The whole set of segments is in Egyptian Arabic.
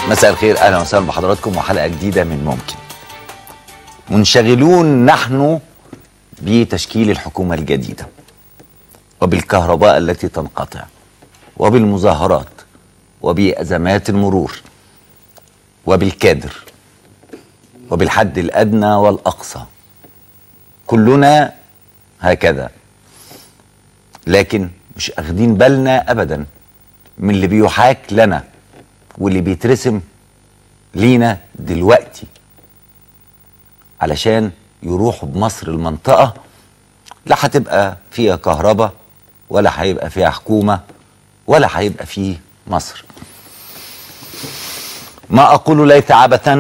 مساء الخير اهلا وسهلا بحضراتكم وحلقه جديده من ممكن منشغلون نحن بتشكيل الحكومه الجديده وبالكهرباء التي تنقطع وبالمظاهرات وبازمات المرور وبالكادر وبالحد الادنى والاقصى كلنا هكذا لكن مش اخدين بالنا ابدا من اللي بيحاك لنا واللي بيترسم لينا دلوقتي علشان يروحوا بمصر المنطقة لا هتبقى فيها كهرباء ولا هيبقى فيها حكومة ولا هيبقى فيه مصر ما أقول ليس عبثا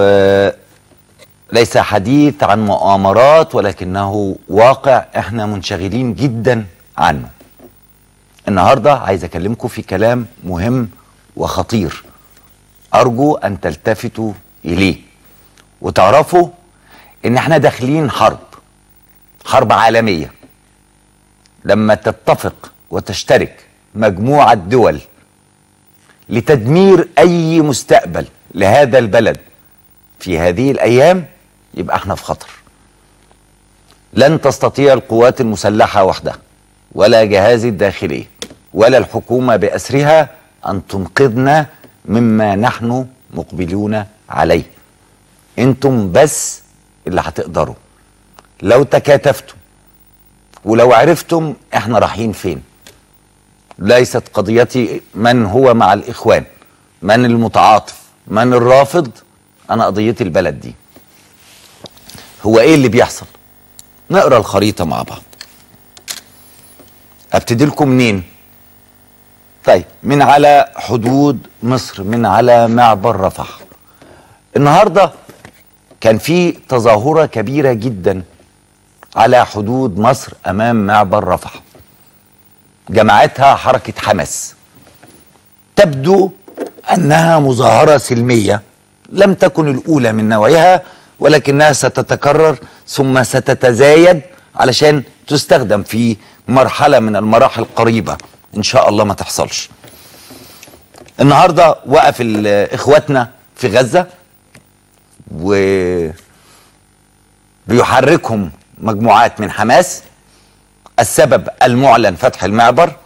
وليس حديث عن مؤامرات ولكنه واقع احنا منشغلين جدا عنه النهاردة عايز أكلمكم في كلام مهم وخطير أرجو أن تلتفتوا إليه وتعرفوا إن احنا داخلين حرب حرب عالمية لما تتفق وتشترك مجموعة دول لتدمير أي مستقبل لهذا البلد في هذه الأيام يبقى احنا في خطر لن تستطيع القوات المسلحة وحدها ولا جهاز الداخلية ولا الحكومة بأسرها أن تنقذنا مما نحن مقبلون عليه انتم بس اللي هتقدروا لو تكاتفتم ولو عرفتم احنا رايحين فين ليست قضيتي من هو مع الاخوان من المتعاطف من الرافض انا قضيتي البلد دي هو ايه اللي بيحصل نقرا الخريطه مع بعض ابتدي لكم منين طيب من على حدود مصر من على معبر رفح النهارده كان في تظاهره كبيره جدا على حدود مصر امام معبر رفح جمعتها حركه حماس تبدو انها مظاهره سلميه لم تكن الاولى من نوعها ولكنها ستتكرر ثم ستتزايد علشان تستخدم في مرحله من المراحل القريبه ان شاء الله ما تحصلش النهارده وقف اخواتنا في غزه و بيحركهم مجموعات من حماس السبب المعلن فتح المعبر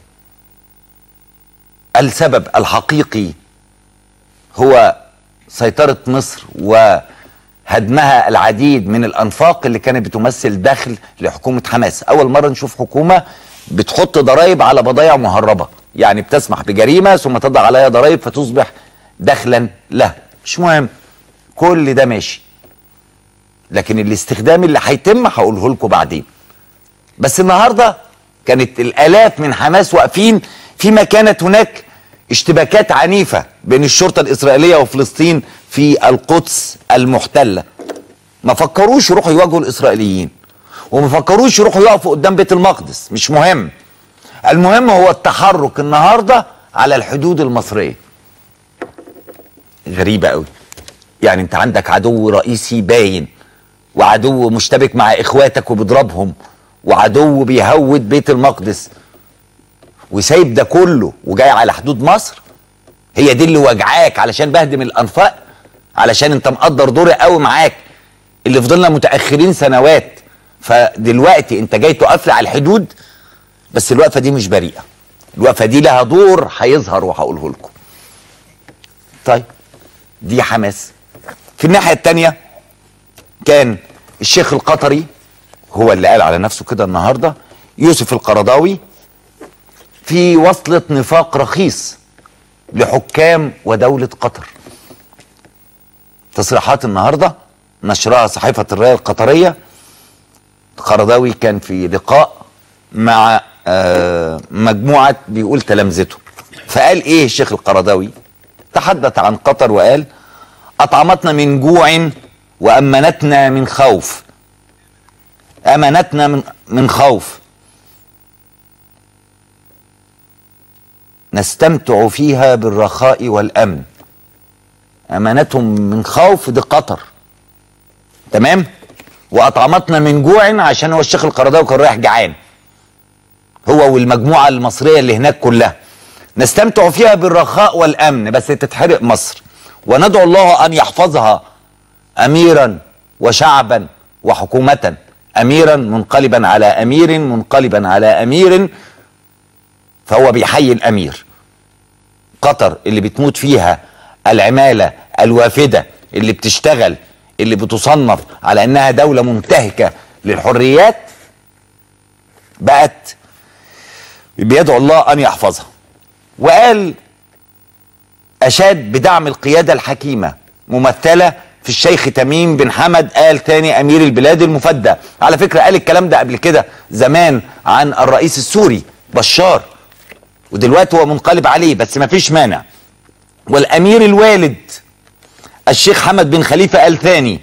السبب الحقيقي هو سيطرة مصر وهدمها العديد من الأنفاق اللي كانت بتمثل دخل لحكومة حماس أول مرة نشوف حكومة بتحط ضرائب على بضائع مهربة يعني بتسمح بجريمة ثم تضع عليها ضرائب فتصبح دخلا له مش مهم كل ده ماشي لكن الاستخدام اللي هيتم هقوله لكم بعدين بس النهارده كانت الالاف من حماس واقفين فيما كانت هناك اشتباكات عنيفه بين الشرطه الاسرائيليه وفلسطين في القدس المحتله ما فكروش يروحوا يواجهوا الاسرائيليين وما فكروش يروحوا يقفوا قدام بيت المقدس مش مهم المهم هو التحرك النهارده على الحدود المصريه غريبه قوي يعني انت عندك عدو رئيسي باين وعدو مشتبك مع اخواتك وبيضربهم وعدو بيهود بيت المقدس وسايب ده كله وجاي على حدود مصر هي دي اللي وجعاك علشان بهدم الانفاق علشان انت مقدر دوري قوي معاك اللي فضلنا متاخرين سنوات فدلوقتي انت جاي تقف لي على الحدود بس الوقفه دي مش بريئه الوقفه دي لها دور هيظهر وهقوله لكم طيب دي حماس في الناحيه الثانيه كان الشيخ القطري هو اللي قال على نفسه كده النهارده يوسف القرضاوي في وصلة نفاق رخيص لحكام ودولة قطر تصريحات النهارده نشرها صحيفة الراية القطرية القرضاوي كان في لقاء مع مجموعة بيقول تلامذته فقال ايه الشيخ القرضاوي تحدث عن قطر وقال أطعمتنا من جوع وأمنتنا من خوف أمنتنا من, من خوف نستمتع فيها بالرخاء والأمن أمانتهم من خوف دي قطر تمام وأطعمتنا من جوع عشان هو الشيخ القرضاوي كان رايح جعان هو والمجموعة المصرية اللي هناك كلها نستمتع فيها بالرخاء والأمن بس تتحرق مصر وندعو الله ان يحفظها اميرا وشعبا وحكومه اميرا منقلبا على امير منقلبا على امير فهو بيحيي الامير قطر اللي بتموت فيها العماله الوافده اللي بتشتغل اللي بتصنف على انها دوله منتهكه للحريات بقت بيدعو الله ان يحفظها وقال اشاد بدعم القياده الحكيمه ممثله في الشيخ تميم بن حمد آل تاني أمير البلاد المفدى على فكرة قال الكلام ده قبل كده زمان عن الرئيس السوري بشار ودلوقتي هو منقلب عليه بس ما فيش مانع والأمير الوالد الشيخ حمد بن خليفة آل ثاني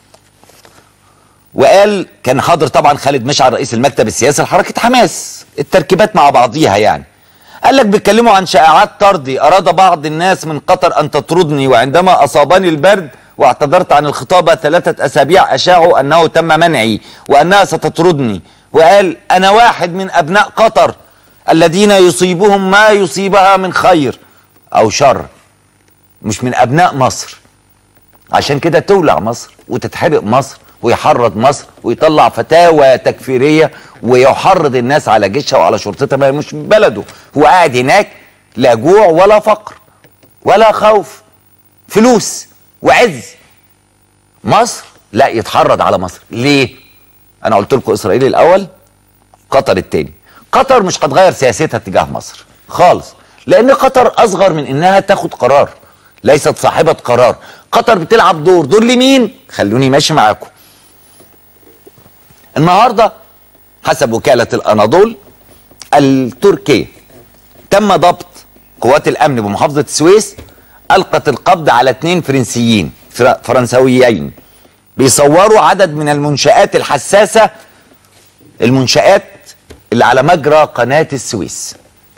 وقال كان حاضر طبعا خالد مشعل رئيس المكتب السياسي لحركة حماس التركيبات مع بعضيها يعني قال لك بيتكلموا عن شائعات طردي أراد بعض الناس من قطر أن تطردني وعندما أصابني البرد واعتذرت عن الخطابة ثلاثة أسابيع أشاعوا أنه تم منعي وأنها ستطردني وقال أنا واحد من أبناء قطر الذين يصيبهم ما يصيبها من خير أو شر مش من أبناء مصر عشان كده تولع مصر وتتحرق مصر ويحرض مصر ويطلع فتاوى تكفيريه ويحرض الناس على جيشها وعلى شرطتها ما مش بلده هو قاعد هناك لا جوع ولا فقر ولا خوف فلوس وعز مصر لا يتحرض على مصر ليه انا قلت لكم اسرائيل الاول قطر التاني قطر مش هتغير سياستها تجاه مصر خالص لان قطر اصغر من انها تاخد قرار ليست صاحبه قرار قطر بتلعب دور دور لمين خلوني ماشي معاكم النهارده حسب وكاله الاناضول التركيه تم ضبط قوات الامن بمحافظه السويس القت القبض على اثنين فرنسيين فرنسويين بيصوروا عدد من المنشآت الحساسة المنشآت اللي على مجرى قناة السويس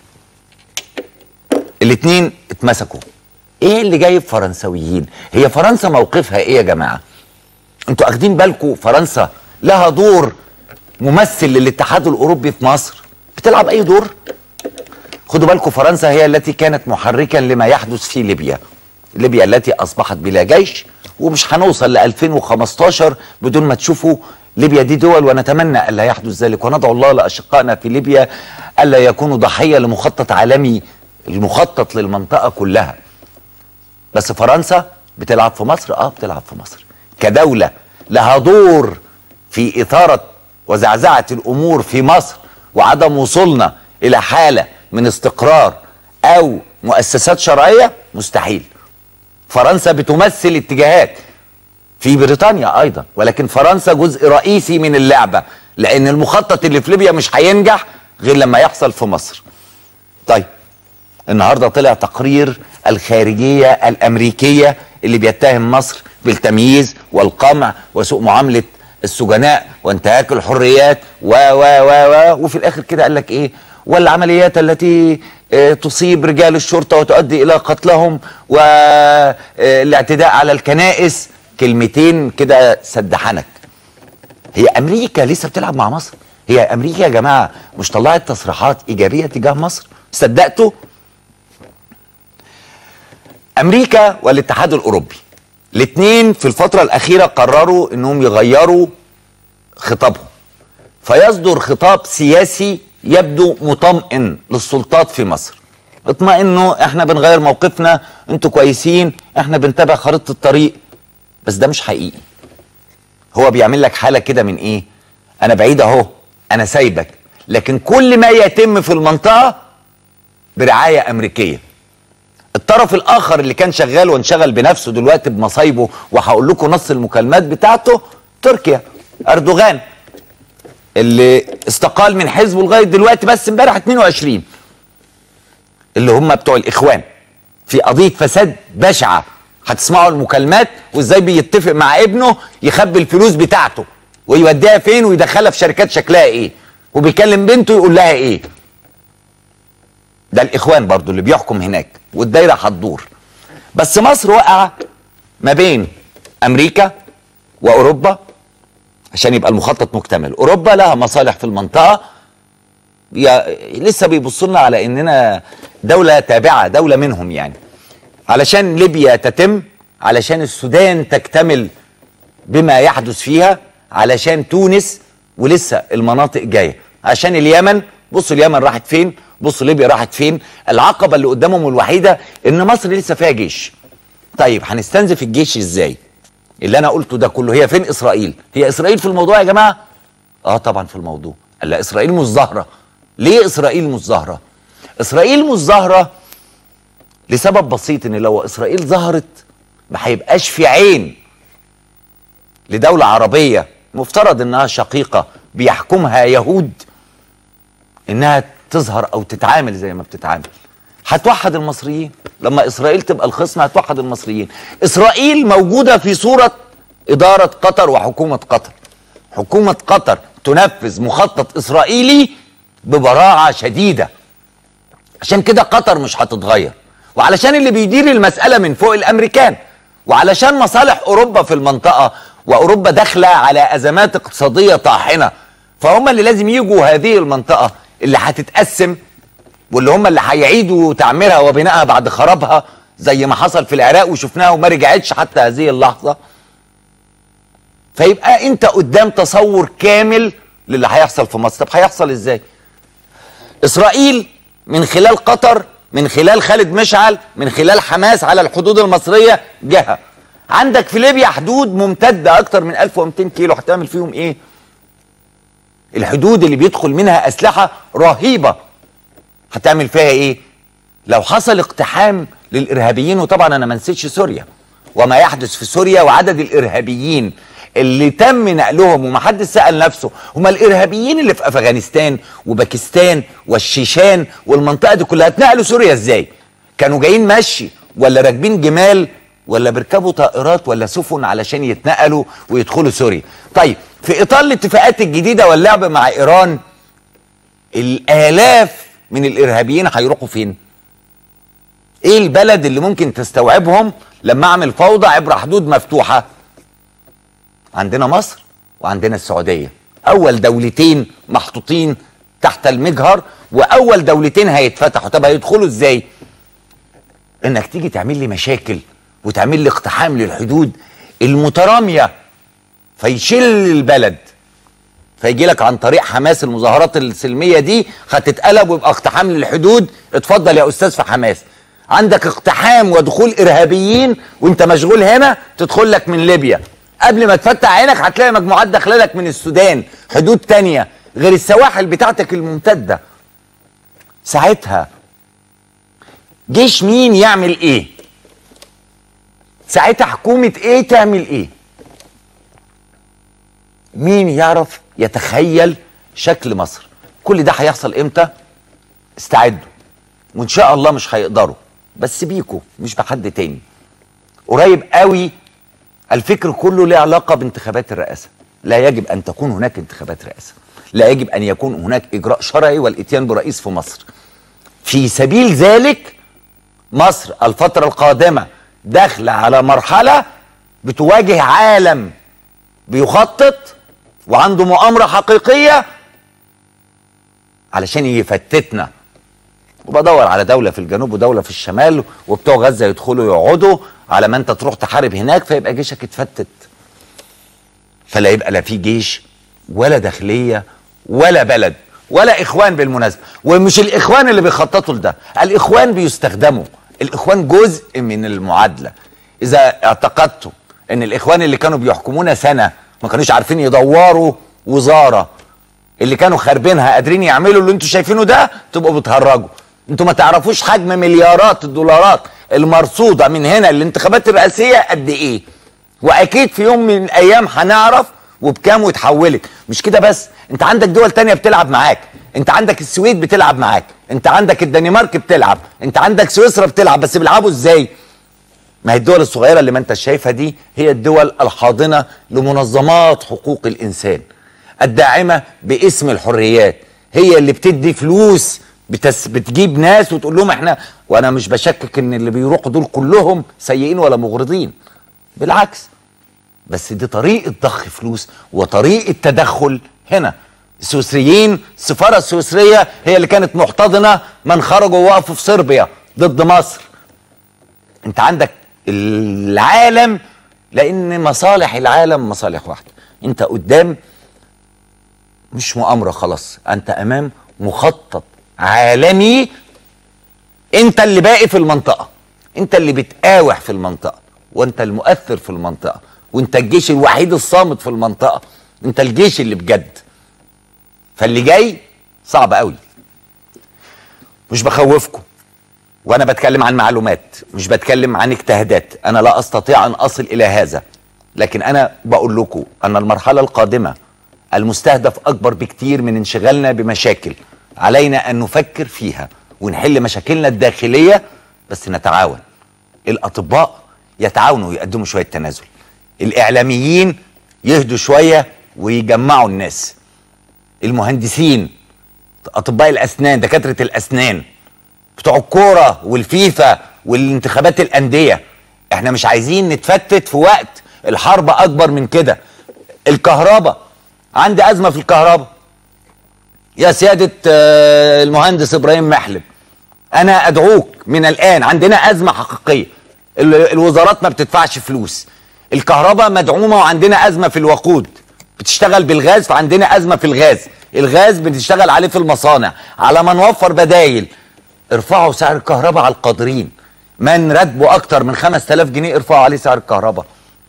الاثنين اتمسكوا ايه اللي جايب فرنسويين هي فرنسا موقفها ايه يا جماعة انتوا اخدين بالكم فرنسا لها دور ممثل للاتحاد الاوروبي في مصر بتلعب اي دور خدوا بالكم فرنسا هي التي كانت محركا لما يحدث في ليبيا ليبيا التي اصبحت بلا جيش ومش هنوصل ل 2015 بدون ما تشوفوا ليبيا دي دول ونتمنى الا يحدث ذلك وندعو الله لاشقائنا في ليبيا الا يكونوا ضحيه لمخطط عالمي المخطط للمنطقه كلها بس فرنسا بتلعب في مصر اه بتلعب في مصر كدوله لها دور في اثاره وزعزعه الامور في مصر وعدم وصولنا الى حاله من استقرار او مؤسسات شرعيه مستحيل فرنسا بتمثل اتجاهات في بريطانيا ايضا ولكن فرنسا جزء رئيسي من اللعبه لان المخطط اللي في ليبيا مش هينجح غير لما يحصل في مصر طيب النهارده طلع تقرير الخارجيه الامريكيه اللي بيتهم مصر بالتمييز والقمع وسوء معامله السجناء وانتهاك الحريات و و و و وفي الاخر كده قال لك ايه والعمليات التي تصيب رجال الشرطه وتؤدي الى قتلهم والاعتداء على الكنائس كلمتين كده سدحنك هي امريكا لسه بتلعب مع مصر هي امريكا يا جماعه مش طلعت تصريحات ايجابيه تجاه مصر صدقتوا امريكا والاتحاد الاوروبي الاثنين في الفتره الاخيره قرروا انهم يغيروا خطابهم فيصدر خطاب سياسي يبدو مطمئن للسلطات في مصر اطمئنوا احنا بنغير موقفنا انتوا كويسين احنا بنتابع خريطه الطريق بس ده مش حقيقي هو بيعمل لك حاله كده من ايه انا بعيد اهو انا سايبك لكن كل ما يتم في المنطقه برعايه امريكيه الطرف الاخر اللي كان شغال وانشغل بنفسه دلوقتي بمصايبه وهقول لكم نص المكالمات بتاعته تركيا اردوغان اللي استقال من حزبه لغايه دلوقتي بس امبارح 22 اللي هم بتوع الاخوان في قضيه فساد بشعه هتسمعوا المكالمات وازاي بيتفق مع ابنه يخبي الفلوس بتاعته ويوديها فين ويدخلها في شركات شكلها ايه وبيكلم بنته يقول لها ايه ده الاخوان برضو اللي بيحكم هناك والدايره هتدور بس مصر واقعه ما بين امريكا واوروبا عشان يبقى المخطط مكتمل اوروبا لها مصالح في المنطقه يا لسه بيبصوا لنا على اننا دوله تابعه دوله منهم يعني علشان ليبيا تتم علشان السودان تكتمل بما يحدث فيها علشان تونس ولسه المناطق جايه عشان اليمن بصوا اليمن راحت فين بصوا ليبيا راحت فين العقبه اللي قدامهم الوحيده ان مصر لسه فيها جيش طيب هنستنزف الجيش ازاي اللي انا قلته ده كله هي فين اسرائيل هي اسرائيل في الموضوع يا جماعه اه طبعا في الموضوع لا اسرائيل مش ظاهره ليه اسرائيل مش ظاهره اسرائيل مش ظاهره لسبب بسيط ان لو اسرائيل ظهرت ما هيبقاش في عين لدوله عربيه مفترض انها شقيقه بيحكمها يهود انها تظهر او تتعامل زي ما بتتعامل هتوحد المصريين لما اسرائيل تبقى الخصم هتوحد المصريين اسرائيل موجوده في صوره اداره قطر وحكومه قطر حكومه قطر تنفذ مخطط اسرائيلي ببراعه شديده عشان كده قطر مش هتتغير وعلشان اللي بيدير المساله من فوق الامريكان وعلشان مصالح اوروبا في المنطقه واوروبا داخله على ازمات اقتصاديه طاحنه فهم اللي لازم يجوا هذه المنطقه اللي هتتقسم واللي هم اللي هيعيدوا تعميرها وبنائها بعد خرابها زي ما حصل في العراق وشفناها وما رجعتش حتى هذه اللحظه فيبقى انت قدام تصور كامل للي هيحصل في مصر طب هيحصل ازاي اسرائيل من خلال قطر من خلال خالد مشعل من خلال حماس على الحدود المصريه جهه عندك في ليبيا حدود ممتده اكتر من 1200 كيلو هتعمل فيهم ايه الحدود اللي بيدخل منها اسلحه رهيبه هتعمل فيها ايه لو حصل اقتحام للارهابيين وطبعا انا ما نسيتش سوريا وما يحدث في سوريا وعدد الارهابيين اللي تم نقلهم ومحدش سال نفسه هم الارهابيين اللي في افغانستان وباكستان والشيشان والمنطقه دي كلها اتنقلوا سوريا ازاي كانوا جايين مشي ولا راكبين جمال ولا بيركبوا طائرات ولا سفن علشان يتنقلوا ويدخلوا سوريا طيب في اطار الاتفاقات الجديده واللعب مع ايران الالاف من الارهابيين هيروحوا فين ايه البلد اللي ممكن تستوعبهم لما اعمل فوضى عبر حدود مفتوحه عندنا مصر وعندنا السعوديه اول دولتين محطوطين تحت المجهر واول دولتين هيتفتحوا طب هيدخلوا ازاي انك تيجي تعمل لي مشاكل وتعمل لي اقتحام للحدود المتراميه فيشل البلد فيجي لك عن طريق حماس المظاهرات السلميه دي هتتقلب ويبقى اقتحام للحدود اتفضل يا استاذ في حماس عندك اقتحام ودخول ارهابيين وانت مشغول هنا تدخل لك من ليبيا قبل ما تفتح عينك هتلاقي مجموعات داخله لك من السودان حدود تانية غير السواحل بتاعتك الممتده ساعتها جيش مين يعمل ايه ساعتها حكومه ايه تعمل ايه مين يعرف يتخيل شكل مصر كل ده هيحصل امتى استعدوا وان شاء الله مش هيقدروا بس بيكوا مش بحد تاني قريب قوي الفكر كله له علاقه بانتخابات الرئاسه لا يجب ان تكون هناك انتخابات رئاسه لا يجب ان يكون هناك اجراء شرعي والاتيان برئيس في مصر في سبيل ذلك مصر الفتره القادمه داخله على مرحله بتواجه عالم بيخطط وعنده مؤامره حقيقيه علشان يفتتنا وبدور على دوله في الجنوب ودوله في الشمال وبتوع غزه يدخلوا يقعدوا على ما انت تروح تحارب هناك فيبقى جيشك اتفتت فلا يبقى لا في جيش ولا داخليه ولا بلد ولا اخوان بالمناسبه ومش الاخوان اللي بيخططوا لده الاخوان بيستخدموا الاخوان جزء من المعادله اذا اعتقدتم ان الاخوان اللي كانوا بيحكمونا سنه ما كانوش عارفين يدوروا وزاره اللي كانوا خاربينها قادرين يعملوا اللي انتوا شايفينه ده تبقوا بتهرجوا انتوا ما تعرفوش حجم مليارات الدولارات المرصوده من هنا الانتخابات الرئاسيه قد ايه واكيد في يوم من الايام هنعرف وبكام واتحولت مش كده بس انت عندك دول تانية بتلعب معاك انت عندك السويد بتلعب معاك انت عندك الدنمارك بتلعب انت عندك سويسرا بتلعب بس بيلعبوا ازاي ما هي الدول الصغيرة اللي ما انت شايفها دي هي الدول الحاضنة لمنظمات حقوق الإنسان الداعمة باسم الحريات هي اللي بتدي فلوس بتس بتجيب ناس وتقول لهم احنا وانا مش بشكك ان اللي بيروحوا دول كلهم سيئين ولا مغرضين بالعكس بس دي طريقة ضخ فلوس وطريقة تدخل هنا السويسريين السفارة السويسرية هي اللي كانت محتضنة من خرجوا وقفوا في صربيا ضد مصر انت عندك العالم لان مصالح العالم مصالح واحده انت قدام مش مؤامره خلاص انت امام مخطط عالمي انت اللي باقي في المنطقه انت اللي بتقاوح في المنطقه وانت المؤثر في المنطقه وانت الجيش الوحيد الصامت في المنطقه انت الجيش اللي بجد فاللي جاي صعب قوي مش بخوفكم وانا بتكلم عن معلومات مش بتكلم عن اجتهادات انا لا استطيع ان اصل الى هذا لكن انا بقول لكم ان المرحله القادمه المستهدف اكبر بكتير من انشغالنا بمشاكل علينا ان نفكر فيها ونحل مشاكلنا الداخليه بس نتعاون الاطباء يتعاونوا ويقدموا شويه تنازل الاعلاميين يهدوا شويه ويجمعوا الناس المهندسين اطباء الاسنان دكاتره الاسنان بتوع الكوره والفيفا والانتخابات الانديه احنا مش عايزين نتفتت في وقت الحرب اكبر من كده الكهرباء عندي ازمه في الكهرباء يا سياده آه، المهندس ابراهيم محلب انا ادعوك من الان عندنا ازمه حقيقيه ال- الوزارات ما بتدفعش فلوس الكهرباء مدعومه وعندنا ازمه في الوقود بتشتغل بالغاز فعندنا ازمه في الغاز الغاز بتشتغل عليه في المصانع على ما نوفر بدايل ارفعوا سعر الكهرباء على القادرين من راتبه اكتر من 5000 جنيه ارفعوا عليه سعر الكهرباء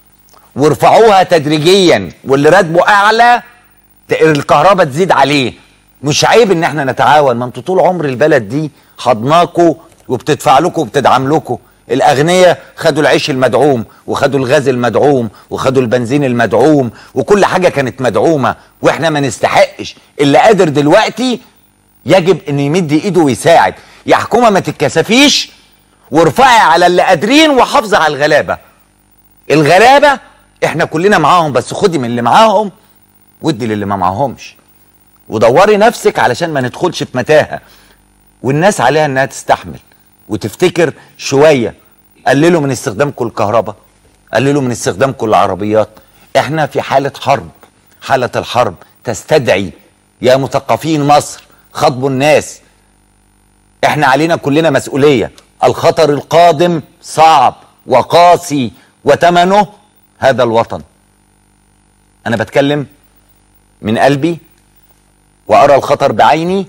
وارفعوها تدريجيا واللي راتبه اعلى ت- الكهرباء تزيد عليه مش عيب ان احنا نتعاون ما انتوا طول عمر البلد دي حضناكوا وبتدفع لكم وبتدعم لكم الاغنياء خدوا العيش المدعوم وخدوا الغاز المدعوم وخدوا البنزين المدعوم وكل حاجه كانت مدعومه واحنا ما نستحقش اللي قادر دلوقتي يجب ان يمد ايده ويساعد يا حكومه ما تتكسفيش وارفعي على اللي قادرين وحافظي على الغلابه الغلابه احنا كلنا معاهم بس خدي من اللي معاهم ودي للي ما معاهمش ودوري نفسك علشان ما ندخلش في متاهه والناس عليها انها تستحمل وتفتكر شويه قللوا من استخدامكم الكهرباء قللوا من استخدامكم العربيات احنا في حاله حرب حاله الحرب تستدعي يا مثقفين مصر خاطبوا الناس احنا علينا كلنا مسؤوليه الخطر القادم صعب وقاسي وثمنه هذا الوطن انا بتكلم من قلبي وارى الخطر بعيني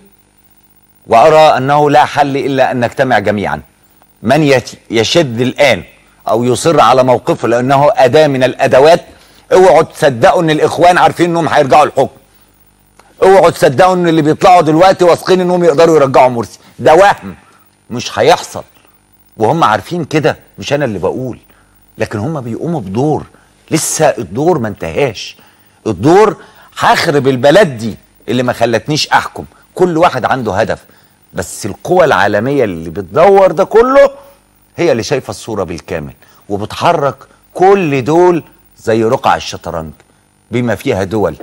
وارى انه لا حل الا ان نجتمع جميعا من يت- يشد الان او يصر على موقفه لانه اداه من الادوات اوعوا تصدقوا ان الاخوان عارفين انهم هيرجعوا الحكم اوعوا تصدقوا ان اللي بيطلعوا دلوقتي واثقين انهم يقدروا يرجعوا مرسي ده وهم مش هيحصل وهم عارفين كده مش انا اللي بقول لكن هم بيقوموا بدور لسه الدور ما انتهاش الدور هخرب البلد دي اللي ما خلتنيش احكم كل واحد عنده هدف بس القوى العالمية اللي بتدور ده كله هي اللي شايفة الصورة بالكامل وبتحرك كل دول زي رقع الشطرنج بما فيها دول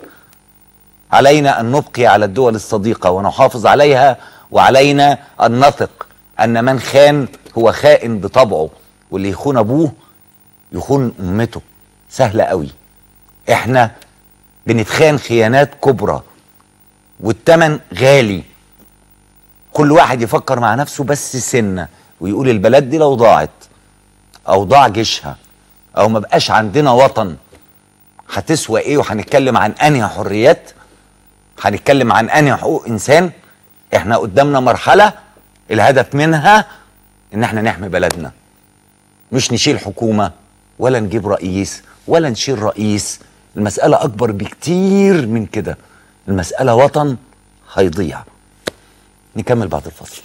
علينا أن نبقي على الدول الصديقة ونحافظ عليها وعلينا أن نثق أن من خان هو خائن بطبعه واللي يخون أبوه يخون أمته سهلة قوي احنا بنتخان خيانات كبرى والتمن غالي كل واحد يفكر مع نفسه بس سنة ويقول البلد دي لو ضاعت او ضاع جيشها او ما بقاش عندنا وطن هتسوى ايه وهنتكلم عن انهي حريات هنتكلم عن انهي حقوق انسان احنا قدامنا مرحلة الهدف منها ان احنا نحمي بلدنا مش نشيل حكومة ولا نجيب رئيس ولا نشيل رئيس المسألة أكبر بكتير من كده المسألة وطن هيضيع نكمل بعد الفصل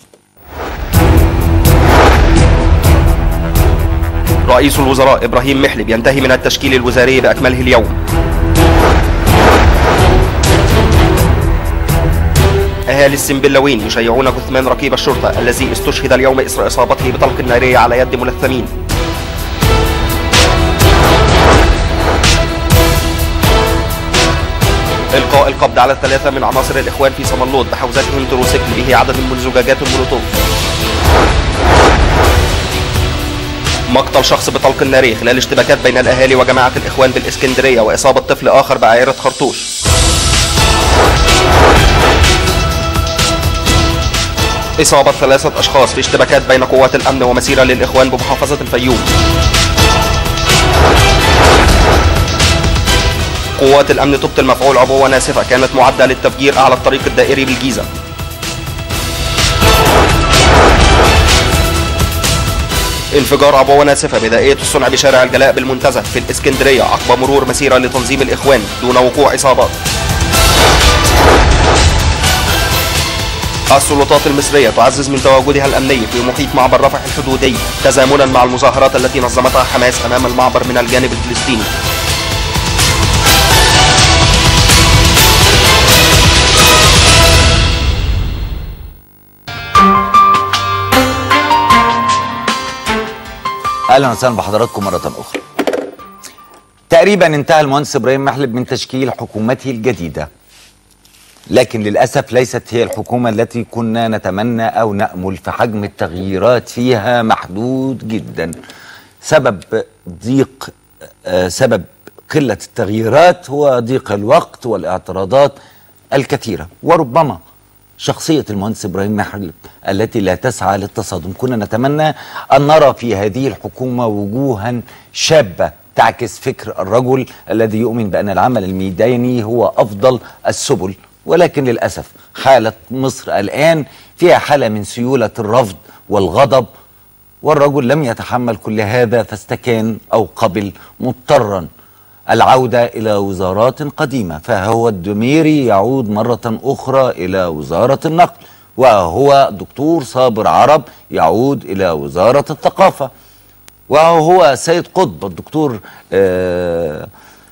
رئيس الوزراء إبراهيم محلب ينتهي من التشكيل الوزاري بأكمله اليوم أهالي السنبلاوين يشيعون جثمان ركيب الشرطة الذي استشهد اليوم إثر إصابته بطلق نارية على يد ملثمين إلقاء القبض على ثلاثة من عناصر الإخوان في صملوط بحوزتهم تروسيكل به عدد من زجاجات المولوتوف مقتل شخص بطلق الناري خلال اشتباكات بين الأهالي وجماعة الإخوان بالإسكندرية وإصابة طفل آخر بعائرة خرطوش إصابة ثلاثة أشخاص في اشتباكات بين قوات الأمن ومسيرة للإخوان بمحافظة الفيوم قوات الأمن تبطل مفعول عبوة ناسفة كانت معدة للتفجير أعلى الطريق الدائري بالجيزة انفجار عبوة ناسفة بدائية الصنع بشارع الجلاء بالمنتزه في الإسكندرية عقب مرور مسيرة لتنظيم الإخوان دون وقوع إصابات السلطات المصرية تعزز من تواجدها الأمني في محيط معبر رفح الحدودي تزامنا مع المظاهرات التي نظمتها حماس أمام المعبر من الجانب الفلسطيني اهلا وسهلا بحضراتكم مره اخرى. تقريبا انتهى المهندس ابراهيم محلب من تشكيل حكومته الجديده. لكن للاسف ليست هي الحكومه التي كنا نتمنى او نامل فحجم التغييرات فيها محدود جدا. سبب ضيق آه، سبب قله التغييرات هو ضيق الوقت والاعتراضات الكثيره وربما شخصية المهندس إبراهيم محلب التي لا تسعى للتصادم كنا نتمنى أن نرى في هذه الحكومة وجوها شابة تعكس فكر الرجل الذي يؤمن بأن العمل الميداني هو أفضل السبل ولكن للأسف حالة مصر الآن فيها حالة من سيولة الرفض والغضب والرجل لم يتحمل كل هذا فاستكان أو قبل مضطرا العودة إلى وزارات قديمة فهو الدميري يعود مرة أخرى إلى وزارة النقل وهو دكتور صابر عرب يعود إلى وزارة الثقافة وهو سيد قطب الدكتور آه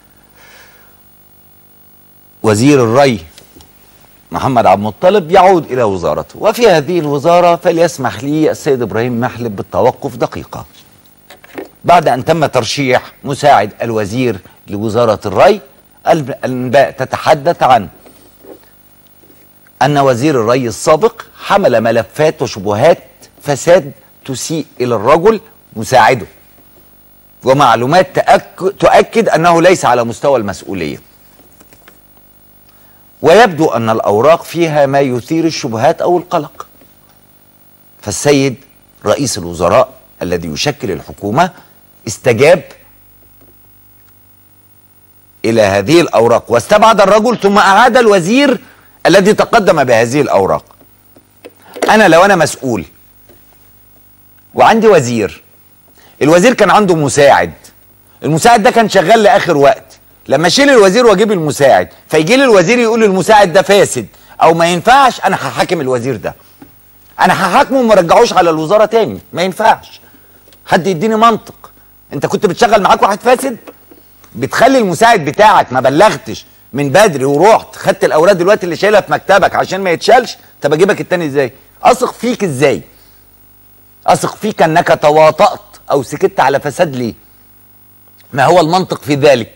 وزير الري محمد عبد المطلب يعود إلى وزارته وفي هذه الوزارة فليسمح لي السيد إبراهيم محلب بالتوقف دقيقة بعد أن تم ترشيح مساعد الوزير لوزارة الري الأنباء تتحدث عن أن وزير الري السابق حمل ملفات وشبهات فساد تسيء إلى الرجل مساعده ومعلومات تأك... تؤكد أنه ليس على مستوى المسؤولية ويبدو أن الأوراق فيها ما يثير الشبهات أو القلق فالسيد رئيس الوزراء الذي يشكل الحكومة استجاب إلى هذه الأوراق واستبعد الرجل ثم أعاد الوزير الذي تقدم بهذه الأوراق أنا لو أنا مسؤول وعندي وزير الوزير كان عنده مساعد المساعد ده كان شغال لآخر وقت لما اشيل الوزير واجيب المساعد فيجي لي الوزير يقول المساعد ده فاسد او ما ينفعش انا هحاكم الوزير ده انا هحاكمه وما رجعوش على الوزاره تاني ما ينفعش حد يديني منطق انت كنت بتشغل معاك واحد فاسد بتخلي المساعد بتاعك ما بلغتش من بدري ورحت خدت الاوراق دلوقتي اللي شايلها في مكتبك عشان ما يتشالش طب اجيبك التاني ازاي اثق فيك ازاي اثق فيك انك تواطأت او سكت على فساد ليه ما هو المنطق في ذلك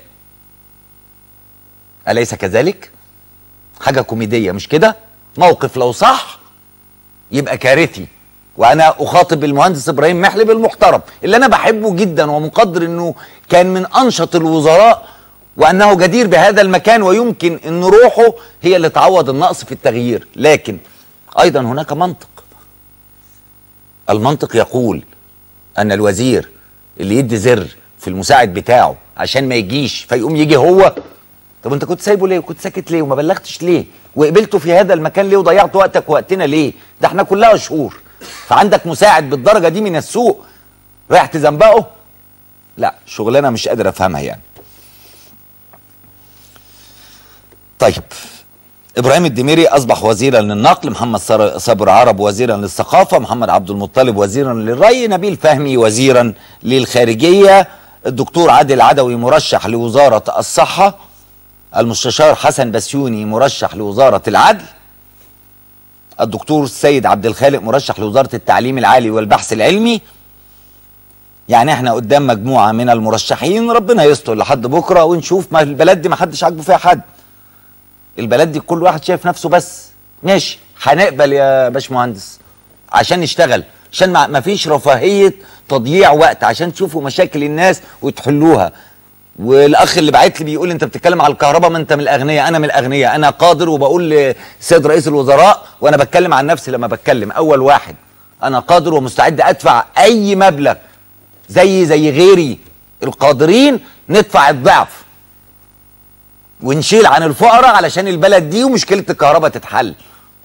أليس كذلك؟ حاجة كوميدية مش كده؟ موقف لو صح يبقى كارثي وأنا أخاطب المهندس إبراهيم محلب المحترم اللي أنا بحبه جدا ومقدر إنه كان من أنشط الوزراء وأنه جدير بهذا المكان ويمكن إن روحه هي اللي تعوض النقص في التغيير لكن أيضا هناك منطق المنطق يقول أن الوزير اللي يدي زر في المساعد بتاعه عشان ما يجيش فيقوم يجي هو طب انت كنت سايبه ليه وكنت ساكت ليه وما بلغتش ليه وقبلته في هذا المكان ليه وضيعت وقتك ووقتنا ليه ده احنا كلها شهور فعندك مساعد بالدرجه دي من السوق رايح تزنبقه لا شغلانه مش قادر افهمها يعني طيب ابراهيم الدميري اصبح وزيرا للنقل محمد صابر عرب وزيرا للثقافه محمد عبد المطلب وزيرا للري نبيل فهمي وزيرا للخارجيه الدكتور عادل عدوي مرشح لوزاره الصحه المستشار حسن بسيوني مرشح لوزارة العدل الدكتور السيد عبد الخالق مرشح لوزارة التعليم العالي والبحث العلمي يعني احنا قدام مجموعة من المرشحين ربنا يستر لحد بكرة ونشوف ما البلد دي ما حدش عاجبه فيها حد البلد دي كل واحد شايف نفسه بس ماشي هنقبل يا باشمهندس عشان نشتغل عشان ما فيش رفاهية تضييع وقت عشان تشوفوا مشاكل الناس وتحلوها والاخ اللي بعت لي بيقول انت بتتكلم على الكهرباء ما انت من الاغنياء انا من الاغنياء انا قادر وبقول لسيد رئيس الوزراء وانا بتكلم عن نفسي لما بتكلم اول واحد انا قادر ومستعد ادفع اي مبلغ زي زي غيري القادرين ندفع الضعف ونشيل عن الفقراء علشان البلد دي ومشكله الكهرباء تتحل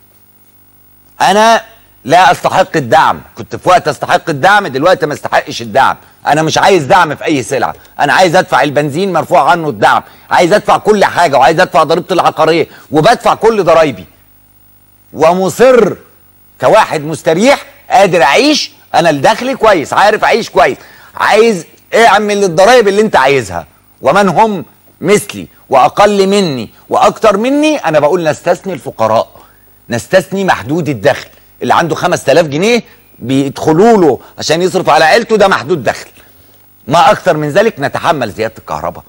انا لا استحق الدعم كنت في وقت استحق الدعم دلوقتي ما استحقش الدعم انا مش عايز دعم في اي سلعه انا عايز ادفع البنزين مرفوع عنه الدعم عايز ادفع كل حاجه وعايز ادفع ضريبه العقاريه وبدفع كل ضرايبي ومصر كواحد مستريح قادر اعيش انا لدخلي كويس عارف اعيش كويس عايز اعمل الضرايب اللي انت عايزها ومن هم مثلي واقل مني واكتر مني انا بقول نستثني الفقراء نستثني محدود الدخل اللي عنده 5000 جنيه بيدخلوا له عشان يصرف على عيلته ده محدود دخل ما اكثر من ذلك نتحمل زياده الكهرباء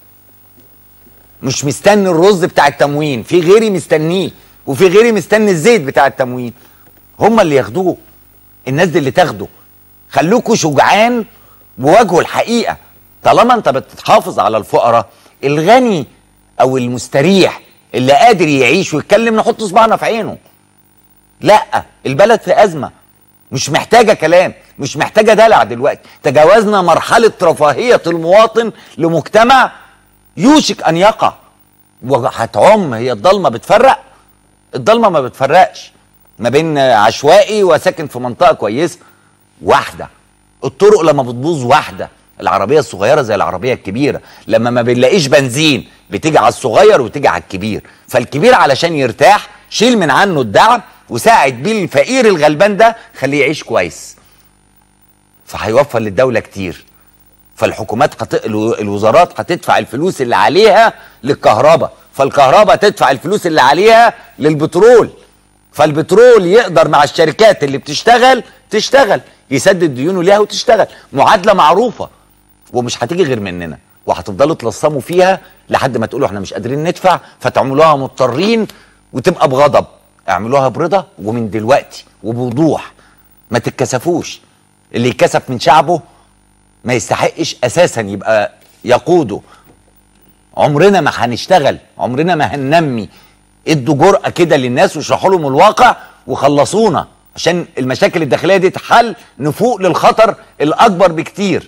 مش مستني الرز بتاع التموين في غيري مستنيه وفي غيري مستني الزيت بتاع التموين هم اللي ياخدوه الناس دي اللي تاخده خلوكوا شجعان بواجهوا الحقيقه طالما انت بتحافظ على الفقراء الغني او المستريح اللي قادر يعيش ويتكلم نحط صباعنا في عينه لا البلد في ازمه مش محتاجه كلام مش محتاجه دلع دلوقتي تجاوزنا مرحله رفاهيه المواطن لمجتمع يوشك ان يقع وهتعم هي الضلمه بتفرق الضلمه ما بتفرقش ما بين عشوائي وساكن في منطقه كويسه واحده الطرق لما بتبوظ واحده العربيه الصغيره زي العربيه الكبيره لما ما بنلاقيش بنزين بتيجي على الصغير وتيجي على الكبير فالكبير علشان يرتاح شيل من عنه الدعم وساعد بيه الفقير الغلبان ده خليه يعيش كويس فهيوفر للدوله كتير فالحكومات هت... الوزارات هتدفع الفلوس اللي عليها للكهرباء فالكهرباء تدفع الفلوس اللي عليها للبترول فالبترول يقدر مع الشركات اللي بتشتغل تشتغل يسدد ديونه ليها وتشتغل معادله معروفه ومش هتيجي غير مننا وهتفضلوا تلصموا فيها لحد ما تقولوا احنا مش قادرين ندفع فتعملوها مضطرين وتبقى بغضب اعملوها برضا ومن دلوقتي وبوضوح ما تتكسفوش اللي يتكسف من شعبه ما يستحقش اساسا يبقى يقوده عمرنا ما هنشتغل عمرنا ما هننمي ادوا جرأة كده للناس واشرحوا لهم الواقع وخلصونا عشان المشاكل الداخليه دي تحل نفوق للخطر الاكبر بكتير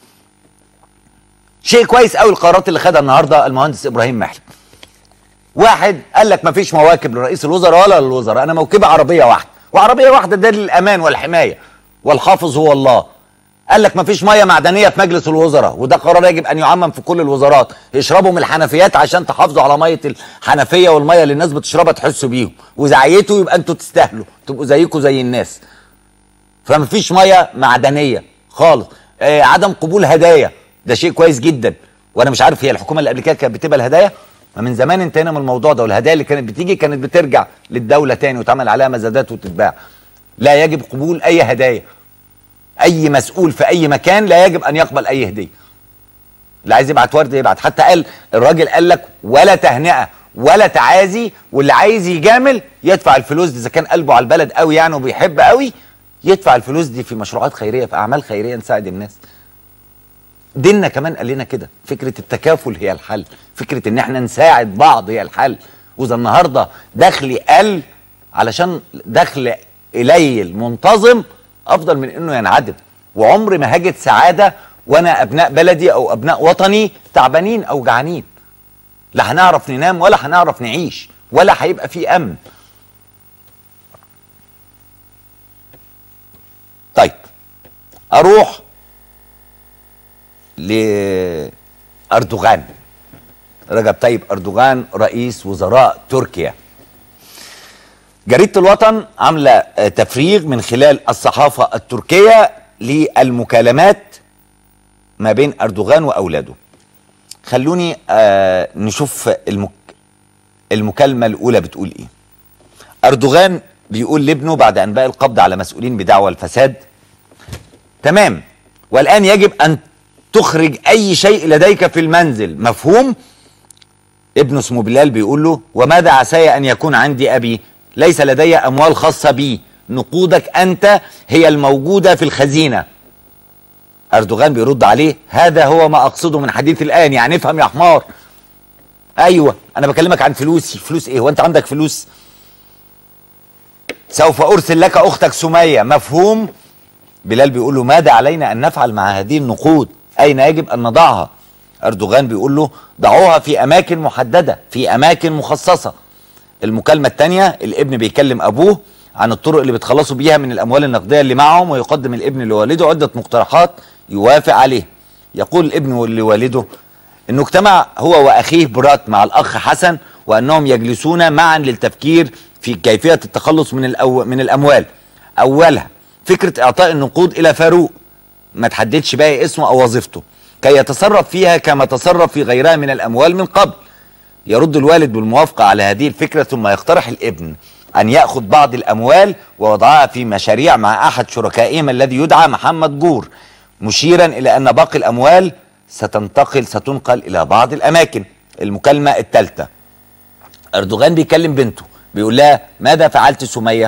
شيء كويس قوي القرارات اللي خدها النهارده المهندس ابراهيم محلي واحد قال لك ما فيش مواكب لرئيس الوزراء ولا للوزراء انا موكبه عربيه واحده وعربيه واحده ده للامان والحمايه والحافظ هو الله قال لك ما فيش ميه معدنيه في مجلس الوزراء وده قرار يجب ان يعمم في كل الوزارات يشربوا من الحنفيات عشان تحافظوا على ميه الحنفيه والميه اللي الناس بتشربها تحسوا بيهم واذا عيتوا يبقى انتوا تستاهلوا تبقوا زيكم زي الناس فما فيش ميه معدنيه خالص آه عدم قبول هدايا ده شيء كويس جدا وانا مش عارف هي الحكومه اللي قبل كده كانت بتبقى الهدايا ما من زمان انتهينا من الموضوع ده والهدايا اللي كانت بتيجي كانت بترجع للدوله تاني وتعمل عليها مزادات وتتباع لا يجب قبول اي هدايا اي مسؤول في اي مكان لا يجب ان يقبل اي هديه اللي عايز يبعت ورد يبعت حتى قال الراجل قال لك ولا تهنئه ولا تعازي واللي عايز يجامل يدفع الفلوس دي اذا كان قلبه على البلد قوي يعني وبيحب قوي يدفع الفلوس دي في مشروعات خيريه في اعمال خيريه نساعد الناس ديننا كمان قال لنا كده فكره التكافل هي الحل فكره ان احنا نساعد بعض هي الحل واذا النهارده دخلي قل علشان دخل قليل منتظم افضل من انه ينعدم وعمر ما هجد سعاده وانا ابناء بلدي او ابناء وطني تعبانين او جعانين لا هنعرف ننام ولا هنعرف نعيش ولا هيبقى في امن طيب اروح لاردوغان رجب طيب اردوغان رئيس وزراء تركيا جريدة الوطن عاملة تفريغ من خلال الصحافة التركية للمكالمات ما بين أردوغان وأولاده خلوني آه نشوف المك... المكالمة الأولى بتقول إيه أردوغان بيقول لابنه بعد أنباء القبض على مسؤولين بدعوى الفساد تمام والآن يجب أن تخرج أي شيء لديك في المنزل مفهوم ابنه اسمه بلال بيقول له وماذا عساي أن يكون عندي أبي ليس لدي اموال خاصه بي نقودك انت هي الموجوده في الخزينه اردوغان بيرد عليه هذا هو ما اقصده من حديث الان يعني افهم يا حمار ايوه انا بكلمك عن فلوسي فلوس ايه هو انت عندك فلوس سوف ارسل لك اختك سميه مفهوم بلال بيقول له ماذا علينا ان نفعل مع هذه النقود اين يجب ان نضعها اردوغان بيقول له ضعوها في اماكن محدده في اماكن مخصصه المكالمه الثانيه الابن بيكلم ابوه عن الطرق اللي بيتخلصوا بيها من الاموال النقديه اللي معهم ويقدم الابن لوالده عده مقترحات يوافق عليه يقول الابن لوالده انه اجتمع هو واخيه برات مع الاخ حسن وانهم يجلسون معا للتفكير في كيفيه التخلص من الأو من الاموال اولها فكره اعطاء النقود الى فاروق ما تحددش باقي اسمه او وظيفته كي يتصرف فيها كما تصرف في غيرها من الاموال من قبل يرد الوالد بالموافقه على هذه الفكره ثم يقترح الابن ان ياخذ بعض الاموال ووضعها في مشاريع مع احد شركائهم الذي يدعى محمد جور مشيرا الى ان باقي الاموال ستنتقل ستنقل الى بعض الاماكن المكالمه الثالثه اردوغان بيكلم بنته بيقول لها ماذا فعلت سميه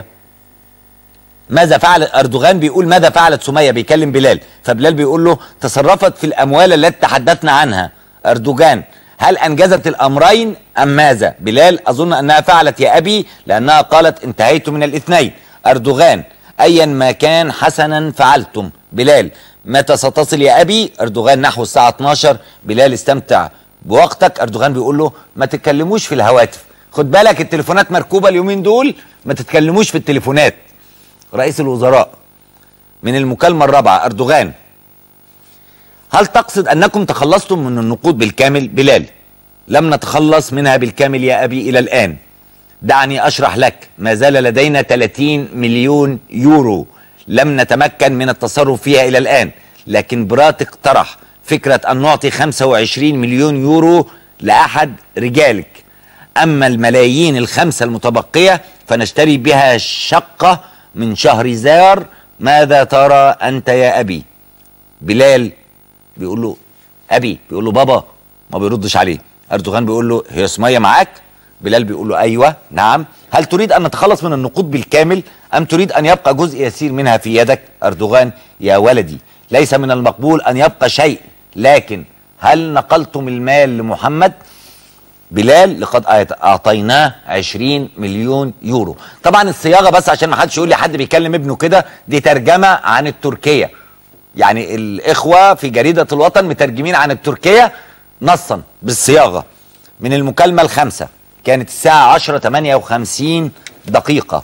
ماذا فعل اردوغان بيقول ماذا فعلت سميه بيكلم بلال فبلال بيقول له تصرفت في الاموال التي تحدثنا عنها اردوغان هل انجزت الامرين ام ماذا بلال اظن انها فعلت يا ابي لانها قالت انتهيت من الاثنين اردوغان ايا ما كان حسنا فعلتم بلال متى ستصل يا ابي اردوغان نحو الساعه 12 بلال استمتع بوقتك اردوغان بيقول له ما تتكلموش في الهواتف خد بالك التليفونات مركوبه اليومين دول ما تتكلموش في التليفونات رئيس الوزراء من المكالمه الرابعه اردوغان هل تقصد انكم تخلصتم من النقود بالكامل بلال لم نتخلص منها بالكامل يا ابي الى الان دعني اشرح لك ما زال لدينا 30 مليون يورو لم نتمكن من التصرف فيها الى الان لكن برات اقترح فكره ان نعطي 25 مليون يورو لاحد رجالك اما الملايين الخمسه المتبقيه فنشتري بها شقه من شهرزار ماذا ترى انت يا ابي بلال بيقول له ابي بيقول له بابا ما بيردش عليه اردوغان بيقول له هي سميه معاك بلال بيقول له ايوه نعم هل تريد ان نتخلص من النقود بالكامل ام تريد ان يبقى جزء يسير منها في يدك اردوغان يا ولدي ليس من المقبول ان يبقى شيء لكن هل نقلتم المال لمحمد بلال لقد اعطيناه 20 مليون يورو طبعا الصياغه بس عشان ما حدش يقول لي حد بيكلم ابنه كده دي ترجمه عن التركيه يعني الاخوه في جريده الوطن مترجمين عن التركيه نصا بالصياغه من المكالمه الخامسه كانت الساعه 10 58 دقيقه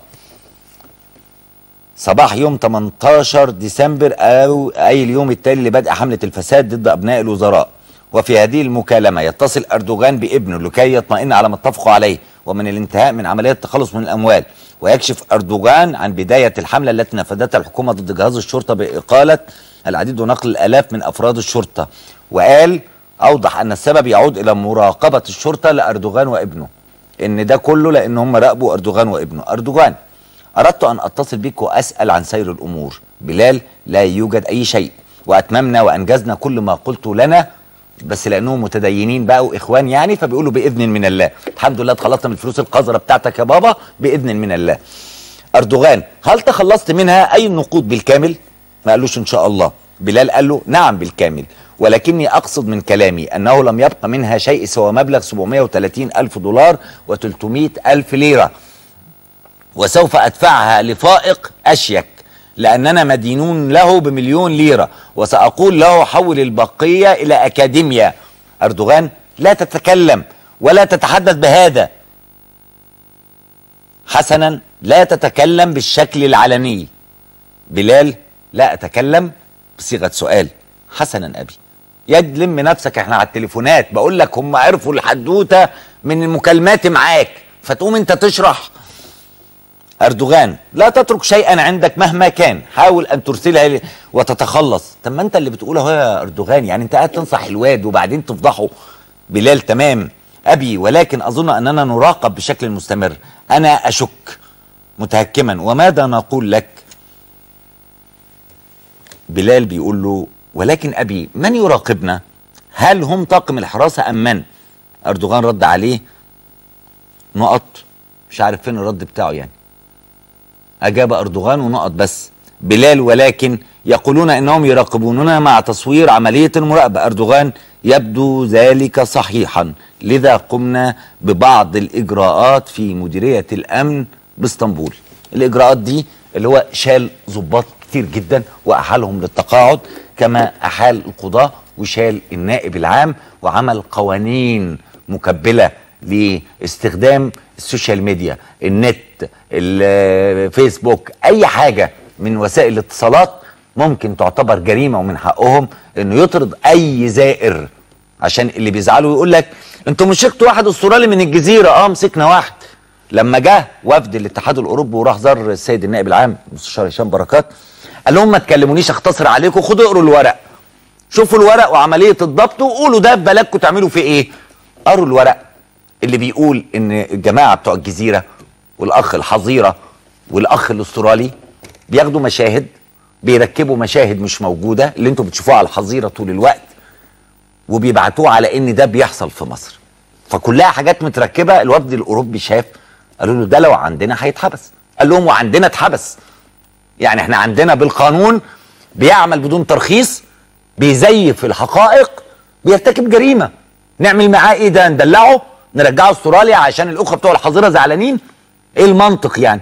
صباح يوم 18 ديسمبر او اي اليوم التالي لبدء حمله الفساد ضد ابناء الوزراء وفي هذه المكالمة يتصل أردوغان بابنه لكي يطمئن على ما اتفقوا عليه ومن الانتهاء من عملية التخلص من الأموال ويكشف أردوغان عن بداية الحملة التي نفذتها الحكومة ضد جهاز الشرطة بإقالة العديد ونقل الآلاف من أفراد الشرطة وقال أوضح أن السبب يعود إلى مراقبة الشرطة لأردوغان وابنه إن ده كله لأن هم راقبوا أردوغان وابنه أردوغان أردت أن أتصل بك وأسأل عن سير الأمور بلال لا يوجد أي شيء وأتممنا وأنجزنا كل ما قلت لنا بس لانهم متدينين بقى واخوان يعني فبيقولوا باذن من الله الحمد لله اتخلصنا من الفلوس القذره بتاعتك يا بابا باذن من الله اردوغان هل تخلصت منها اي النقود بالكامل ما قالوش ان شاء الله بلال قال له نعم بالكامل ولكني اقصد من كلامي انه لم يبقى منها شيء سوى مبلغ 730 الف دولار و300 الف ليره وسوف ادفعها لفائق اشيك لأننا مدينون له بمليون ليرة وسأقول له حول البقية إلى أكاديميا أردوغان لا تتكلم ولا تتحدث بهذا حسنا لا تتكلم بالشكل العلني بلال لا أتكلم بصيغة سؤال حسنا أبي يد لم نفسك احنا على التليفونات بقول لك هم عرفوا الحدوته من المكالمات معاك فتقوم انت تشرح اردوغان لا تترك شيئا عندك مهما كان حاول ان ترسلها وتتخلص طب ما انت اللي بتقوله اهو يا اردوغان يعني انت قاعد تنصح الواد وبعدين تفضحه بلال تمام ابي ولكن اظن اننا نراقب بشكل مستمر انا اشك متهكما وماذا نقول لك بلال بيقول له ولكن ابي من يراقبنا هل هم طاقم الحراسه ام من اردوغان رد عليه نقط مش عارف فين الرد بتاعه يعني اجاب اردوغان ونقط بس بلال ولكن يقولون انهم يراقبوننا مع تصوير عمليه المراقبه اردوغان يبدو ذلك صحيحا لذا قمنا ببعض الاجراءات في مديريه الامن باسطنبول الاجراءات دي اللي هو شال ضباط كتير جدا واحالهم للتقاعد كما احال القضاه وشال النائب العام وعمل قوانين مكبله لاستخدام السوشيال ميديا النت الفيسبوك اي حاجه من وسائل الاتصالات ممكن تعتبر جريمه ومن حقهم انه يطرد اي زائر عشان اللي بيزعلوا يقول لك انتوا مسكتوا واحد استرالي من الجزيره اه مسكنا واحد لما جه وفد الاتحاد الاوروبي وراح زار السيد النائب العام المستشار هشام بركات قال لهم ما تكلمونيش اختصر عليكم خدوا اقروا الورق شوفوا الورق وعمليه الضبط وقولوا ده في بلدكم تعملوا فيه ايه قروا الورق اللي بيقول ان الجماعه بتوع الجزيره والاخ الحظيره والاخ الاسترالي بياخدوا مشاهد بيركبوا مشاهد مش موجوده اللي انتوا بتشوفوها على الحظيره طول الوقت وبيبعتوه على ان ده بيحصل في مصر فكلها حاجات متركبه الوفد الاوروبي شاف قالوا له ده لو عندنا هيتحبس قال لهم وعندنا اتحبس يعني احنا عندنا بالقانون بيعمل بدون ترخيص بيزيف الحقائق بيرتكب جريمه نعمل معاه ايه ده ندلعه نرجعه استراليا عشان الاخوه بتوع الحظيره زعلانين ايه المنطق يعني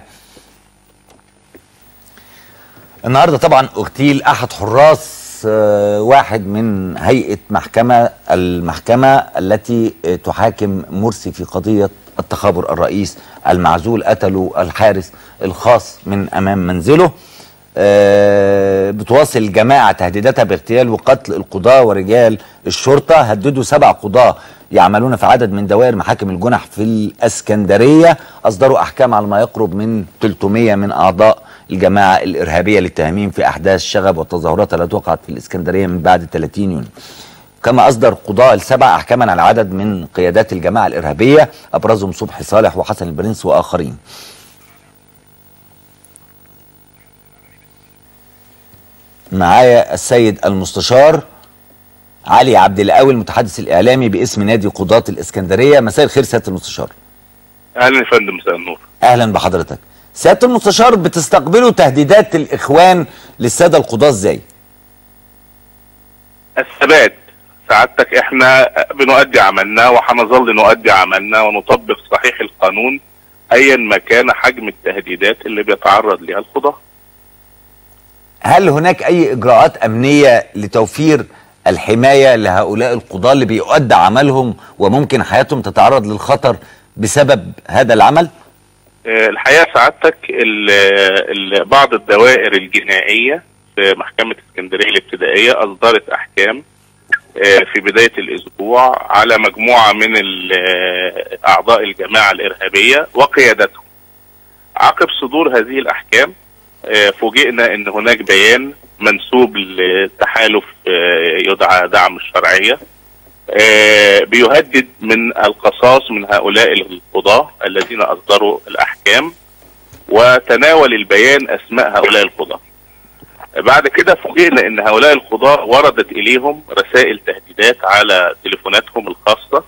النهارده طبعا اغتيل احد حراس آه، واحد من هيئه محكمه المحكمه التي آه، تحاكم مرسي في قضيه التخابر الرئيس المعزول قتلوا الحارس الخاص من امام منزله آه، بتواصل جماعة تهديداتها باغتيال وقتل القضاة ورجال الشرطة هددوا سبع قضاة يعملون في عدد من دوائر محاكم الجنح في الاسكندرية أصدروا أحكام على ما يقرب من 300 من أعضاء الجماعة الإرهابية للتهميم في أحداث شغب والتظاهرات التي وقعت في الإسكندرية من بعد 30 يونيو كما أصدر قضاء السبع أحكاما على عدد من قيادات الجماعة الإرهابية أبرزهم صبحي صالح وحسن البرنس وآخرين معايا السيد المستشار علي عبد القوي المتحدث الاعلامي باسم نادي قضاة الاسكندريه مساء الخير سياده المستشار اهلا يا فندم مساء النور اهلا بحضرتك سياده المستشار بتستقبلوا تهديدات الاخوان للساده القضاه ازاي الثبات سعادتك احنا بنؤدي عملنا وهنظل نؤدي عملنا ونطبق صحيح القانون ايا ما كان حجم التهديدات اللي بيتعرض لها القضاه هل هناك اي اجراءات امنيه لتوفير الحمايه لهؤلاء القضاه اللي بيؤدى عملهم وممكن حياتهم تتعرض للخطر بسبب هذا العمل آه، الحقيقه سعادتك ال- ال- بعض الدوائر الجنائيه في محكمه اسكندريه الابتدائيه اصدرت احكام آه، في بدايه الاسبوع على مجموعه من ال- آه، اعضاء الجماعه الارهابيه وقيادتهم. عقب صدور هذه الاحكام آه، فوجئنا ان هناك بيان منسوب لتحالف آه، يدعى دعم الشرعيه آه، بيهدد من القصاص من هؤلاء القضاة الذين أصدروا الأحكام وتناول البيان أسماء هؤلاء القضاة بعد كده فوجئنا أن هؤلاء القضاة وردت إليهم رسائل تهديدات على تليفوناتهم الخاصة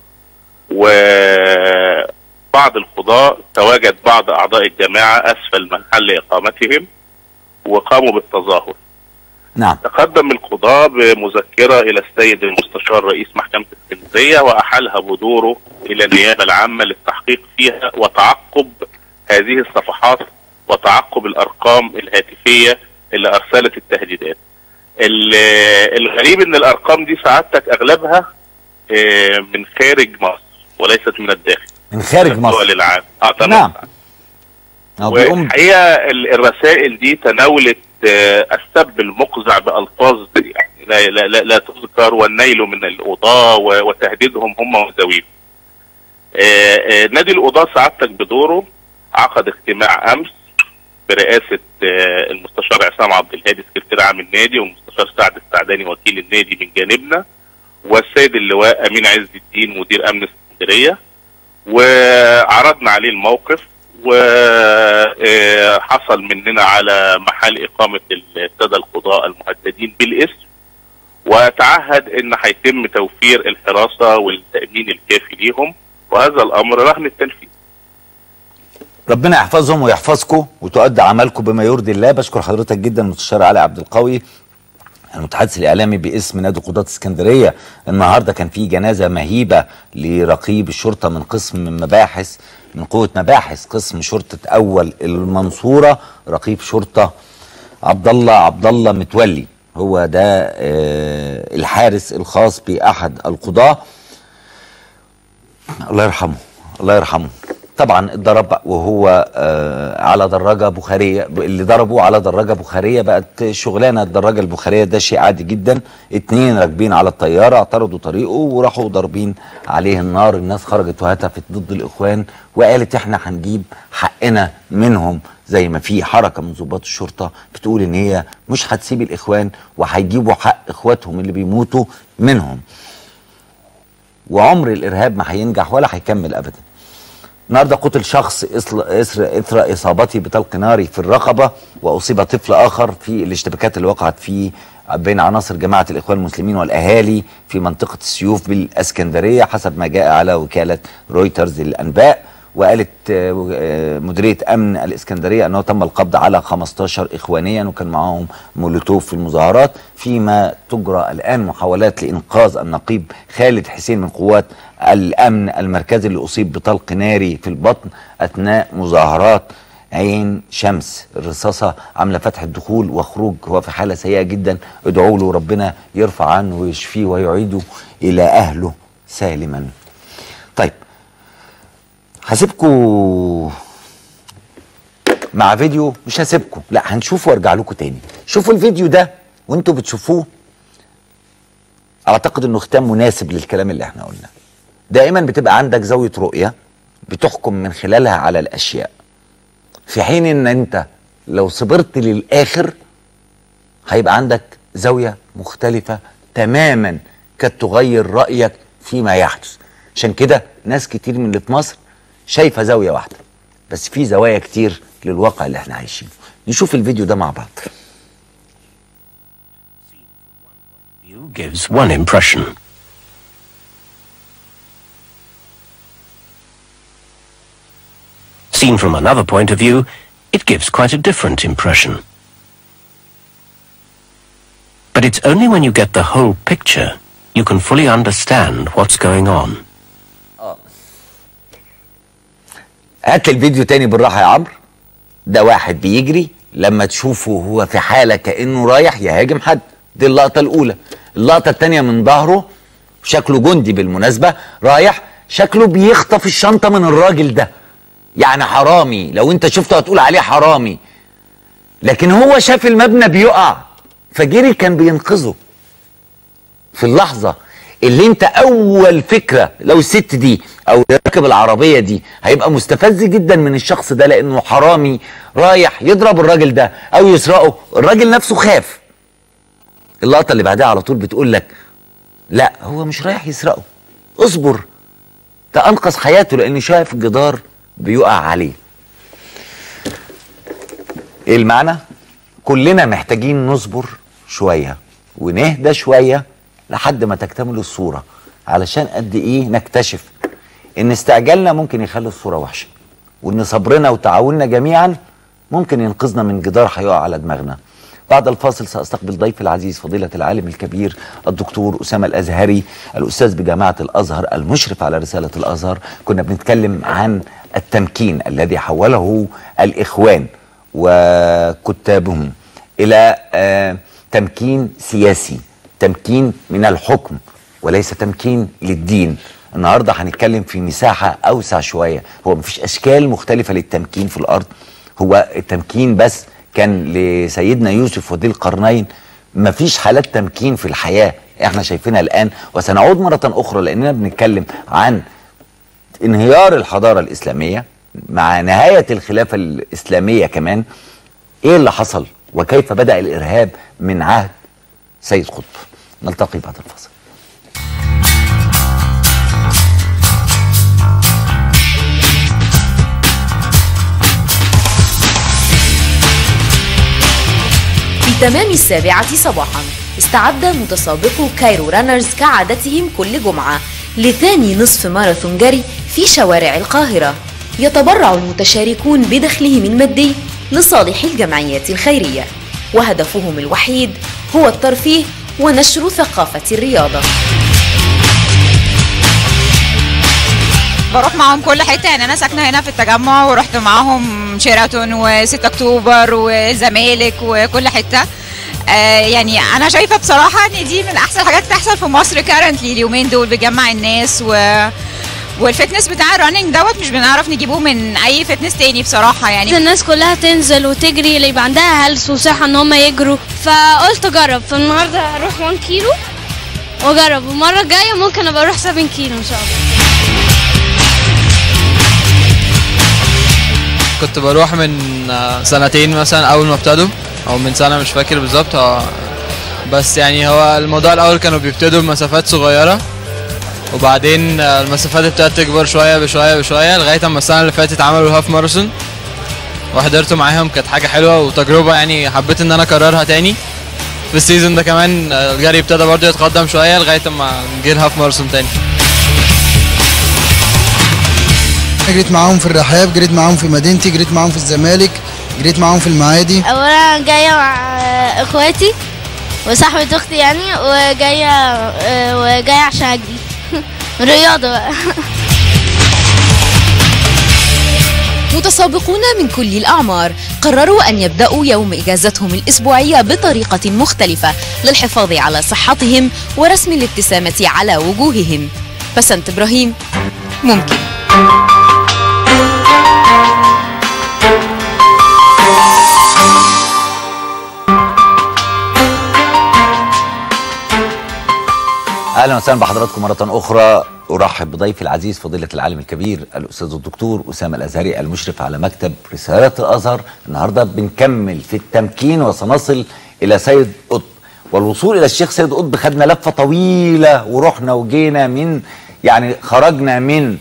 وبعض القضاة تواجد بعض أعضاء الجماعة أسفل محل إقامتهم وقاموا بالتظاهر نعم تقدم القضاة بمذكرة إلى السيد المستشار رئيس محكمة اسكندرية وأحالها بدوره إلى النيابة العامة للتحقيق فيها وتعقب هذه الصفحات وتعقب الأرقام الهاتفية اللي أرسلت التهديدات ال- الغريب إن الأرقام دي سعادتك أغلبها آه، من خارج مصر وليست من الداخل من خارج الدول مصر العام آه تمام. نعم أو بيقوم والحقيقه ال- الرسائل دي تناولت آه، السب المقزع بالفاظ يعني لا, لا, لا, لا تذكر والنيل من القضاه و- وتهديدهم هم وذويهم. آه، آه، نادي القضاه سعادتك بدوره عقد اجتماع امس برئاسه آه، المستشار عصام عبد الهادي سكرتير عام النادي والمستشار سعد السعداني وكيل النادي من جانبنا والسيد اللواء امين عز الدين مدير امن اسكندريه وعرضنا عليه الموقف وحصل مننا على محل إقامة السادة القضاء المهددين بالاسم وتعهد ان هيتم توفير الحراسة والتأمين الكافي ليهم وهذا الامر رهن التنفيذ ربنا يحفظهم ويحفظكم وتؤدي عملكم بما يرضي الله بشكر حضرتك جدا مستشار علي عبد القوي المتحدث الاعلامي باسم نادي قضاة اسكندريه النهارده كان في جنازه مهيبه لرقيب الشرطه من قسم من مباحث من قوه مباحث قسم شرطه اول المنصوره رقيب شرطه عبد الله عبد الله متولي هو ده آه الحارس الخاص باحد القضاه الله يرحمه الله يرحمه طبعا اتضرب وهو آه على دراجه بخاريه اللي ضربوه على دراجه بخاريه بقت شغلانه الدراجه البخاريه ده شيء عادي جدا اتنين راكبين على الطياره اعترضوا طريقه وراحوا ضاربين عليه النار الناس خرجت وهتفت ضد الاخوان وقالت احنا هنجيب حقنا منهم زي ما في حركه من ضباط الشرطه بتقول ان هي مش هتسيب الاخوان وهيجيبوا حق اخواتهم اللي بيموتوا منهم وعمر الارهاب ما هينجح ولا هيكمل ابدا النهارده قتل شخص اثر اثر اصابته بطلق ناري في الرقبه واصيب طفل اخر في الاشتباكات اللي وقعت في بين عناصر جماعه الاخوان المسلمين والاهالي في منطقه السيوف بالاسكندريه حسب ما جاء على وكاله رويترز للانباء وقالت مديريه امن الاسكندريه انه تم القبض على 15 اخوانيا وكان معاهم مولوتوف في المظاهرات فيما تجرى الان محاولات لانقاذ النقيب خالد حسين من قوات الامن المركزي اللي اصيب بطلق ناري في البطن اثناء مظاهرات عين شمس الرصاصة عاملة فتح الدخول وخروج هو في حالة سيئة جدا ادعوا له ربنا يرفع عنه ويشفيه ويعيده إلى أهله سالما طيب هسيبكم مع فيديو مش هسيبكم لا هنشوفه وارجع لكم تاني شوفوا الفيديو ده وانتوا بتشوفوه اعتقد انه ختام مناسب للكلام اللي احنا قلناه دائما بتبقى عندك زاويه رؤيه بتحكم من خلالها على الاشياء في حين ان انت لو صبرت للاخر هيبقى عندك زاويه مختلفه تماما قد تغير رايك فيما يحدث عشان كده ناس كتير من اللي في مصر شايفه زاويه واحده بس في زوايا كتير للواقع اللي احنا عايشينه نشوف الفيديو ده مع بعض gives one impression. Seen from another point of view, it gives quite a different impression. But it's only when you get the whole picture you can fully understand what's going on. هات لي الفيديو تاني بالراحه يا عمرو ده واحد بيجري لما تشوفه هو في حاله كانه رايح يهاجم حد دي اللقطه الاولى اللقطه الثانيه من ظهره شكله جندي بالمناسبه رايح شكله بيخطف الشنطه من الراجل ده يعني حرامي لو انت شفته هتقول عليه حرامي لكن هو شاف المبنى بيقع فجري كان بينقذه في اللحظه اللي انت اول فكره لو الست دي او اللي راكب العربيه دي هيبقى مستفز جدا من الشخص ده لانه حرامي رايح يضرب الراجل ده او يسرقه الراجل نفسه خاف اللقطه اللي بعدها على طول بتقول لك لا هو مش رايح يسرقه اصبر ده انقذ حياته لانه شايف الجدار بيقع عليه ايه المعنى كلنا محتاجين نصبر شويه ونهدى شويه لحد ما تكتمل الصوره علشان قد ايه نكتشف ان استعجالنا ممكن يخلي الصوره وحشه وان صبرنا وتعاوننا جميعا ممكن ينقذنا من جدار هيقع على دماغنا بعد الفاصل ساستقبل ضيفي العزيز فضيله العالم الكبير الدكتور اسامه الازهري الاستاذ بجامعه الازهر المشرف على رساله الازهر كنا بنتكلم عن التمكين الذي حوله الاخوان وكتابهم الى آه تمكين سياسي تمكين من الحكم وليس تمكين للدين النهارده هنتكلم في مساحه اوسع شويه هو مفيش اشكال مختلفه للتمكين في الارض هو التمكين بس كان لسيدنا يوسف وذي القرنين مفيش حالات تمكين في الحياه احنا شايفينها الان وسنعود مره اخرى لاننا بنتكلم عن انهيار الحضاره الاسلاميه مع نهايه الخلافه الاسلاميه كمان ايه اللي حصل وكيف بدا الارهاب من عهد سيد قطب نلتقي بعد الفاصل في تمام السابعة صباحا استعد متسابقو كايرو رانرز كعادتهم كل جمعة لثاني نصف ماراثون جري في شوارع القاهرة يتبرع المتشاركون بدخلهم المادي لصالح الجمعيات الخيرية وهدفهم الوحيد هو الترفيه ونشر ثقافة الرياضة بروح معاهم كل حته يعني انا ساكنه هنا في التجمع ورحت معاهم شيراتون و6 اكتوبر والزمالك وكل حته آه يعني انا شايفه بصراحه ان دي من احسن الحاجات اللي بتحصل في مصر كارنتلي اليومين دول بيجمع الناس و والفتنس بتاع الرننج دوت مش بنعرف نجيبوه من اي فتنس تاني بصراحه يعني الناس كلها تنزل وتجري اللي يبقى عندها هلس وصحة ان هم يجروا فقلت اجرب فالنهارده هروح 1 كيلو واجرب والمره الجايه ممكن ابقى اروح 7 كيلو ان شاء الله كنت بروح من آه، سنتين مثلا اول ما ابتدوا او من سنه مش فاكر بالظبط آه، بس يعني هو الموضوع الاول كانوا بيبتدوا بمسافات صغيره وبعدين آه، المسافات ابتدت تكبر شويه بشويه بشويه لغايه اما السنه اللي فاتت عملوا الهاف ماراثون وحضرت معاهم كانت حاجه حلوه وتجربه يعني حبيت ان انا اكررها تاني في السيزون ده كمان آه، الجري ابتدى برضه يتقدم شويه لغايه اما جه الهاف ماراثون تاني جريت معاهم في الرحاب جريت معاهم في مدينتي جريت معاهم في الزمالك جريت معاهم في المعادي اولا جايه مع اخواتي وصاحبة اختي يعني وجايه آه، وجايه عشان اجري رياضه بقى متسابقون من كل الأعمار قرروا أن يبدأوا يوم إجازتهم الأسبوعية بطريقة مختلفة للحفاظ على صحتهم ورسم الابتسامة على وجوههم بسنت إبراهيم ممكن اهلا وسهلا بحضراتكم مره اخرى ارحب بضيفي العزيز فضيله العالم الكبير الاستاذ الدكتور اسامه الازهري المشرف على مكتب رساله الازهر النهارده بنكمل في التمكين وسنصل الى سيد قطب والوصول الى الشيخ سيد قطب خدنا لفه طويله ورحنا وجينا من يعني خرجنا من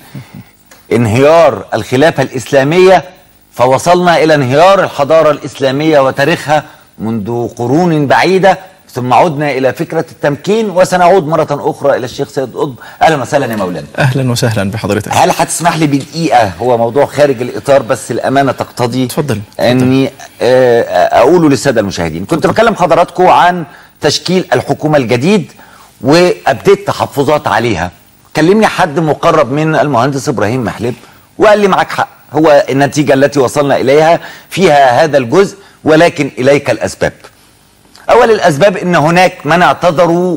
انهيار الخلافه الاسلاميه فوصلنا الى انهيار الحضاره الاسلاميه وتاريخها منذ قرون بعيده ثم عدنا الى فكره التمكين وسنعود مره اخرى الى الشيخ سيد قطب اهلا وسهلا يا مولانا اهلا وسهلا بحضرتك هل هتسمح لي بدقيقه هو موضوع خارج الاطار بس الامانه تقتضي اتفضل اني آه، اقوله للساده المشاهدين كنت بكلم حضراتكم عن تشكيل الحكومه الجديد وابديت تحفظات عليها كلمني حد مقرب من المهندس ابراهيم محلب وقال لي معك حق هو النتيجه التي وصلنا اليها فيها هذا الجزء ولكن اليك الاسباب اول الاسباب ان هناك من اعتذروا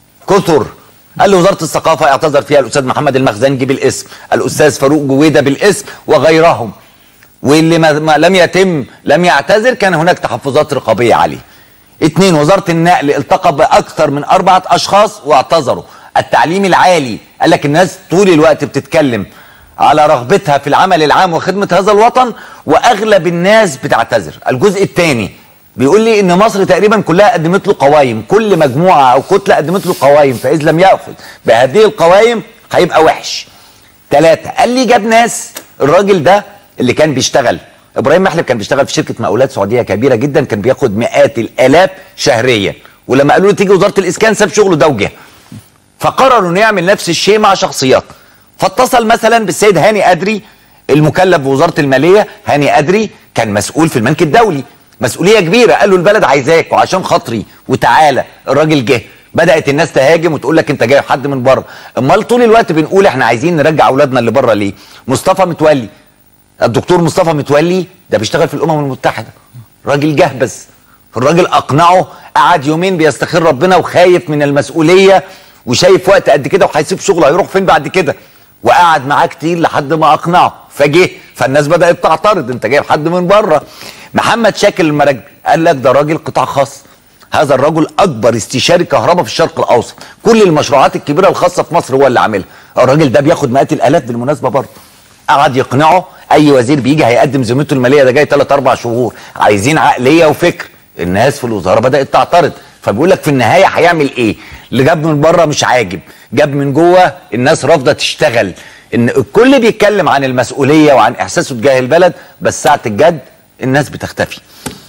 كثر قال له وزاره الثقافه اعتذر فيها الاستاذ محمد المخزنجي بالاسم الاستاذ فاروق جويده بالاسم وغيرهم واللي ما ما لم يتم لم يعتذر كان هناك تحفظات رقابيه عليه اثنين وزاره النقل التقى باكثر من اربعه اشخاص واعتذروا التعليم العالي قال لك الناس طول الوقت بتتكلم على رغبتها في العمل العام وخدمه هذا الوطن واغلب الناس بتعتذر الجزء الثاني بيقول لي ان مصر تقريبا كلها قدمت له قوائم كل مجموعه او كتله قدمت له قوائم فاذا لم ياخذ بهذه القوائم هيبقى وحش ثلاثة قال لي جاب ناس الراجل ده اللي كان بيشتغل ابراهيم محلب كان بيشتغل في شركه مقاولات سعوديه كبيره جدا كان بياخد مئات الالاف شهريا ولما قالوا له تيجي وزاره الاسكان ساب شغله ده وجه فقرروا انه يعمل نفس الشيء مع شخصيات فاتصل مثلا بالسيد هاني ادري المكلف بوزاره الماليه هاني ادري كان مسؤول في البنك الدولي مسؤوليه كبيره قال له البلد عايزاك وعشان خاطري وتعالى الراجل جه بدات الناس تهاجم وتقول لك انت جايب حد من بره امال طول الوقت بنقول احنا عايزين نرجع اولادنا اللي بره ليه مصطفى متولي الدكتور مصطفى متولي ده بيشتغل في الامم المتحده راجل جهبذ الراجل اقنعه قعد يومين بيستخير ربنا وخايف من المسؤوليه وشايف وقت قد كده وهيسيب شغله هيروح فين بعد كده وقعد معاه كتير لحد ما اقنعه فجه فالناس بدات تعترض انت جايب حد من بره محمد شاكر المراكبي قال لك ده راجل قطاع خاص هذا الرجل اكبر استشاري كهرباء في الشرق الاوسط كل المشروعات الكبيره الخاصه في مصر هو اللي عاملها الراجل ده بياخد مئات الالاف بالمناسبه برضه قعد يقنعه اي وزير بيجي هيقدم ذمته الماليه ده جاي 3 4 شهور عايزين عقليه وفكر الناس في الوزاره بدات تعترض فبيقول لك في النهايه هيعمل ايه اللي جاب من بره مش عاجب جاب من جوه الناس رافضه تشتغل ان الكل بيتكلم عن المسؤوليه وعن احساسه تجاه البلد بس ساعه الجد الناس بتختفي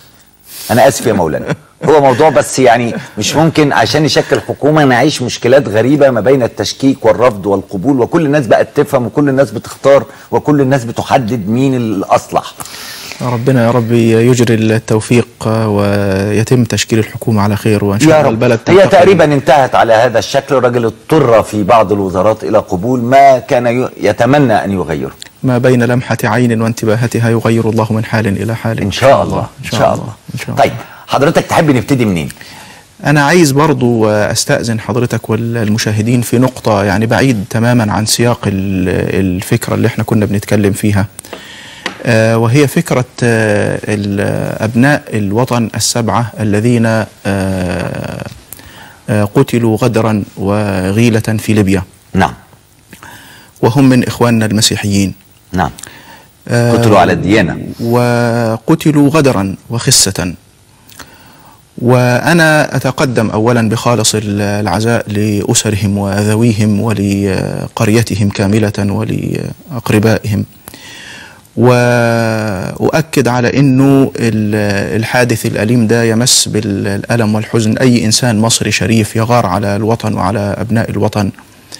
انا اسف يا مولانا هو موضوع بس يعني مش ممكن عشان نشكل حكومه نعيش مشكلات غريبه ما بين التشكيك والرفض والقبول وكل الناس بقت تفهم وكل الناس بتختار وكل الناس بتحدد مين الاصلح ربنا يا رب يجري التوفيق ويتم تشكيل الحكومة على خير وإن شاء يا الله رب البلد هي تنتقل تقريبا انتهت على هذا الشكل الراجل اضطر في بعض الوزارات الى قبول ما كان ي- يتمنى ان يغيره ما بين لمحة عين وانتباهتها يغير الله من حال إلى حال ان شاء الله ان شاء الله إن شاء الله طيب حضرتك تحب نبتدي منين أنا عايز برضو أستأذن حضرتك والمشاهدين في نقطة يعني بعيد تماما عن سياق ال- الفكرة اللي احنا كنا بنتكلم فيها آه، وهي فكرة آه، ال- أبناء الوطن السبعة الذين آه، آه، قتلوا غدرا وغيلة في ليبيا نعم وهم من إخواننا المسيحيين نعم آه، قتلوا على الديانة وقتلوا غدرا وخسة وأنا أتقدم أولا بخالص ال- العزاء لأسرهم وذويهم ولقريتهم كاملة ولأقربائهم وأؤكد على أنه ال- الحادث الأليم ده يمس بالألم والحزن أي إنسان مصري شريف يغار على الوطن وعلى أبناء الوطن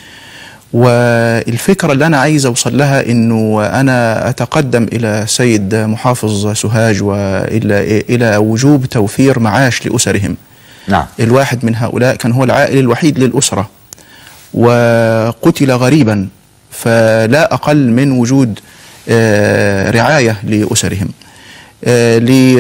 والفكرة اللي أنا عايز أوصل لها إنه أنا أتقدم إلى سيد محافظ سوهاج وإلى إلى وجوب توفير معاش لأسرهم نعم الواحد من هؤلاء كان هو العائل الوحيد للأسرة وقتل غريبا فلا أقل من وجود آه، رعاية لأسرهم آه،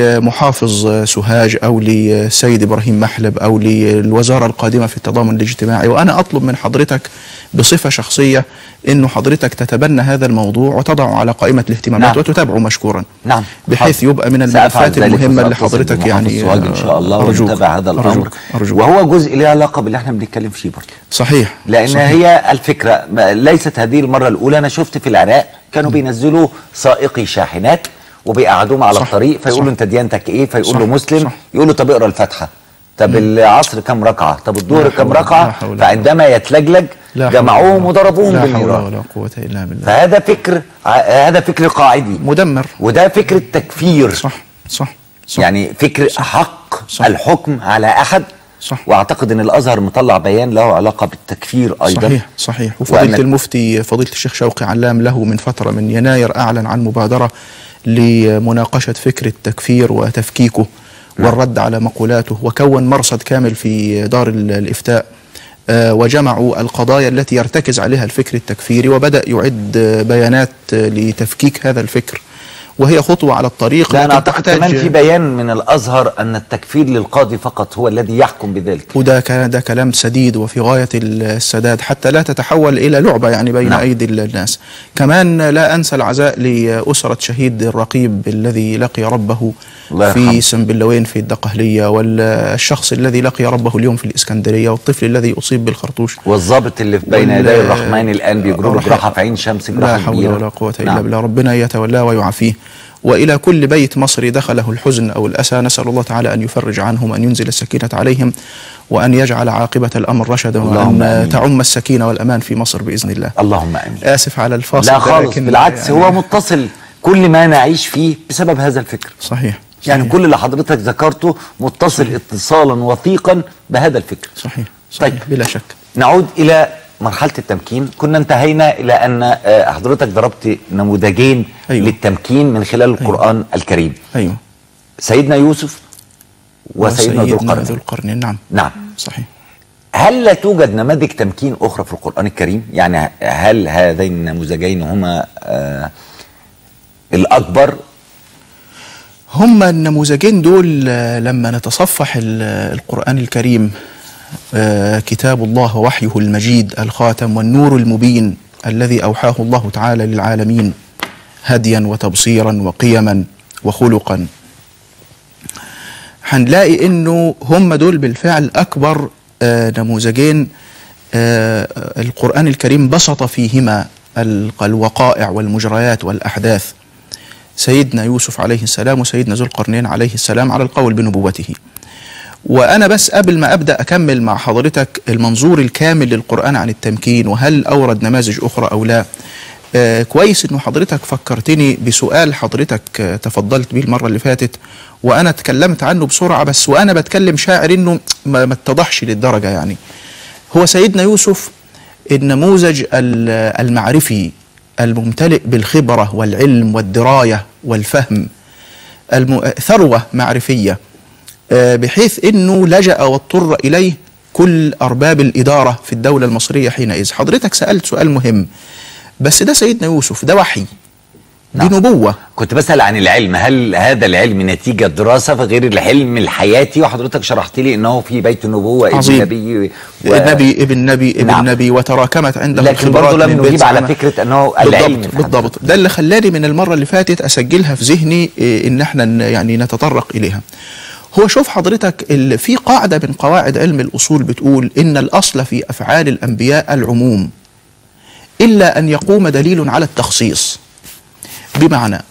لمحافظ سوهاج أو لسيد إبراهيم محلب أو للوزارة القادمة في التضامن الاجتماعي وأنا أطلب من حضرتك بصفة شخصية أنه حضرتك تتبنى هذا الموضوع وتضعه على قائمة الاهتمامات نعم. وتتابعه مشكورا نعم بحيث حاضر. يبقى من سأفعل الملفات ذلك المهمة اللي وسأتصل حضرتك بمحافظ يعني سوهاج ان شاء الله أرجوك ونتابع هذا الامر أرجوك أرجوك وهو جزء له علاقه باللي احنا بنتكلم فيه برضه صحيح لان صحيح. هي الفكره ما- ليست هذه المره الاولى انا شفت في العراق كانوا بينزلوا سائقي شاحنات وبيقعدوهم على صح. الطريق فيقولوا صح. انت ديانتك ايه فيقول صح. له مسلم صح. يقول له طب اقرا الفاتحه طب العصر كم ركعه طب الظهر لا كم حول- لا ركعه حول ولا فعندما يتلجلج لا حول جمعوهم ولا- وضربوهم لا حول بالنيران ولا قوة إلا بالله فهذا فكر ع- هذا فكر قاعدي مدمر وده فكر تكفير صح صح صح يعني فكر حق صح. الحكم على احد صح. واعتقد ان الازهر مطلع بيان له علاقه بالتكفير ايضا صحيح صحيح وفضيلة وأن- المفتي فضيلة الشيخ شوقي علام له من فترة من يناير أعلن عن مبادرة لمناقشة فكر التكفير وتفكيكه والرد على مقولاته وكون مرصد كامل في دار ال- الإفتاء آه، وجمعوا القضايا التي يرتكز عليها الفكر التكفيري وبدأ يعد آه، بيانات آه، لتفكيك هذا الفكر وهي خطوة على الطريق لا انا لكن اعتقد تحتاج- كمان في بيان من الازهر ان التكفير للقاضي فقط هو الذي يحكم بذلك وده كان ده كلام سديد وفي غاية السداد حتى لا تتحول إلى لعبة يعني بين نعم. نعم. أيدي الناس كمان لا أنسى العزاء لأسرة شهيد الرقيب الذي لقي ربه الله يرحمه. في سنبلاوين في الدقهلية والشخص الذي لقي ربه اليوم في الإسكندرية والطفل الذي أصيب بالخرطوش والضابط اللي في بين وال- يدي الرحمن الان بيجروا له الرحمن- جراحه في عين شمس لا جراحه حول كبيره ولا قوة إلا نعم. بالله ربنا يتولاه ويعافيه وإلى كل بيت مصري دخله الحزن أو الأسى نسأل الله تعالى أن يفرج عنهم وأن ينزل السكينة عليهم وأن يجعل عاقبة الأمر رشدا اللهم وأن آمين. تعم السكينة والأمان في مصر بإذن الله اللهم امين آسف على الفاصل لا ده، خالص لكن بالعكس يعني هو متصل كل ما نعيش فيه بسبب هذا الفكر صحيح يعني صحيح. كل اللي حضرتك ذكرته متصل اتصالا وثيقا بهذا الفكر صحيح صحيح طيب. بلا شك نعود الى مرحله التمكين كنا انتهينا الى ان آه، حضرتك ضربت نموذجين أيوة. للتمكين من خلال القران الكريم أيوه سيدنا يوسف وسيدنا ذو ذو القرنين القرنين نعم نعم صحيح هل لا توجد نماذج تمكين اخرى في القران الكريم يعني هل هذين النموذجين هما آه الاكبر هم النموذجين دول آه، لما نتصفح ال- القرآن الكريم آه، كتاب الله ووحيه المجيد الخاتم والنور المبين الذي أوحاه الله تعالى للعالمين هديا وتبصيرا وقيما وخلقا هنلاقي انه هم دول بالفعل اكبر آه، نموذجين آه، القرآن الكريم بسط فيهما ال- الوقائع والمجريات والأحداث سيدنا يوسف عليه السلام وسيدنا ذو القرنين عليه السلام على القول بنبوته وأنا بس قبل ما أبدأ أكمل مع حضرتك المنظور الكامل للقرآن عن التمكين وهل أورد نماذج أخرى أو لا آه كويس إنه حضرتك فكرتني بسؤال حضرتك آه تفضلت بيه المرة اللي فاتت وأنا اتكلمت عنه بسرعة بس وأنا بتكلم شاعر إنه ما ما اتضحش للدرجة يعني هو سيدنا يوسف النموذج ال- المعرفي الممتلئ بالخبرة والعلم والدراية والفهم الم... ثروة معرفية آه، بحيث أنه لجأ واضطر إليه كل أرباب الإدارة في الدولة المصرية حينئذ حضرتك سألت سؤال مهم بس ده سيدنا يوسف ده وحي دي نبوة كنت بسأل عن العلم هل هذا العلم نتيجة دراسة غير العلم الحياتي وحضرتك شرحت لي انه في بيت النبوة ابن عظيم. نبي نبي ابن نبي ابن نعم. نبي وتراكمت عنده لكن الخبرات برضه من لم بيت نجيب على سلمة. فكرة انه العلم بالضبط بالضبط ده اللي خلاني من المره اللي فاتت اسجلها في ذهني إيه، ان احنا ن- يعني نتطرق اليها هو شوف حضرتك ال- في قاعده من قواعد علم الاصول بتقول ان الاصل في افعال الانبياء العموم الا ان يقوم دليل على التخصيص بمعنى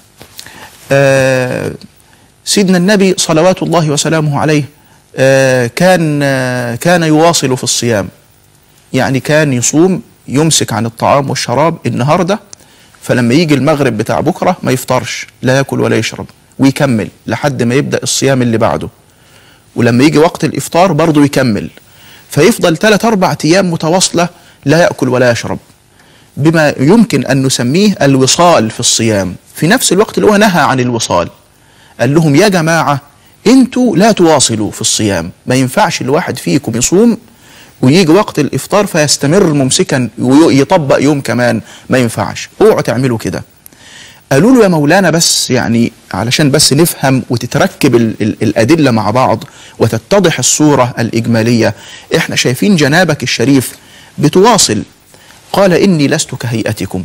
آه سيدنا النبي صلوات الله وسلامه عليه آه كان آه كان يواصل في الصيام يعني كان يصوم يمسك عن الطعام والشراب النهارده فلما يجي المغرب بتاع بكره ما يفطرش لا ياكل ولا يشرب ويكمل لحد ما يبدا الصيام اللي بعده ولما يجي وقت الافطار برضه يكمل فيفضل ثلاث اربع ايام متواصله لا ياكل ولا يشرب بما يمكن ان نسميه الوصال في الصيام في نفس الوقت اللي هو نهى عن الوصال قال لهم يا جماعه انتوا لا تواصلوا في الصيام ما ينفعش الواحد فيكم يصوم ويجي وقت الافطار فيستمر ممسكا ويطبق يوم كمان ما ينفعش اوعوا تعملوا كده قالوا له يا مولانا بس يعني علشان بس نفهم وتتركب ال ال الادله مع بعض وتتضح الصوره الاجماليه احنا شايفين جنابك الشريف بتواصل قال اني لست كهيئتكم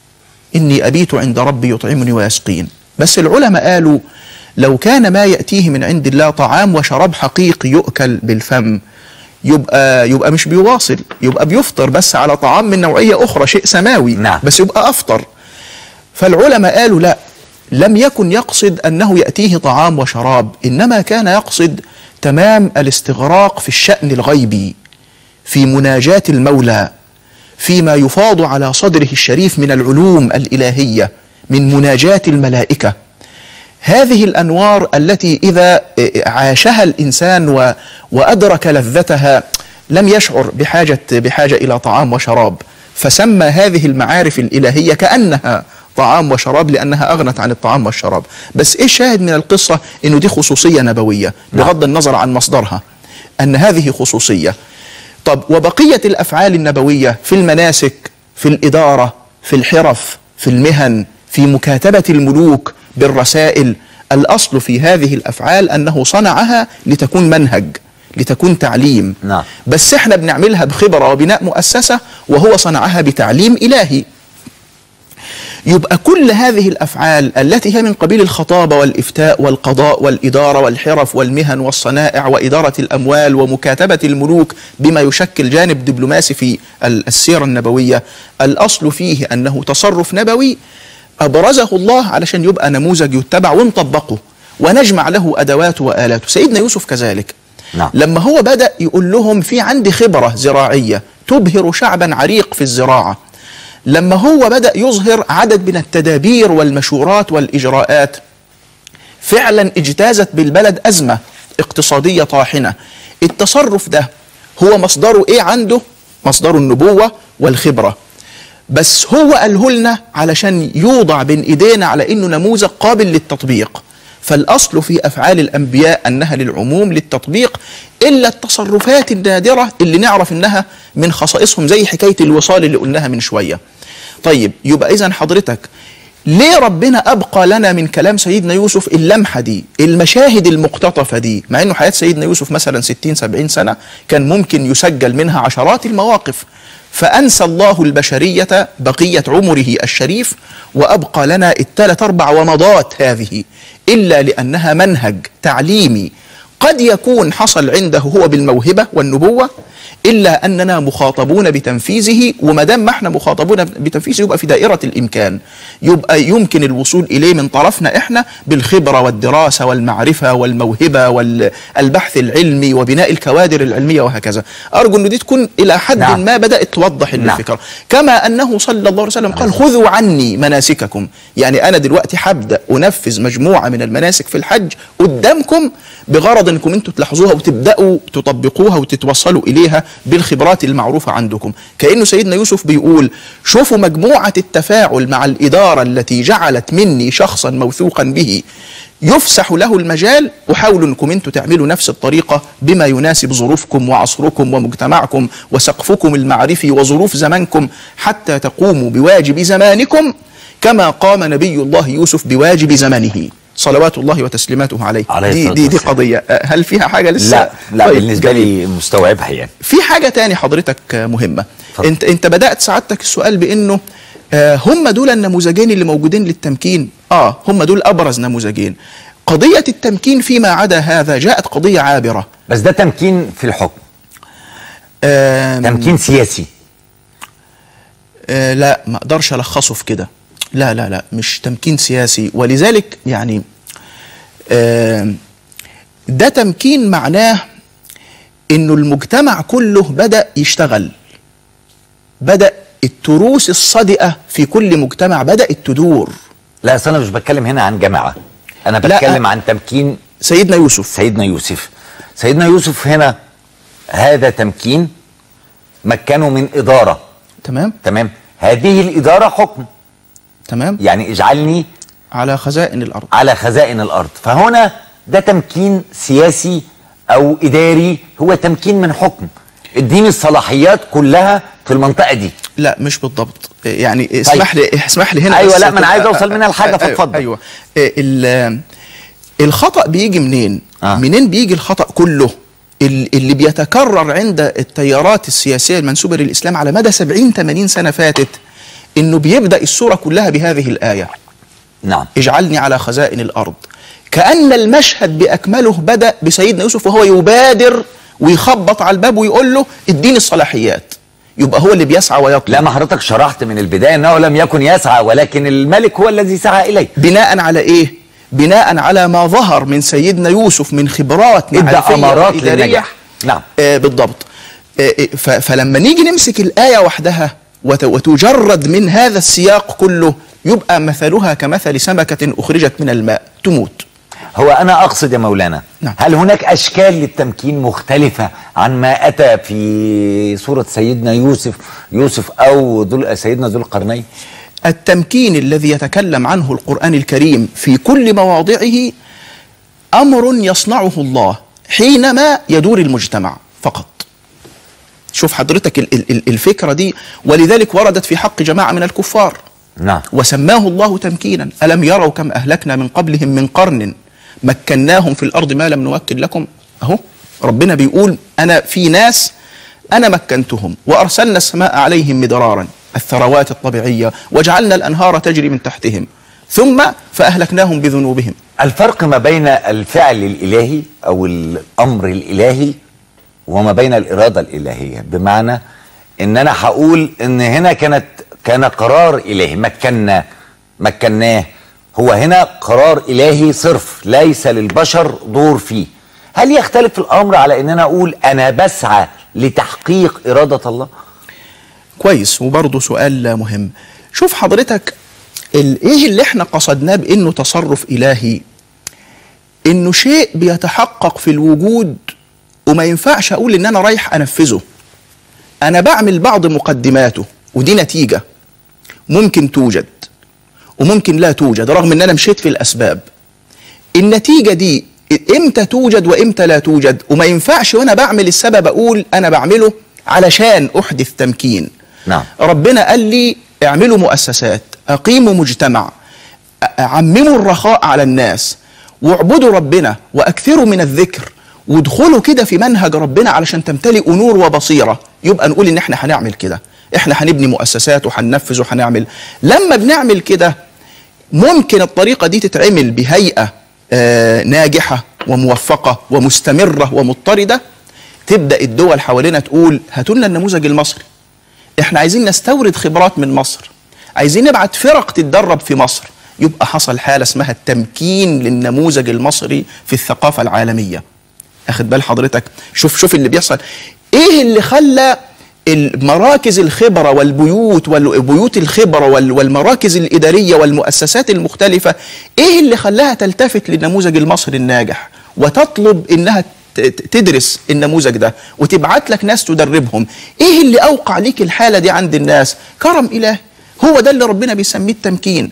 اني ابيت عند ربي يطعمني ويسقين بس العلماء قالوا لو كان ما ياتيه من عند الله طعام وشراب حقيقي يؤكل بالفم يبقى يبقى مش بيواصل يبقى بيفطر بس على طعام من نوعيه اخرى شيء سماوي نعم. بس يبقى افطر فالعلماء قالوا لا لم يكن يقصد انه ياتيه طعام وشراب انما كان يقصد تمام الاستغراق في الشان الغيبي في مناجاه المولى فيما يفاض على صدره الشريف من العلوم الالهيه من مناجاه الملائكه هذه الانوار التي اذا عاشها الانسان و وادرك لذتها لم يشعر بحاجه بحاجه الى طعام وشراب فسمى هذه المعارف الالهيه كانها طعام وشراب لانها اغنت عن الطعام والشراب بس ايه الشاهد من القصه انه دي خصوصيه نبويه بغض النظر عن مصدرها ان هذه خصوصيه طب وبقيه الافعال النبويه في المناسك في الاداره في الحرف في المهن في مكاتبه الملوك بالرسائل الاصل في هذه الافعال انه صنعها لتكون منهج لتكون تعليم نعم. بس احنا بنعملها بخبره وبناء مؤسسه وهو صنعها بتعليم الهي يبقى كل هذه الافعال التي هي من قبيل الخطابه والافتاء والقضاء والاداره والحرف والمهن والصنائع واداره الاموال ومكاتبه الملوك بما يشكل جانب دبلوماسي في السيره النبويه الاصل فيه انه تصرف نبوي ابرزه الله علشان يبقى نموذج يتبع ونطبقه ونجمع له ادواته والاته سيدنا يوسف كذلك نعم. لما هو بدا يقول لهم في عندي خبره زراعيه تبهر شعبا عريق في الزراعه لما هو بدا يظهر عدد من التدابير والمشورات والاجراءات فعلا اجتازت بالبلد ازمه اقتصاديه طاحنه التصرف ده هو مصدره ايه عنده مصدره النبوه والخبره بس هو قاله لنا علشان يوضع بين ايدينا على انه نموذج قابل للتطبيق فالاصل في افعال الانبياء انها للعموم للتطبيق الا التصرفات النادره اللي نعرف انها من خصائصهم زي حكايه الوصال اللي قلناها من شويه. طيب يبقى اذا حضرتك ليه ربنا ابقى لنا من كلام سيدنا يوسف اللمحه دي المشاهد المقتطفه دي مع انه حياه سيدنا يوسف مثلا 60 70 سنه كان ممكن يسجل منها عشرات المواقف فأنسى الله البشرية بقية عمره الشريف وأبقى لنا الثلاث أربع ومضات هذه إلا لأنها منهج تعليمي قد يكون حصل عنده هو بالموهبة والنبوة إلا أننا مخاطبون بتنفيذه وما دام ما احنا مخاطبون بتنفيذه يبقى في دائرة الإمكان يبقى يمكن الوصول إليه من طرفنا احنا بالخبرة والدراسة والمعرفة والموهبة والبحث العلمي وبناء الكوادر العلمية وهكذا أرجو أن دي تكون إلى حد نعم. ما بدأت توضح نعم. الفكرة كما أنه صلى الله عليه وسلم قال خذوا عني مناسككم يعني أنا دلوقتي هبدأ أنفذ مجموعة من المناسك في الحج قدامكم بغرض أنكم أنتم تلاحظوها وتبدأوا تطبقوها وتتوصلوا إليها بالخبرات المعروفة عندكم كأنه سيدنا يوسف بيقول شوفوا مجموعة التفاعل مع الإدارة التي جعلت مني شخصا موثوقا به يفسح له المجال وحاولوا انكم انتوا تعملوا نفس الطريقه بما يناسب ظروفكم وعصركم ومجتمعكم وسقفكم المعرفي وظروف زمانكم حتى تقوموا بواجب زمانكم كما قام نبي الله يوسف بواجب زمنه صلوات الله وتسليماته عليه, عليه دي, الصلاة دي, دي والسلام. قضيه أه، هل فيها حاجه لسه لا لا طيب، بالنسبه جميل. لي مستوعبها يعني في حاجة تاني حضرتك آه، مهمة اتفضل. انت انت بدأت سعادتك السؤال بانه آه، هم دول النموذجين اللي موجودين للتمكين اه هم دول ابرز نموذجين قضية التمكين فيما عدا هذا جاءت قضية عابرة بس ده تمكين في الحكم آم، تمكين سياسي آه لا ما اقدرش الخصه في كده لا لا لا مش تمكين سياسي ولذلك يعني آه ده تمكين معناه انه المجتمع كله بدا يشتغل بدا التروس الصادئه في كل مجتمع بدات تدور لا أصل انا مش بتكلم هنا عن جماعه انا لا. بتكلم عن تمكين سيدنا يوسف سيدنا يوسف سيدنا يوسف هنا هذا تمكين مكنه من اداره تمام تمام هذه الاداره حكم تمام يعني اجعلني على خزائن الارض على خزائن الارض فهنا ده تمكين سياسي او اداري هو تمكين من حكم اديني الصلاحيات كلها في المنطقه دي لا مش بالضبط يعني اسمح لي اسمح لي هنا أيوة، بس لا، ما أنا تبقى- عايز أوصل منها لحاجة، أيوة، فاتفضل. ايوه آه، ال- الخطا بيجي منين آه. منين بيجي الخطا كله ال- اللي بيتكرر عند التيارات السياسيه المنسوبه للاسلام على مدى 70 80 سنه فاتت انه بيبدا السوره كلها بهذه الايه نعم اجعلني على خزائن الارض كان المشهد باكمله بدا بسيدنا يوسف وهو يبادر ويخبط على الباب ويقول له اديني الصلاحيات يبقى هو اللي بيسعى ويطلب لا ما حضرتك شرحت من البدايه انه لم يكن يسعى ولكن الملك هو الذي سعى اليه بناء على ايه؟ بناء على ما ظهر من سيدنا يوسف من خبرات ادى معرفية امارات وإدارية. للنجاح نعم آه بالضبط آه آه، ف- فلما نيجي نمسك الآية وحدها وت- وتجرد من هذا السياق كله يبقى مثلها كمثل سمكة أخرجت من الماء تموت هو انا اقصد يا مولانا نعم. هل هناك اشكال للتمكين مختلفه عن ما اتى في سوره سيدنا يوسف يوسف او ذو سيدنا ذو القرنين التمكين الذي يتكلم عنه القرآن الكريم في كل مواضعه أمر يصنعه الله حينما يدور المجتمع فقط شوف حضرتك ال- ال- ال- الفكرة دي ولذلك وردت في حق جماعة من الكفار نعم وسماه الله تمكينا ألم يروا كم أهلكنا من قبلهم من قرن مكناهم في الأرض ما لم نمكن لكم أهو ربنا بيقول أنا في ناس أنا مكنتهم وأرسلنا السماء عليهم مدرارا الثروات الطبيعية وجعلنا الأنهار تجري من تحتهم ثم فأهلكناهم بذنوبهم الفرق ما بين الفعل الالهي او الامر الالهي وما بين الاراده الالهيه بمعنى ان انا هقول ان هنا كانت كان قرار الهي مكنا مكناه هو هنا قرار الهي صرف ليس للبشر دور فيه هل يختلف الامر على ان انا اقول انا بسعى لتحقيق اراده الله كويس وبرضه سؤال مهم شوف حضرتك ال- ايه اللي احنا قصدناه بانه تصرف الهي انه شيء بيتحقق في الوجود وما ينفعش اقول ان انا رايح انفذه انا بعمل بعض مقدماته ودي نتيجه ممكن توجد وممكن لا توجد رغم ان انا مشيت في الاسباب النتيجه دي امتى توجد وامتى لا توجد وما ينفعش وانا بعمل السبب اقول انا بعمله علشان احدث تمكين نعم ربنا قال لي اعملوا مؤسسات اقيموا مجتمع أ- عمموا الرخاء على الناس واعبدوا ربنا واكثروا من الذكر وادخلوا كده في منهج ربنا علشان تمتلئوا نور وبصيره يبقى نقول ان احنا هنعمل كده احنا هنبني مؤسسات وهننفذ وهنعمل لما بنعمل كده ممكن الطريقه دي تتعمل بهيئه آه ناجحه وموفقه ومستمره ومضطرده تبدا الدول حوالينا تقول هاتوا لنا النموذج المصري احنا عايزين نستورد خبرات من مصر عايزين نبعت فرق تتدرب في مصر يبقى حصل حاله اسمها التمكين للنموذج المصري في الثقافه العالميه اخد بال حضرتك شوف شوف اللي بيحصل ايه اللي خلى المراكز الخبرة والبيوت والبيوت الخبرة وال- والمراكز الإدارية والمؤسسات المختلفة إيه اللي خلاها تلتفت للنموذج المصري الناجح وتطلب إنها ت- ت- تدرس النموذج ده وتبعت لك ناس تدربهم إيه اللي أوقع ليك الحالة دي عند الناس كرم إلهي هو ده اللي ربنا بيسميه التمكين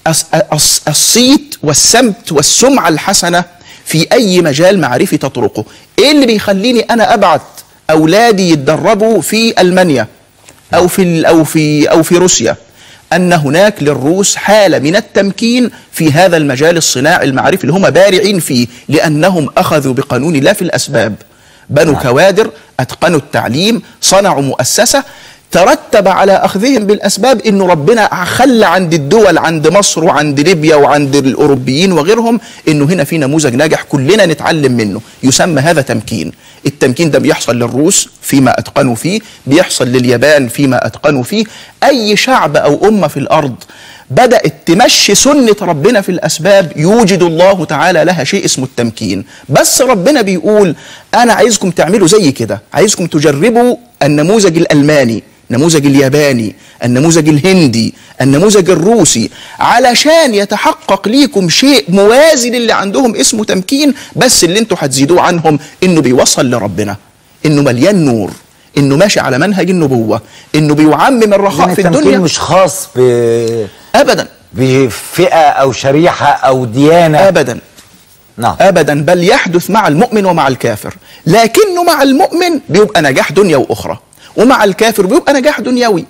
الس- الس- الصيت والسمت والسمعة الحسنة في أي مجال معرفي تطرقه إيه اللي بيخليني أنا أبعت أولادي يتدربوا في ألمانيا أو في ال- أو في أو في روسيا أن هناك للروس حالة من التمكين في هذا المجال الصناعي المعرفي اللي هم بارعين فيه لأنهم أخذوا بقانون لا في الأسباب بنوا كوادر أتقنوا التعليم صنعوا مؤسسة ترتب على أخذهم بالأسباب أن ربنا خلى عند الدول عند مصر وعند ليبيا وعند الأوروبيين وغيرهم أنه هنا في نموذج ناجح كلنا نتعلم منه يسمى هذا تمكين التمكين ده بيحصل للروس فيما أتقنوا فيه بيحصل لليابان فيما أتقنوا فيه أي شعب أو أمة في الأرض بدأت تمشي سنة ربنا في الأسباب يوجد الله تعالى لها شيء اسمه التمكين بس ربنا بيقول أنا عايزكم تعملوا زي كده عايزكم تجربوا النموذج الألماني النموذج الياباني النموذج الهندي النموذج الروسي علشان يتحقق ليكم شيء موازي للي عندهم اسمه تمكين بس اللي انتوا هتزيدوه عنهم انه بيوصل لربنا انه مليان نور انه ماشي على منهج النبوة انه بيعمم الرخاء لأن في التمكين الدنيا مش خاص ب ابدا بفئة أو شريحة أو ديانة ابدا نعم ابدا بل يحدث مع المؤمن ومع الكافر لكنه مع المؤمن بيبقى نجاح دنيا واخرى ومع الكافر بيبقى نجاح دنيوي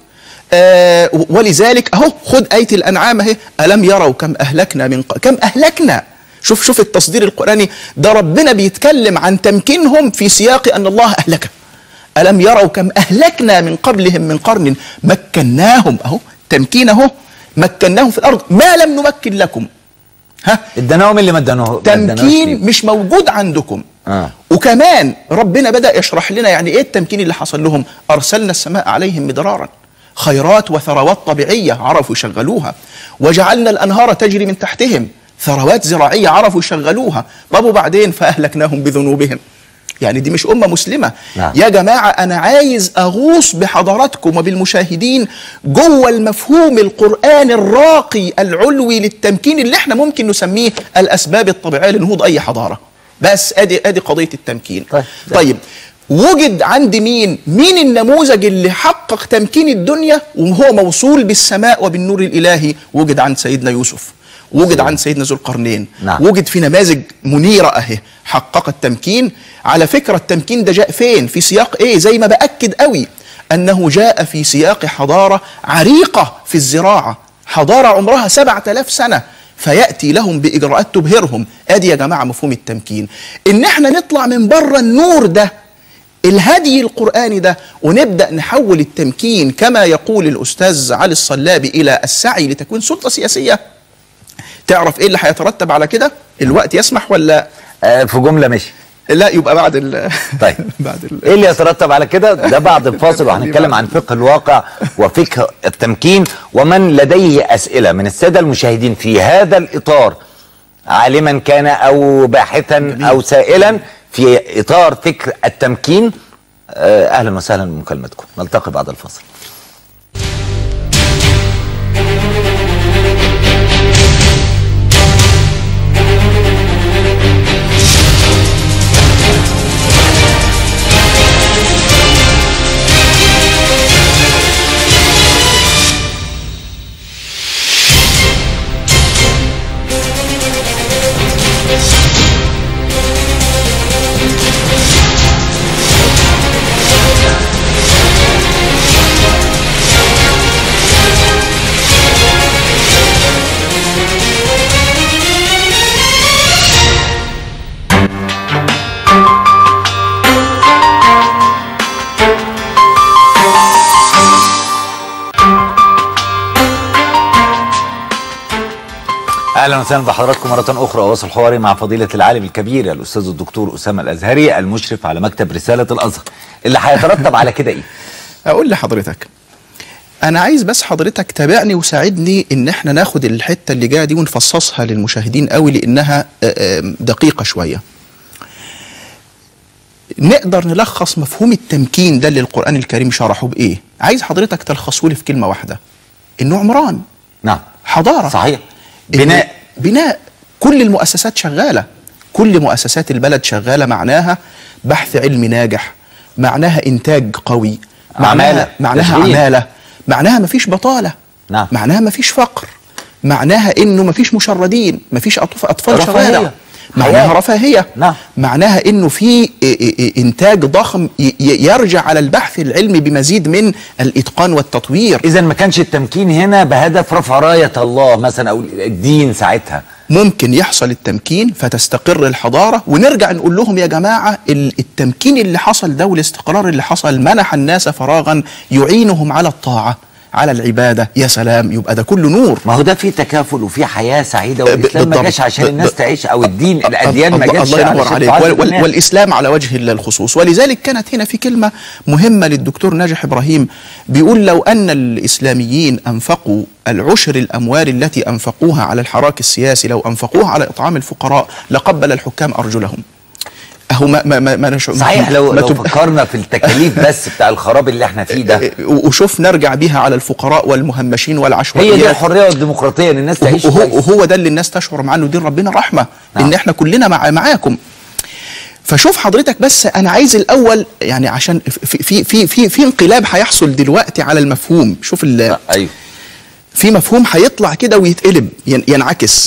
آه ولذلك اهو خد ايه الانعام اهي الم يروا كم اهلكنا من ق... كم اهلكنا شوف شوف التصدير القراني ده ربنا بيتكلم عن تمكينهم في سياق ان الله اهلكه الم يروا كم اهلكنا من قبلهم من قرن مكناهم اهو تمكين اهو مكناهم في الارض ما لم نمكن لكم ها اديناهم اللي ما ادانوه ما ادانوش تمكين ليهم. مش موجود عندكم آه. وكمان ربنا بدأ يشرح لنا يعني ايه التمكين اللي حصل لهم أرسلنا السماء عليهم مدرارا خيرات وثروات طبيعية عرفوا يشغلوها وجعلنا الأنهار تجري من تحتهم ثروات زراعية عرفوا يشغلوها طب وبعدين فأهلكناهم بذنوبهم يعني دي مش أمة مسلمة نعم. يا جماعة أنا عايز أغوص بحضراتكم وبالمشاهدين جوه المفهوم القرآن الراقي العلوي للتمكين اللي احنا ممكن نسميه الأسباب الطبيعية لنهوض أي حضارة بس أدي أدي قضية التمكين طيب. طيب وجد عند مين مين النموذج اللي حقق تمكين الدنيا وهو موصول بالسماء وبالنور الإلهي وجد عند سيدنا يوسف وجد عند سيدنا ذو القرنين نعم. وجد في نماذج منيرة أهي حققت تمكين على فكرة التمكين ده جاء فين في سياق إيه زي ما بأكد قوي أنه جاء في سياق حضارة عريقة في الزراعة حضارة عمرها سبعة آلاف سنة فيأتي لهم بإجراءات تبهرهم أدي يا جماعة مفهوم التمكين إن احنا نطلع من بره النور ده الهدي القرآني ده ونبدأ نحول التمكين كما يقول الأستاذ علي الصلابي إلى السعي لتكوين سلطة سياسية تعرف إيه اللي هيترتب على كده الوقت يسمح ولا آه في جملة ماشي لا يبقى بعد ال طيب بعد ال ايه اللي يترتب على كده ده بعد الفاصل وهنتكلم عن فقه الواقع وفقه التمكين ومن لديه اسئله من الساده المشاهدين في هذا الاطار عالما كان او باحثا او سائلا في اطار فكر التمكين آه، اهلا وسهلا بمكالمتكم نلتقي بعد الفاصل اهلا وسهلا بحضراتكم مره اخرى اواصل حواري مع فضيله العالم الكبير الاستاذ الدكتور اسامه الازهري المشرف على مكتب رساله الازهر اللي هيترتب على كده ايه أقول لحضرتك أنا عايز بس حضرتك تابعني وساعدني إن إحنا ناخد الحتة اللي جاية دي ونفصصها للمشاهدين قوي لأنها آه، آه، دقيقة شوية. نقدر نلخص مفهوم التمكين ده اللي القرآن الكريم شرحه بإيه؟ عايز حضرتك تلخصه لي في كلمة واحدة. إنه عمران نعم حضارة صحيح إن- بناء بناء كل المؤسسات شغالة كل مؤسسات البلد شغالة معناها بحث علمي ناجح معناها إنتاج قوي معناها عمالة، معناها تشغيل. عمالة معناها مفيش بطالة نعم. معناها مفيش فقر معناها انه مفيش مشردين مفيش أطف- اطفال رفاهية. شوارع معناها حياة. رفاهيه نعم. معناها انه في إ- إ- إ- انتاج ضخم ي- ي- يرجع على البحث العلمي بمزيد من الاتقان والتطوير اذا ما كانش التمكين هنا بهدف رفع رايه الله مثلا او الدين ساعتها ممكن يحصل التمكين فتستقر الحضارة ونرجع نقول لهم يا جماعة ال- التمكين اللي حصل ده والاستقرار اللي حصل منح الناس فراغا يعينهم على الطاعة على العبادة يا سلام يبقى ده كله نور ما هو ده في تكافل وفي حياه سعيده ب- والاسلام ما بالضبط. جاش عشان ب- الناس ب- تعيش او الدين الاديان ما الله- جاتش الله ينور علشان عليك تعذب وال- وال- الناس. والاسلام على وجه ال- الخصوص ولذلك كانت هنا في كلمه مهمه للدكتور ناجح ابراهيم بيقول لو ان الاسلاميين انفقوا العشر الاموال التي انفقوها على الحراك السياسي لو انفقوها على اطعام الفقراء لقبل الحكام ارجلهم اهو ما ما ما, ما نش- صحيح لو ما لو تب- فكرنا في التكاليف بس بتاع الخراب اللي احنا فيه ده وشوف نرجع بيها على الفقراء والمهمشين هي دي والعشوائيات الحريه والديمقراطيه ان الناس تعيش وهو, كويس. وهو ده اللي الناس تشعر معاه انه دين ربنا رحمه نعم. ان احنا كلنا مع معاكم فشوف حضرتك بس انا عايز الاول يعني عشان في في في في, في انقلاب هيحصل دلوقتي على المفهوم شوف ال- ايوه في مفهوم هيطلع كده ويتقلب ين- ينعكس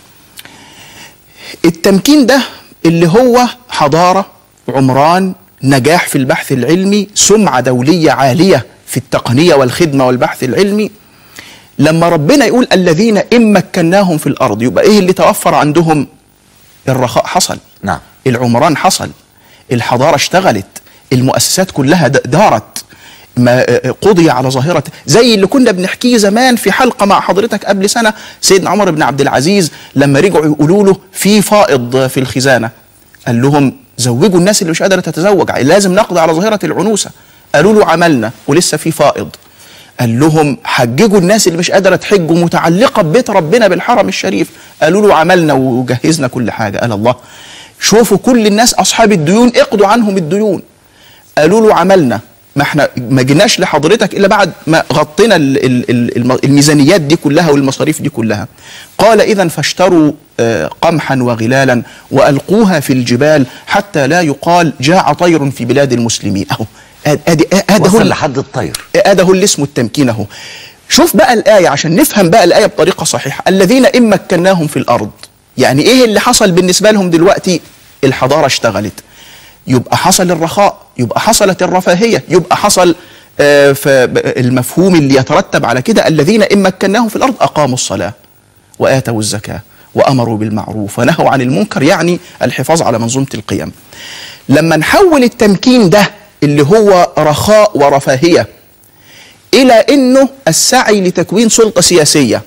التمكين ده اللي هو حضاره عمران نجاح في البحث العلمي سمعه دوليه عاليه في التقنيه والخدمه والبحث العلمي لما ربنا يقول الذين ان مكناهم في الارض يبقى ايه اللي توفر عندهم الرخاء حصل نعم العمران حصل الحضاره اشتغلت المؤسسات كلها د- دارت ما آه، قضي على ظاهرة زي اللي كنا بنحكيه زمان في حلقة مع حضرتك قبل سنة سيدنا عمر بن عبد العزيز لما رجعوا يقولوا له في فائض في الخزانة قال لهم زوجوا الناس اللي مش قادرة تتزوج لازم نقضي على ظاهرة العنوسة قالوا له عملنا ولسه في فائض قال لهم حججوا الناس اللي مش قادرة تحج ومتعلقة ببيت ربنا بالحرم الشريف قالوا له عملنا وجهزنا كل حاجة قال الله شوفوا كل الناس أصحاب الديون اقضوا عنهم الديون قالوا له عملنا ما احنا ما جيناش لحضرتك الا بعد ما غطينا ال- ال- ال- الم- الميزانيات دي كلها والمصاريف دي كلها قال اذا فاشتروا آه، قمحا وغلالا والقوها في الجبال حتى لا يقال جاع طير في بلاد المسلمين اهو ادي ادي ادي هو وصل لحد الطير هذا هو اللي اسمه التمكين اهو شوف بقى الآية عشان نفهم بقى الآية بطريقة صحيحة الذين إن مكناهم في الأرض يعني إيه اللي حصل بالنسبة لهم دلوقتي الحضارة اشتغلت يبقى حصل الرخاء يبقى حصلت الرفاهية يبقى حصل آه، فالمفهوم اللي يترتب على كده الذين إن مكناهم في الأرض أقاموا الصلاة وآتوا الزكاة وأمروا بالمعروف ونهوا عن المنكر يعني الحفاظ على منظومة القيم لما نحول التمكين ده اللي هو رخاء ورفاهية إلى أنه السعي لتكوين سلطة سياسية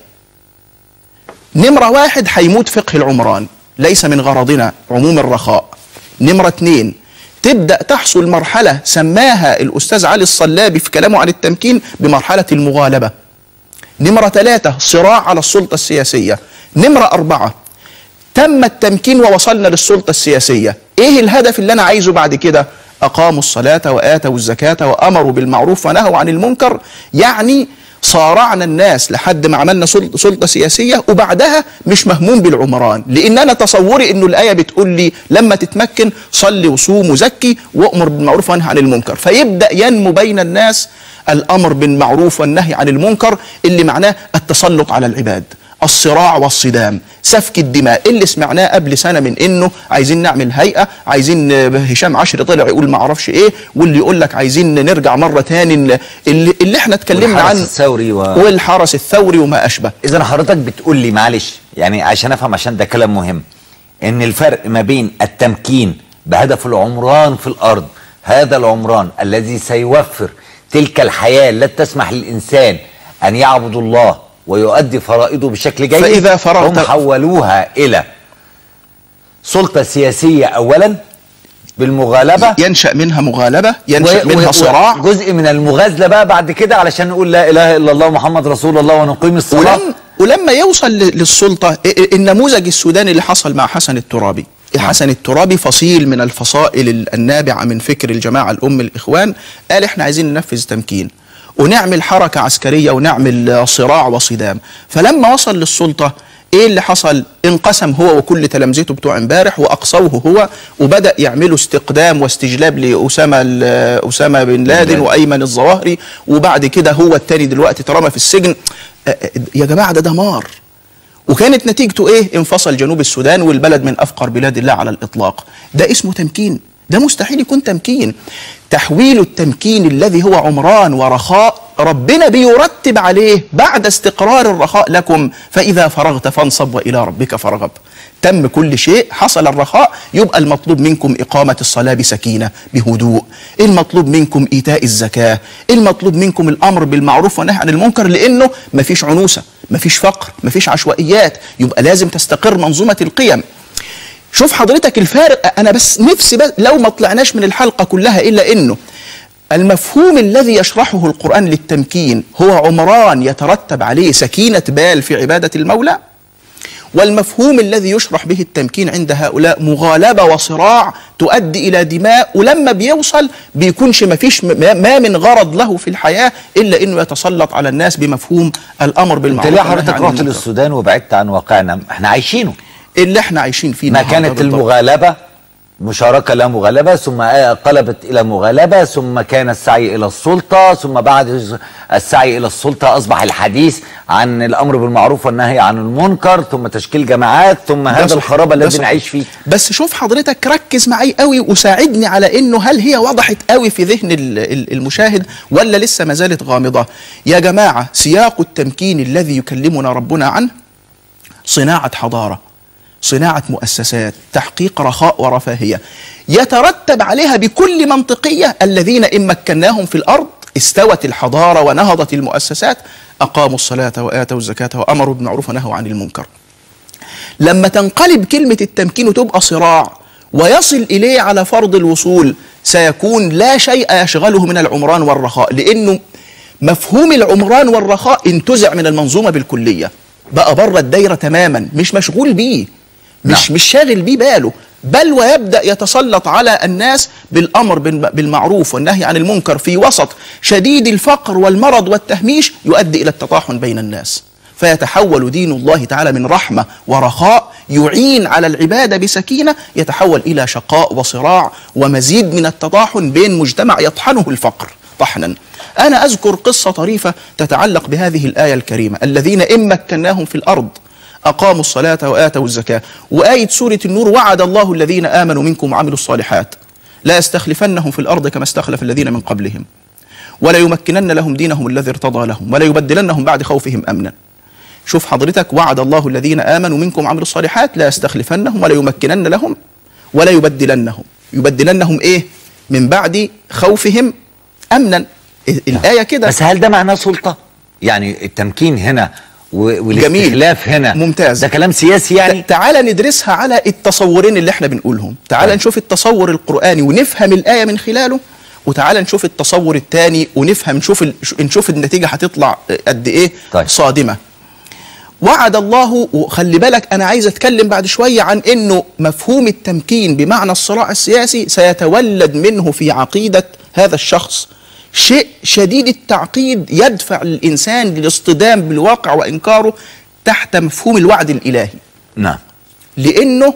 نمرة واحد هيموت فقه العمران ليس من غرضنا عموم الرخاء نمرة اتنين تبدأ تحصل مرحلة سماها الأستاذ علي الصلابي في كلامه عن التمكين بمرحلة المغالبة نمرة ثلاثة صراع على السلطة السياسية نمرة أربعة تم التمكين ووصلنا للسلطة السياسية إيه الهدف اللي أنا عايزه بعد كده أقاموا الصلاة وآتوا الزكاة وأمروا بالمعروف ونهوا عن المنكر يعني صارعنا الناس لحد ما عملنا سل- سلطة سياسية وبعدها مش مهموم بالعمران لأن أنا تصوري أنه الآية بتقول لي لما تتمكن صلي وصوم وزكي وأمر بالمعروف وانهى عن المنكر فيبدأ ينمو بين الناس الأمر بالمعروف والنهي عن المنكر اللي معناه التسلط على العباد الصراع والصدام سفك الدماء اللي سمعناه قبل سنه من انه عايزين نعمل هيئه عايزين آه، هشام عشري طلع يقول ما اعرفش ايه واللي يقول لك عايزين نرجع مره تاني ل- اللي, اللي احنا اتكلمنا والحرس عنه الثوري و... والحرس الثوري وما اشبه اذا حضرتك بتقول لي معلش يعني عشان افهم عشان ده كلام مهم ان الفرق ما بين التمكين بهدف العمران في الارض هذا العمران الذي سيوفر تلك الحياه التي تسمح للانسان ان يعبد الله ويؤدي فرائضه بشكل جيد فإذا فرغت- هم حولوها الى سلطه سياسيه اولا بالمغالبه ينشا منها مغالبه ينشا و- منها و- صراع جزء من المغازله بقى بعد كده علشان نقول لا اله الا الله محمد رسول الله ونقيم الصلاه ولم ولما يوصل ل- للسلطة ا- ا- النموذج السوداني اللي حصل مع حسن الترابي حسن الترابي فصيل من الفصائل ال- النابعة من فكر الجماعة الأم الإخوان قال إحنا عايزين ننفذ تمكين ونعمل حركة عسكرية ونعمل آه، صراع وصدام فلما وصل للسلطة ايه اللي حصل انقسم هو وكل تلامذته بتوع امبارح واقصوه هو وبدا يعملوا استقدام واستجلاب لاسامه ال- اسامه بن لادن لادن. وايمن الظواهري وبعد كده هو التاني دلوقتي اترمى في السجن آه، آه، يا جماعه ده دمار وكانت نتيجته ايه انفصل جنوب السودان والبلد من افقر بلاد الله على الاطلاق ده اسمه تمكين ده مستحيل يكون تمكين تحويل التمكين الذي هو عمران ورخاء ربنا بيرتب عليه بعد استقرار الرخاء لكم فإذا فرغت فانصب وإلى ربك فارغب تم كل شيء حصل الرخاء يبقى المطلوب منكم إقامة الصلاة بسكينة بهدوء المطلوب منكم إيتاء الزكاة المطلوب منكم الأمر بالمعروف والنهي عن المنكر لأنه مفيش عنوسة مفيش فقر مفيش عشوائيات يبقى لازم تستقر منظومة القيم شوف حضرتك الفارق انا بس نفسي بس لو ما طلعناش من الحلقه كلها الا انه المفهوم الذي يشرحه القران للتمكين هو عمران يترتب عليه سكينه بال في عباده المولى والمفهوم الذي يشرح به التمكين عند هؤلاء مغالبه وصراع تؤدي الى دماء ولما بيوصل بيكونش ما فيش ما من غرض له في الحياه الا انه يتسلط على الناس بمفهوم الامر انت بالمعروف ليه والنهي حضرتك عن رحت المنكر. للسودان وبعدت عن واقعنا احنا عايشينه اللي احنا عايشين فيه ما النهاردة كانت بالضبط. المغالبة مشاركة لا مغالبة ثم قلبت إلى مغالبة ثم كان السعي إلى السلطة ثم بعد السعي إلى السلطة أصبح الحديث عن الأمر بالمعروف والنهي عن المنكر ثم تشكيل جماعات ثم ده هذا صح، الخراب ده الذي صح. نعيش فيه بس شوف حضرتك ركز معي قوي وساعدني على انه هل هي وضحت قوي في ذهن ال- ال- المشاهد ولا لسه ما زالت غامضه يا جماعه سياق التمكين الذي يكلمنا ربنا عنه صناعه حضاره صناعه مؤسسات تحقيق رخاء ورفاهيه يترتب عليها بكل منطقيه الذين ان مكناهم في الارض استوت الحضاره ونهضت المؤسسات اقاموا الصلاه واتوا الزكاه وامروا بالمعروف ونهوا عن المنكر لما تنقلب كلمة التمكين وتبقى صراع ويصل إليه على فرض الوصول سيكون لا شيء يشغله من العمران والرخاء لأنه مفهوم العمران والرخاء انتزع من المنظومة بالكلية بقى بره الدايرة تماما مش مشغول بيه مش مش شاغل بيه باله بل ويبدأ يتسلط على الناس بالأمر بالم- بالمعروف والنهي عن المنكر في وسط شديد الفقر والمرض والتهميش يؤدي إلى التطاحن بين الناس فيتحول دين الله تعالى من رحمة ورخاء يعين على العبادة بسكينة يتحول إلى شقاء وصراع ومزيد من التطاحن بين مجتمع يطحنه الفقر طحنا أنا أذكر قصة طريفة تتعلق بهذه الآية الكريمة الذين إن مكناهم في الأرض أقاموا الصلاة وآتوا الزكاة وآية سورة النور وعد الله الذين آمنوا منكم وعملوا الصالحات لا يستخلفنهم في الأرض كما استخلف الذين من قبلهم ولا يمكنن لهم دينهم الذي ارتضى لهم ولا يبدلنهم بعد خوفهم أمنا شوف حضرتك وعد الله الذين امنوا منكم وعملوا الصالحات لا يستخلفنهم ولا يمكنن لهم ولا يبدلنهم يبدلنهم ايه من بعد خوفهم امنا ال- الايه كده بس هل ده معناه سلطة؟ يعني التمكين هنا و- جميل والاستخلاف هنا ممتاز ده كلام سياسي يعني تعال ندرسها على التصورين اللي احنا بنقولهم تعال نشوف التصور القرآني ونفهم الآية من خلاله وتعال نشوف التصور الثاني ونفهم نشوف ال... نشوف النتيجة هتطلع قد ايه طيب. صادمة وعد الله وخلي بالك انا عايز اتكلم بعد شويه عن انه مفهوم التمكين بمعنى الصراع السياسي سيتولد منه في عقيده هذا الشخص شيء شديد التعقيد يدفع الانسان للاصطدام بالواقع وانكاره تحت مفهوم الوعد الالهي نعم لانه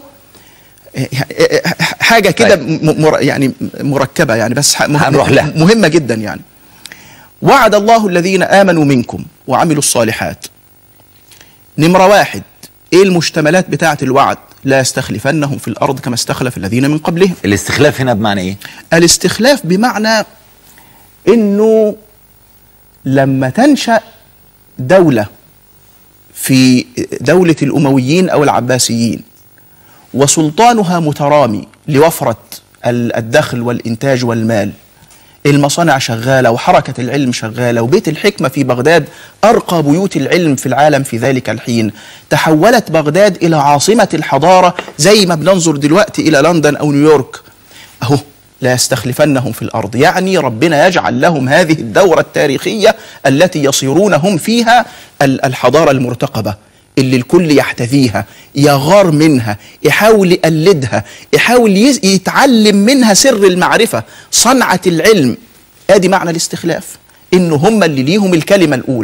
حاجه كده م- مر يعني مركبه يعني بس ح- مه- هنروح لها. مهمه جدا يعني وعد الله الذين امنوا منكم وعملوا الصالحات نمره واحد ايه المشتملات بتاعه الوعد لا يستخلفنهم في الارض كما استخلف الذين من قبلهم الاستخلاف هنا بمعنى ايه؟ الاستخلاف بمعنى انه لما تنشا دوله في دوله الامويين او العباسيين وسلطانها مترامي لوفره ال- الدخل والانتاج والمال المصانع شغاله وحركه العلم شغاله وبيت الحكمه في بغداد ارقى بيوت العلم في العالم في ذلك الحين تحولت بغداد الى عاصمه الحضاره زي ما بننظر دلوقتي الى لندن او نيويورك اهو لا يستخلفنهم في الارض يعني ربنا يجعل لهم هذه الدوره التاريخيه التي يصيرون هم فيها ال- الحضاره المرتقبه اللي الكل يحتذيها يغار منها يحاول يقلدها يحاول يز- يتعلم منها سر المعرفه صنعه العلم ادي معنى الاستخلاف انه هم اللي ليهم الكلمه الاولى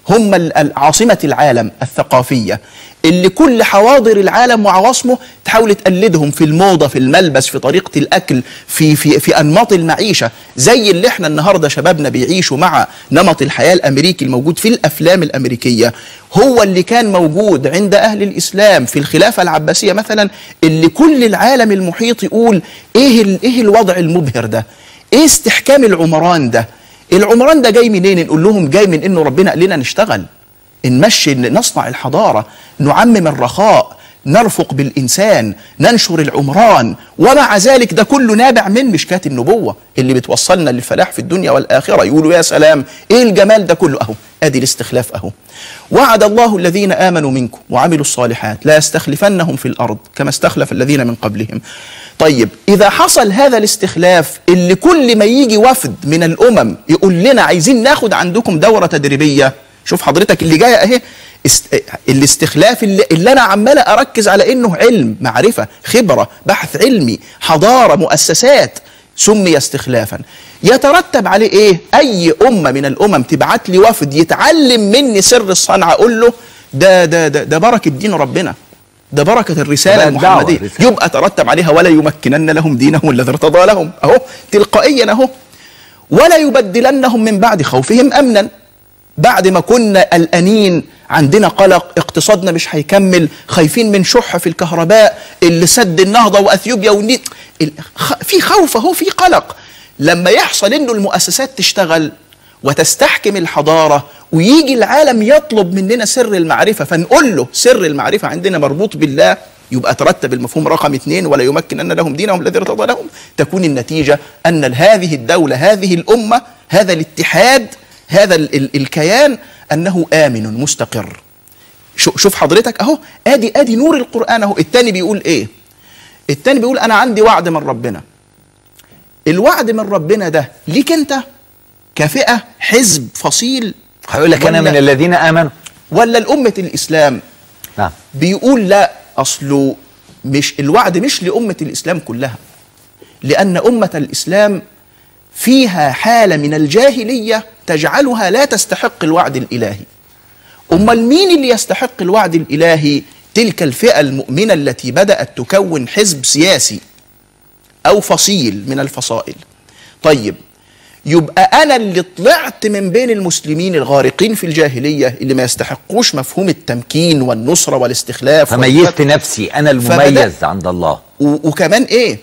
هم ال- ال- عاصمة العالم الثقافية اللي كل حواضر العالم وعواصمه تحاول تقلدهم في الموضة في الملبس في طريقة الأكل في, في, في أنماط المعيشة زي اللي احنا النهاردة شبابنا بيعيشوا مع نمط الحياة الأمريكي الموجود في الأفلام الأمريكية هو اللي كان موجود عند أهل الإسلام في الخلافة العباسية مثلا اللي كل العالم المحيط يقول إيه, ال- إيه الوضع المبهر ده إيه استحكام العمران ده العمران ده جاي منين نقول لهم جاي من انه ربنا قال لنا نشتغل نمشي نصنع الحضاره نعمم الرخاء نرفق بالانسان ننشر العمران ومع ذلك ده كله نابع من مشكاه النبوه اللي بتوصلنا للفلاح في الدنيا والاخره يقولوا يا سلام ايه الجمال ده كله اهو ادي الاستخلاف اهو وعد الله الذين امنوا منكم وعملوا الصالحات لا يستخلفنهم في الارض كما استخلف الذين من قبلهم طيب اذا حصل هذا الاستخلاف اللي كل ما يجي وفد من الامم يقول لنا عايزين ناخد عندكم دوره تدريبيه شوف حضرتك اللي جايه اهي است... الاستخلاف اللي, اللي انا عمال اركز على انه علم معرفه خبره بحث علمي حضاره مؤسسات سمي استخلافا يترتب عليه ايه اي امه من الامم تبعت لي وفد يتعلم مني سر الصنعه اقول له ده ده ده, ده بركه دين ربنا ده بركه الرساله بقى الدعوة، المحمديه الرسالة. يبقى ترتب عليها ولا يمكنن لهم دينهم الذي ارتضى لهم اهو تلقائيا اهو ولا يبدلنهم من بعد خوفهم امنا بعد ما كنا قلقانين عندنا قلق اقتصادنا مش هيكمل خايفين من شح في الكهرباء اللي سد النهضه واثيوبيا والنيل ال- خ- في خوف اهو في قلق لما يحصل انه المؤسسات تشتغل وتستحكم الحضاره ويجي العالم يطلب مننا سر المعرفه فنقول له سر المعرفه عندنا مربوط بالله يبقى ترتب المفهوم رقم اثنين ولا يمكن ان لهم دينهم الذي ارتضى لهم تكون النتيجه ان هذه الدوله هذه الامه هذا الاتحاد هذا ال ال الكيان انه امن مستقر شو- شوف حضرتك اهو ادي ادي نور القران اهو التاني بيقول ايه التاني بيقول انا عندي وعد من ربنا الوعد من ربنا ده ليك انت كفئه حزب فصيل هيقول لك انا ولا- من الذين امنوا ولا الامه الاسلام نعم بيقول لا اصله مش الوعد مش لامه الاسلام كلها لان امه الاسلام فيها حاله من الجاهليه تجعلها لا تستحق الوعد الالهي امال مين اللي يستحق الوعد الالهي تلك الفئه المؤمنه التي بدات تكون حزب سياسي او فصيل من الفصائل طيب يبقى انا اللي طلعت من بين المسلمين الغارقين في الجاهليه اللي ما يستحقوش مفهوم التمكين والنصره والاستخلاف فميزت نفسي انا المميز عند الله و- وكمان ايه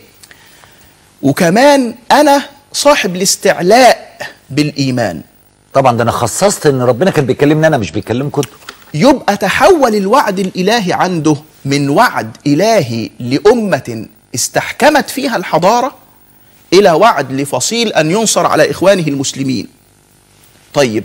وكمان انا صاحب الاستعلاء بالايمان طبعا ده انا خصصت ان ربنا كان بيكلمني انا مش بيكلمكم انتوا يبقى تحول الوعد الالهي عنده من وعد الهي لامه استحكمت فيها الحضاره الى وعد لفصيل ان ينصر على اخوانه المسلمين طيب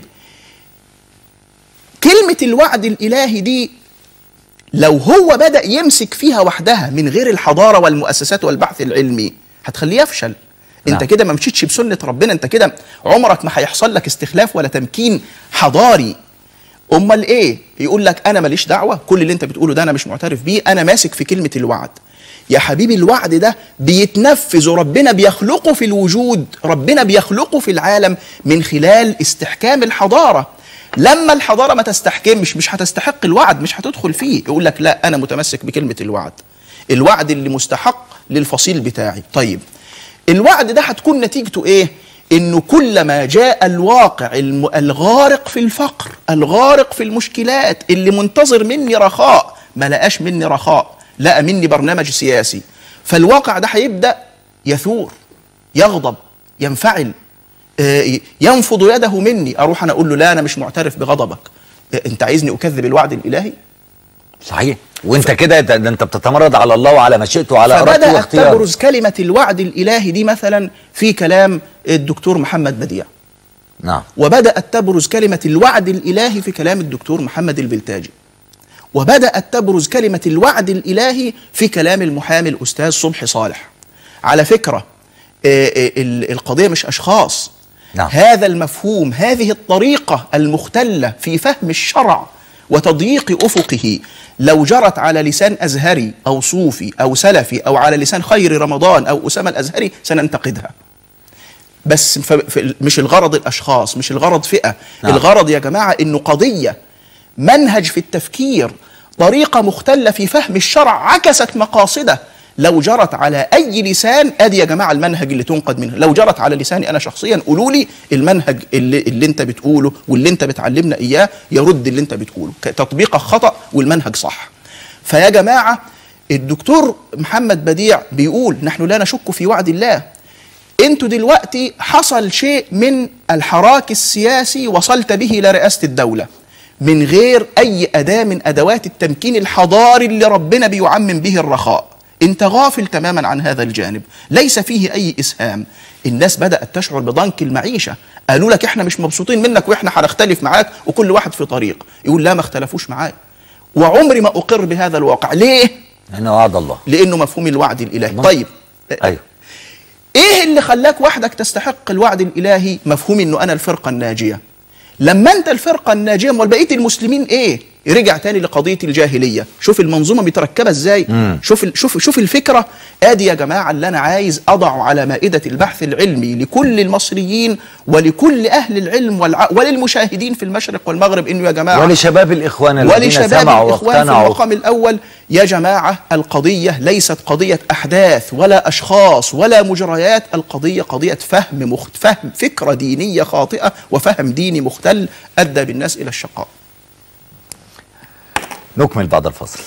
كلمه الوعد الالهي دي لو هو بدا يمسك فيها وحدها من غير الحضاره والمؤسسات والبحث العلمي هتخليه يفشل انت نعم. كده ما مشيتش بسنه ربنا انت كده عمرك ما هيحصل لك استخلاف ولا تمكين حضاري امال ايه يقول لك انا ماليش دعوه كل اللي انت بتقوله ده انا مش معترف بيه انا ماسك في كلمه الوعد يا حبيبي الوعد ده بيتنفذ وربنا بيخلقه في الوجود ربنا بيخلقه في العالم من خلال استحكام الحضاره لما الحضاره ما تستحكمش مش هتستحق الوعد مش هتدخل فيه يقول لك لا انا متمسك بكلمه الوعد الوعد اللي مستحق للفصيل بتاعي طيب الوعد ده هتكون نتيجته ايه انه كلما جاء الواقع الم- الغارق في الفقر الغارق في المشكلات اللي منتظر مني رخاء ما لقاش مني رخاء لقى مني برنامج سياسي فالواقع ده هيبدا يثور يغضب ينفعل آه، ينفض يده مني اروح انا اقول له لا انا مش معترف بغضبك آه، انت عايزني اكذب الوعد الالهي صحيح وانت كده ده, ده انت بتتمرد على الله وعلى مشيئته وعلى ارادته فبدات واختياره تبرز كلمه الوعد الالهي دي مثلا في كلام الدكتور محمد بديع نعم وبدأت تبرز كلمة الوعد الإلهي في كلام الدكتور محمد البلتاجي وبدأت تبرز كلمة الوعد الإلهي في كلام المحامي الأستاذ صبحي صالح على فكرة آه، آه، ال- القضية مش أشخاص نعم. هذا المفهوم هذه الطريقة المختلة في فهم الشرع وتضييق أفقه لو جرت على لسان أزهري أو صوفي أو سلفي أو على لسان خير رمضان أو أسامة الأزهري سننتقدها بس ف- ف- مش الغرض الاشخاص مش الغرض فئه نعم. الغرض يا جماعه انه قضيه منهج في التفكير طريقه مختله في فهم الشرع عكست مقاصده لو جرت على اي لسان ادي يا جماعه المنهج اللي تنقد منه لو جرت على لساني انا شخصيا قولوا لي المنهج اللي, اللي انت بتقوله واللي انت بتعلمنا اياه يرد اللي انت بتقوله تطبيقك خطا والمنهج صح فيا جماعه الدكتور محمد بديع بيقول نحن لا نشك في وعد الله انتوا دلوقتي حصل شيء من الحراك السياسي وصلت به الى رئاسه الدوله من غير اي اداه من ادوات التمكين الحضاري اللي ربنا بيعمم به الرخاء انت غافل تماما عن هذا الجانب ليس فيه اي اسهام الناس بدات تشعر بضنك المعيشه قالوا لك احنا مش مبسوطين منك واحنا هنختلف معاك وكل واحد في طريق يقول لا ما اختلفوش معايا وعمري ما اقر بهذا الواقع ليه هنا وعد الله لانه مفهوم الوعد الالهي طيب ايوه ايه اللي خلاك وحدك تستحق الوعد الالهي مفهوم انه انا الفرقه الناجيه لما انت الفرقه الناجيه امال بقيه المسلمين ايه رجع تاني لقضيه الجاهليه شوف المنظومه متركبه ازاي مم. شوف ال- شوف شوف الفكره ادي يا جماعه اللي انا عايز اضعه على مائده البحث العلمي لكل المصريين ولكل اهل العلم والع... وللمشاهدين في المشرق والمغرب انه يا جماعه ولشباب الاخوان الذين ولشباب سمعوا الإخوان في واقتنعوا المقام الأول يا جماعة القضية ليست قضية أحداث ولا أشخاص ولا مجريات القضية قضية فهم مخت... فهم فكرة دينية خاطئة وفهم ديني مختل أدى بالناس إلى الشقاء نكمل بعد الفصل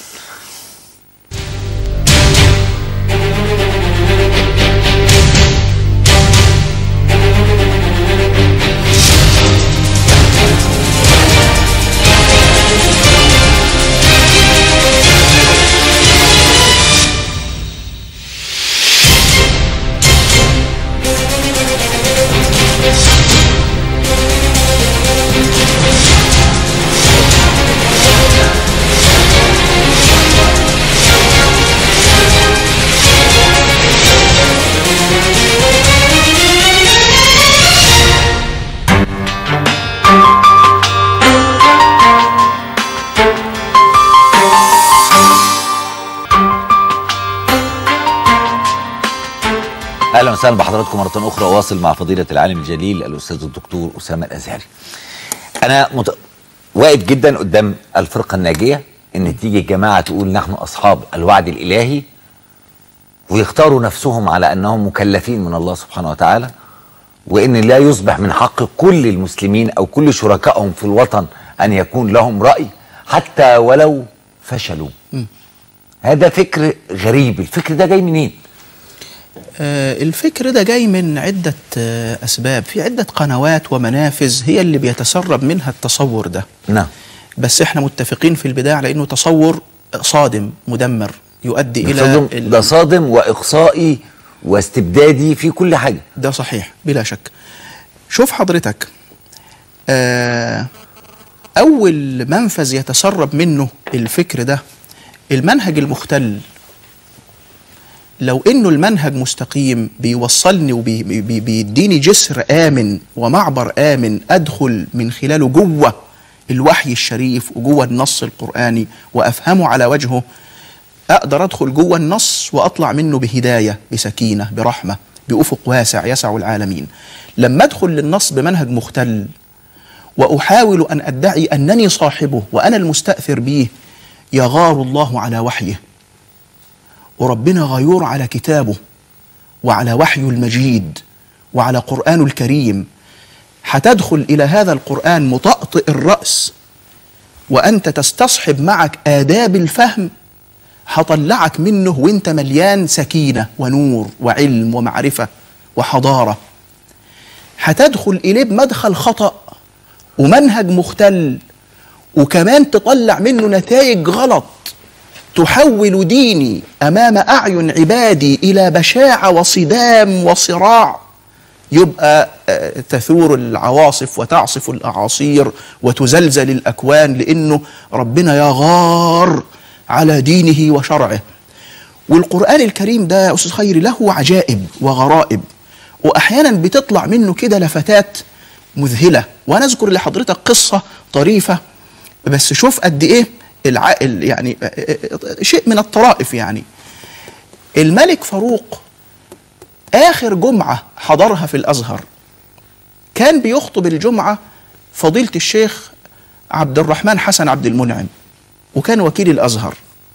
اهلا وسهلا بحضراتكم مره اخرى واصل مع فضيله العالم الجليل الاستاذ الدكتور اسامه الازهري. انا مت... واقف جدا قدام الفرقه الناجيه ان تيجي الجماعه تقول نحن اصحاب الوعد الالهي ويختاروا نفسهم على انهم مكلفين من الله سبحانه وتعالى وان لا يصبح من حق كل المسلمين او كل شركائهم في الوطن ان يكون لهم راي حتى ولو فشلوا. هذا فكر غريب، الفكر ده جاي منين؟ آه، الفكر ده جاي من عدة آه، أسباب في عدة قنوات ومنافذ هي اللي بيتسرب منها التصور ده نعم بس احنا متفقين في البداية على انه تصور صادم مدمر يؤدي ده الى صادم, ال- ده صادم واقصائي واستبدادي في كل حاجه ده صحيح بلا شك شوف حضرتك آه أول منفذ يتسرب منه الفكر ده المنهج المختل لو انه المنهج مستقيم بيوصلني وبيديني جسر امن ومعبر امن ادخل من خلاله جوه الوحي الشريف وجوه النص القراني وافهمه على وجهه اقدر ادخل جوه النص واطلع منه بهدايه بسكينه برحمه بافق واسع يسع العالمين لما ادخل للنص بمنهج مختل واحاول ان ادعي انني صاحبه وانا المستاثر به يغار الله على وحيه وربنا غيور على كتابه وعلى وحيه المجيد وعلى قرآنه الكريم هتدخل إلى هذا القرآن مطأطئ الرأس وأنت تستصحب معك آداب الفهم هطلعك منه وانت مليان سكينة ونور وعلم ومعرفة وحضارة هتدخل إليه بمدخل خطأ ومنهج مختل وكمان تطلع منه نتائج غلط تحول ديني امام اعين عبادي الى بشاعه وصدام وصراع يبقى آه، تثور العواصف وتعصف الاعاصير وتزلزل الاكوان لانه ربنا يغار على دينه وشرعه والقران الكريم ده يا استاذ خيري له عجائب وغرائب واحيانا بتطلع منه كده لفتات مذهله وانا اذكر لحضرتك قصه طريفه بس شوف قد ايه الع... ال- يعني آه، آه، شيء من الطرائف يعني الملك فاروق آخر جمعة حضرها في الأزهر كان بيخطب الجمعة فضيلة الشيخ عبد الرحمن حسن عبد المنعم وكان وكيل الأزهر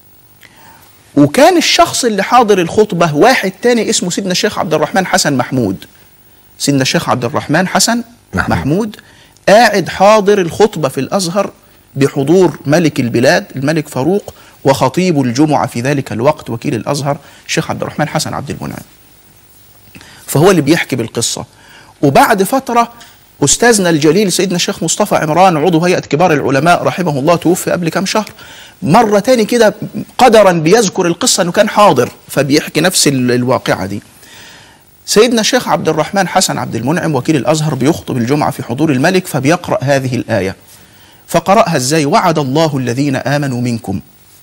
وكان الشخص اللي حاضر الخطبة واحد تاني اسمه سيدنا الشيخ عبد الرحمن حسن محمود سيدنا الشيخ عبد الرحمن حسن محمود, محمود قاعد حاضر الخطبة في الأزهر بحضور ملك البلاد الملك فاروق وخطيب الجمعة في ذلك الوقت وكيل الأزهر الشيخ عبد الرحمن حسن عبد المنعم فهو اللي بيحكي بالقصة وبعد فترة أستاذنا الجليل سيدنا الشيخ مصطفى عمران عضو هيئة كبار العلماء رحمه الله توفي قبل كام شهر مرة تاني كده قدرا بيذكر القصة أنه كان حاضر فبيحكي نفس ال- الواقعة دي سيدنا الشيخ عبد الرحمن حسن عبد المنعم وكيل الأزهر بيخطب الجمعة في حضور الملك فبيقرأ هذه الآية فقرأها ازاي وعد الله الذين آمنوا منكم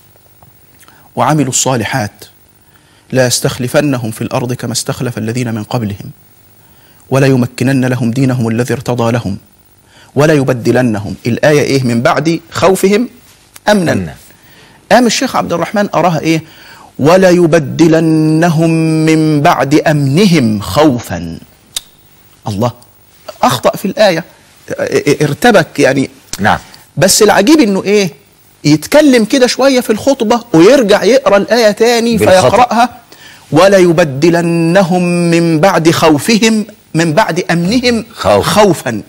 وعملوا الصالحات لا يستخلفنهم في الأرض كما استخلف الذين من قبلهم ولا يمكنن لهم دينهم الذي ارتضى لهم ولا يبدلنهم الآية إيه من بعد خوفهم أمنا, أمنا. قام الشيخ عبد الرحمن أراها إيه ولا يبدلنهم من بعد أمنهم خوفا الله أخطأ في الآية ارتبك يعني نعم بس العجيب انه ايه يتكلم كده شويه في الخطبه ويرجع يقرا الايه تاني بالخطأ. فيقراها ولا يبدلنهم من بعد خوفهم من بعد امنهم خوف. خوفا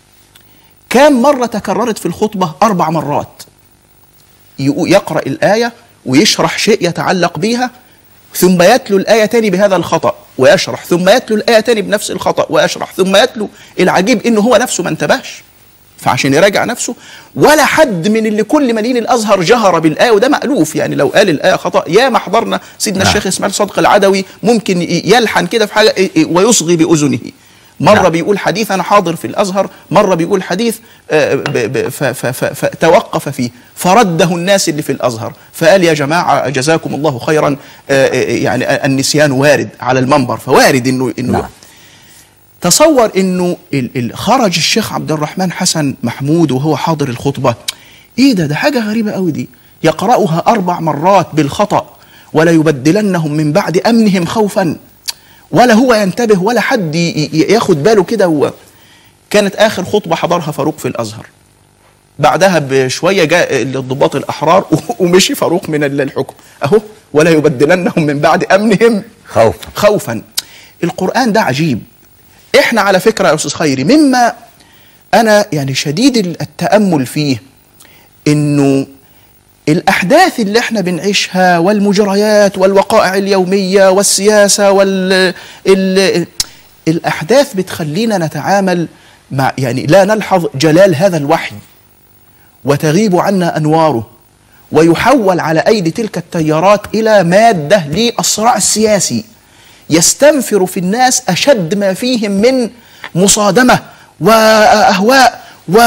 كام مره تكررت في الخطبه اربع مرات يقو- يقرا الايه ويشرح شيء يتعلق بيها ثم يتلو الآية تاني بهذا الخطأ ويشرح ثم يتلو الآية تاني بنفس الخطأ ويشرح ثم يتلو العجيب إنه هو نفسه ما انتبهش فعشان يراجع نفسه ولا حد من اللي كل مدين الازهر جهر بالايه وده مالوف يعني لو قال الايه خطا يا ما حضرنا سيدنا نعم. الشيخ اسماعيل صدق العدوي ممكن ي- يلحن كده في حاجه ي- ي- ويصغي باذنه مره نعم. بيقول حديث انا حاضر في الازهر مره بيقول حديث آه، ب- ب- ف- ف- ف- فتوقف فيه فرده الناس اللي في الازهر فقال يا جماعه جزاكم الله خيرا آه، آه، يعني النسيان وارد على المنبر فوارد انه انه نعم. تصور انه ال- ال- خرج الشيخ عبد الرحمن حسن محمود وهو حاضر الخطبه ايه ده ده حاجه غريبه قوي دي يقراها اربع مرات بالخطا ولا يبدلنهم من بعد امنهم خوفا ولا هو ينتبه ولا حد ي- ي- ياخد باله كده هو كانت اخر خطبه حضرها فاروق في الازهر بعدها بشويه جاء الضباط الاحرار ومشي فاروق من ال- الحكم اهو ولا يبدلنهم من بعد امنهم خوفا خوفا القرآن ده عجيب احنا على فكرة يا أستاذ خيري مما أنا يعني شديد التأمل فيه إنه الأحداث اللي احنا بنعيشها والمجريات والوقائع اليومية والسياسة وال ال الأحداث بتخلينا نتعامل مع يعني لا نلحظ جلال هذا الوحي وتغيب عنا أنواره ويحول على أيدي تلك التيارات إلى مادة للصراع السياسي يستنفر في الناس أشد ما فيهم من مصادمة وأهواء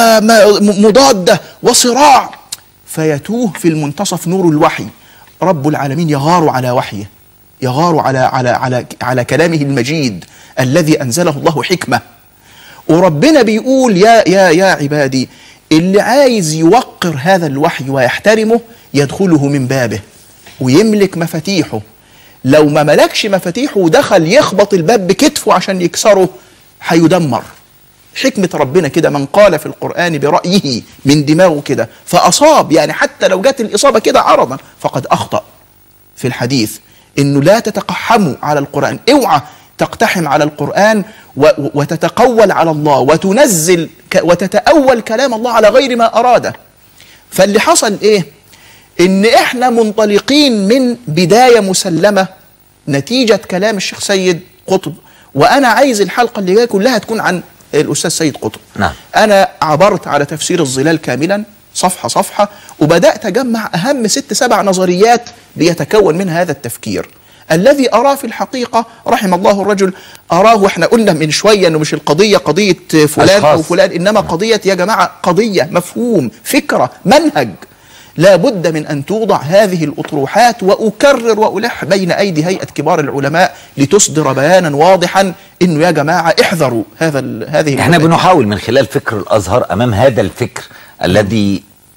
ومضادة وصراع فيتوه في المنتصف نور الوحي رب العالمين يغار على وحيه يغار على على على على كلامه المجيد الذي انزله الله حكمه وربنا بيقول يا يا يا عبادي اللي عايز يوقر هذا الوحي ويحترمه يدخله من بابه ويملك مفاتيحه لو ما ملكش مفاتيحه ودخل يخبط الباب بكتفه عشان يكسره هيدمر حكمة ربنا كده من قال في القرآن برأيه من دماغه كده فأصاب يعني حتى لو جت الإصابة كده عرضا فقد أخطأ في الحديث انه لا تتقحموا على القران اوعى تقتحم على القران و- و- وتتقول على الله وتنزل ك- وتتاول كلام الله على غير ما اراده فاللي حصل ايه ان احنا منطلقين من بدايه مسلمه نتيجه كلام الشيخ سيد قطب وانا عايز الحلقه اللي جايه كلها تكون عن الاستاذ سيد قطب نعم أنا عبرت على تفسير الظلال كاملا صفحة صفحة وبدأت أجمع أهم ست سبع نظريات بيتكون منها هذا التفكير الذي أراه في الحقيقة رحم الله الرجل أراه وإحنا قلنا من شوية أنه مش القضية قضية فلان أو أشخاص. فلان إنما قضية يا جماعة قضية مفهوم فكرة منهج لا بد من أن توضع هذه الأطروحات وأكرر وألح بين أيدي هيئة كبار العلماء لتصدر بيانا واضحا إنه يا جماعة احذروا هذا ال- هذه احنا المبادئ. بنحاول من خلال فكر الازهر امام هذا الفكر الذي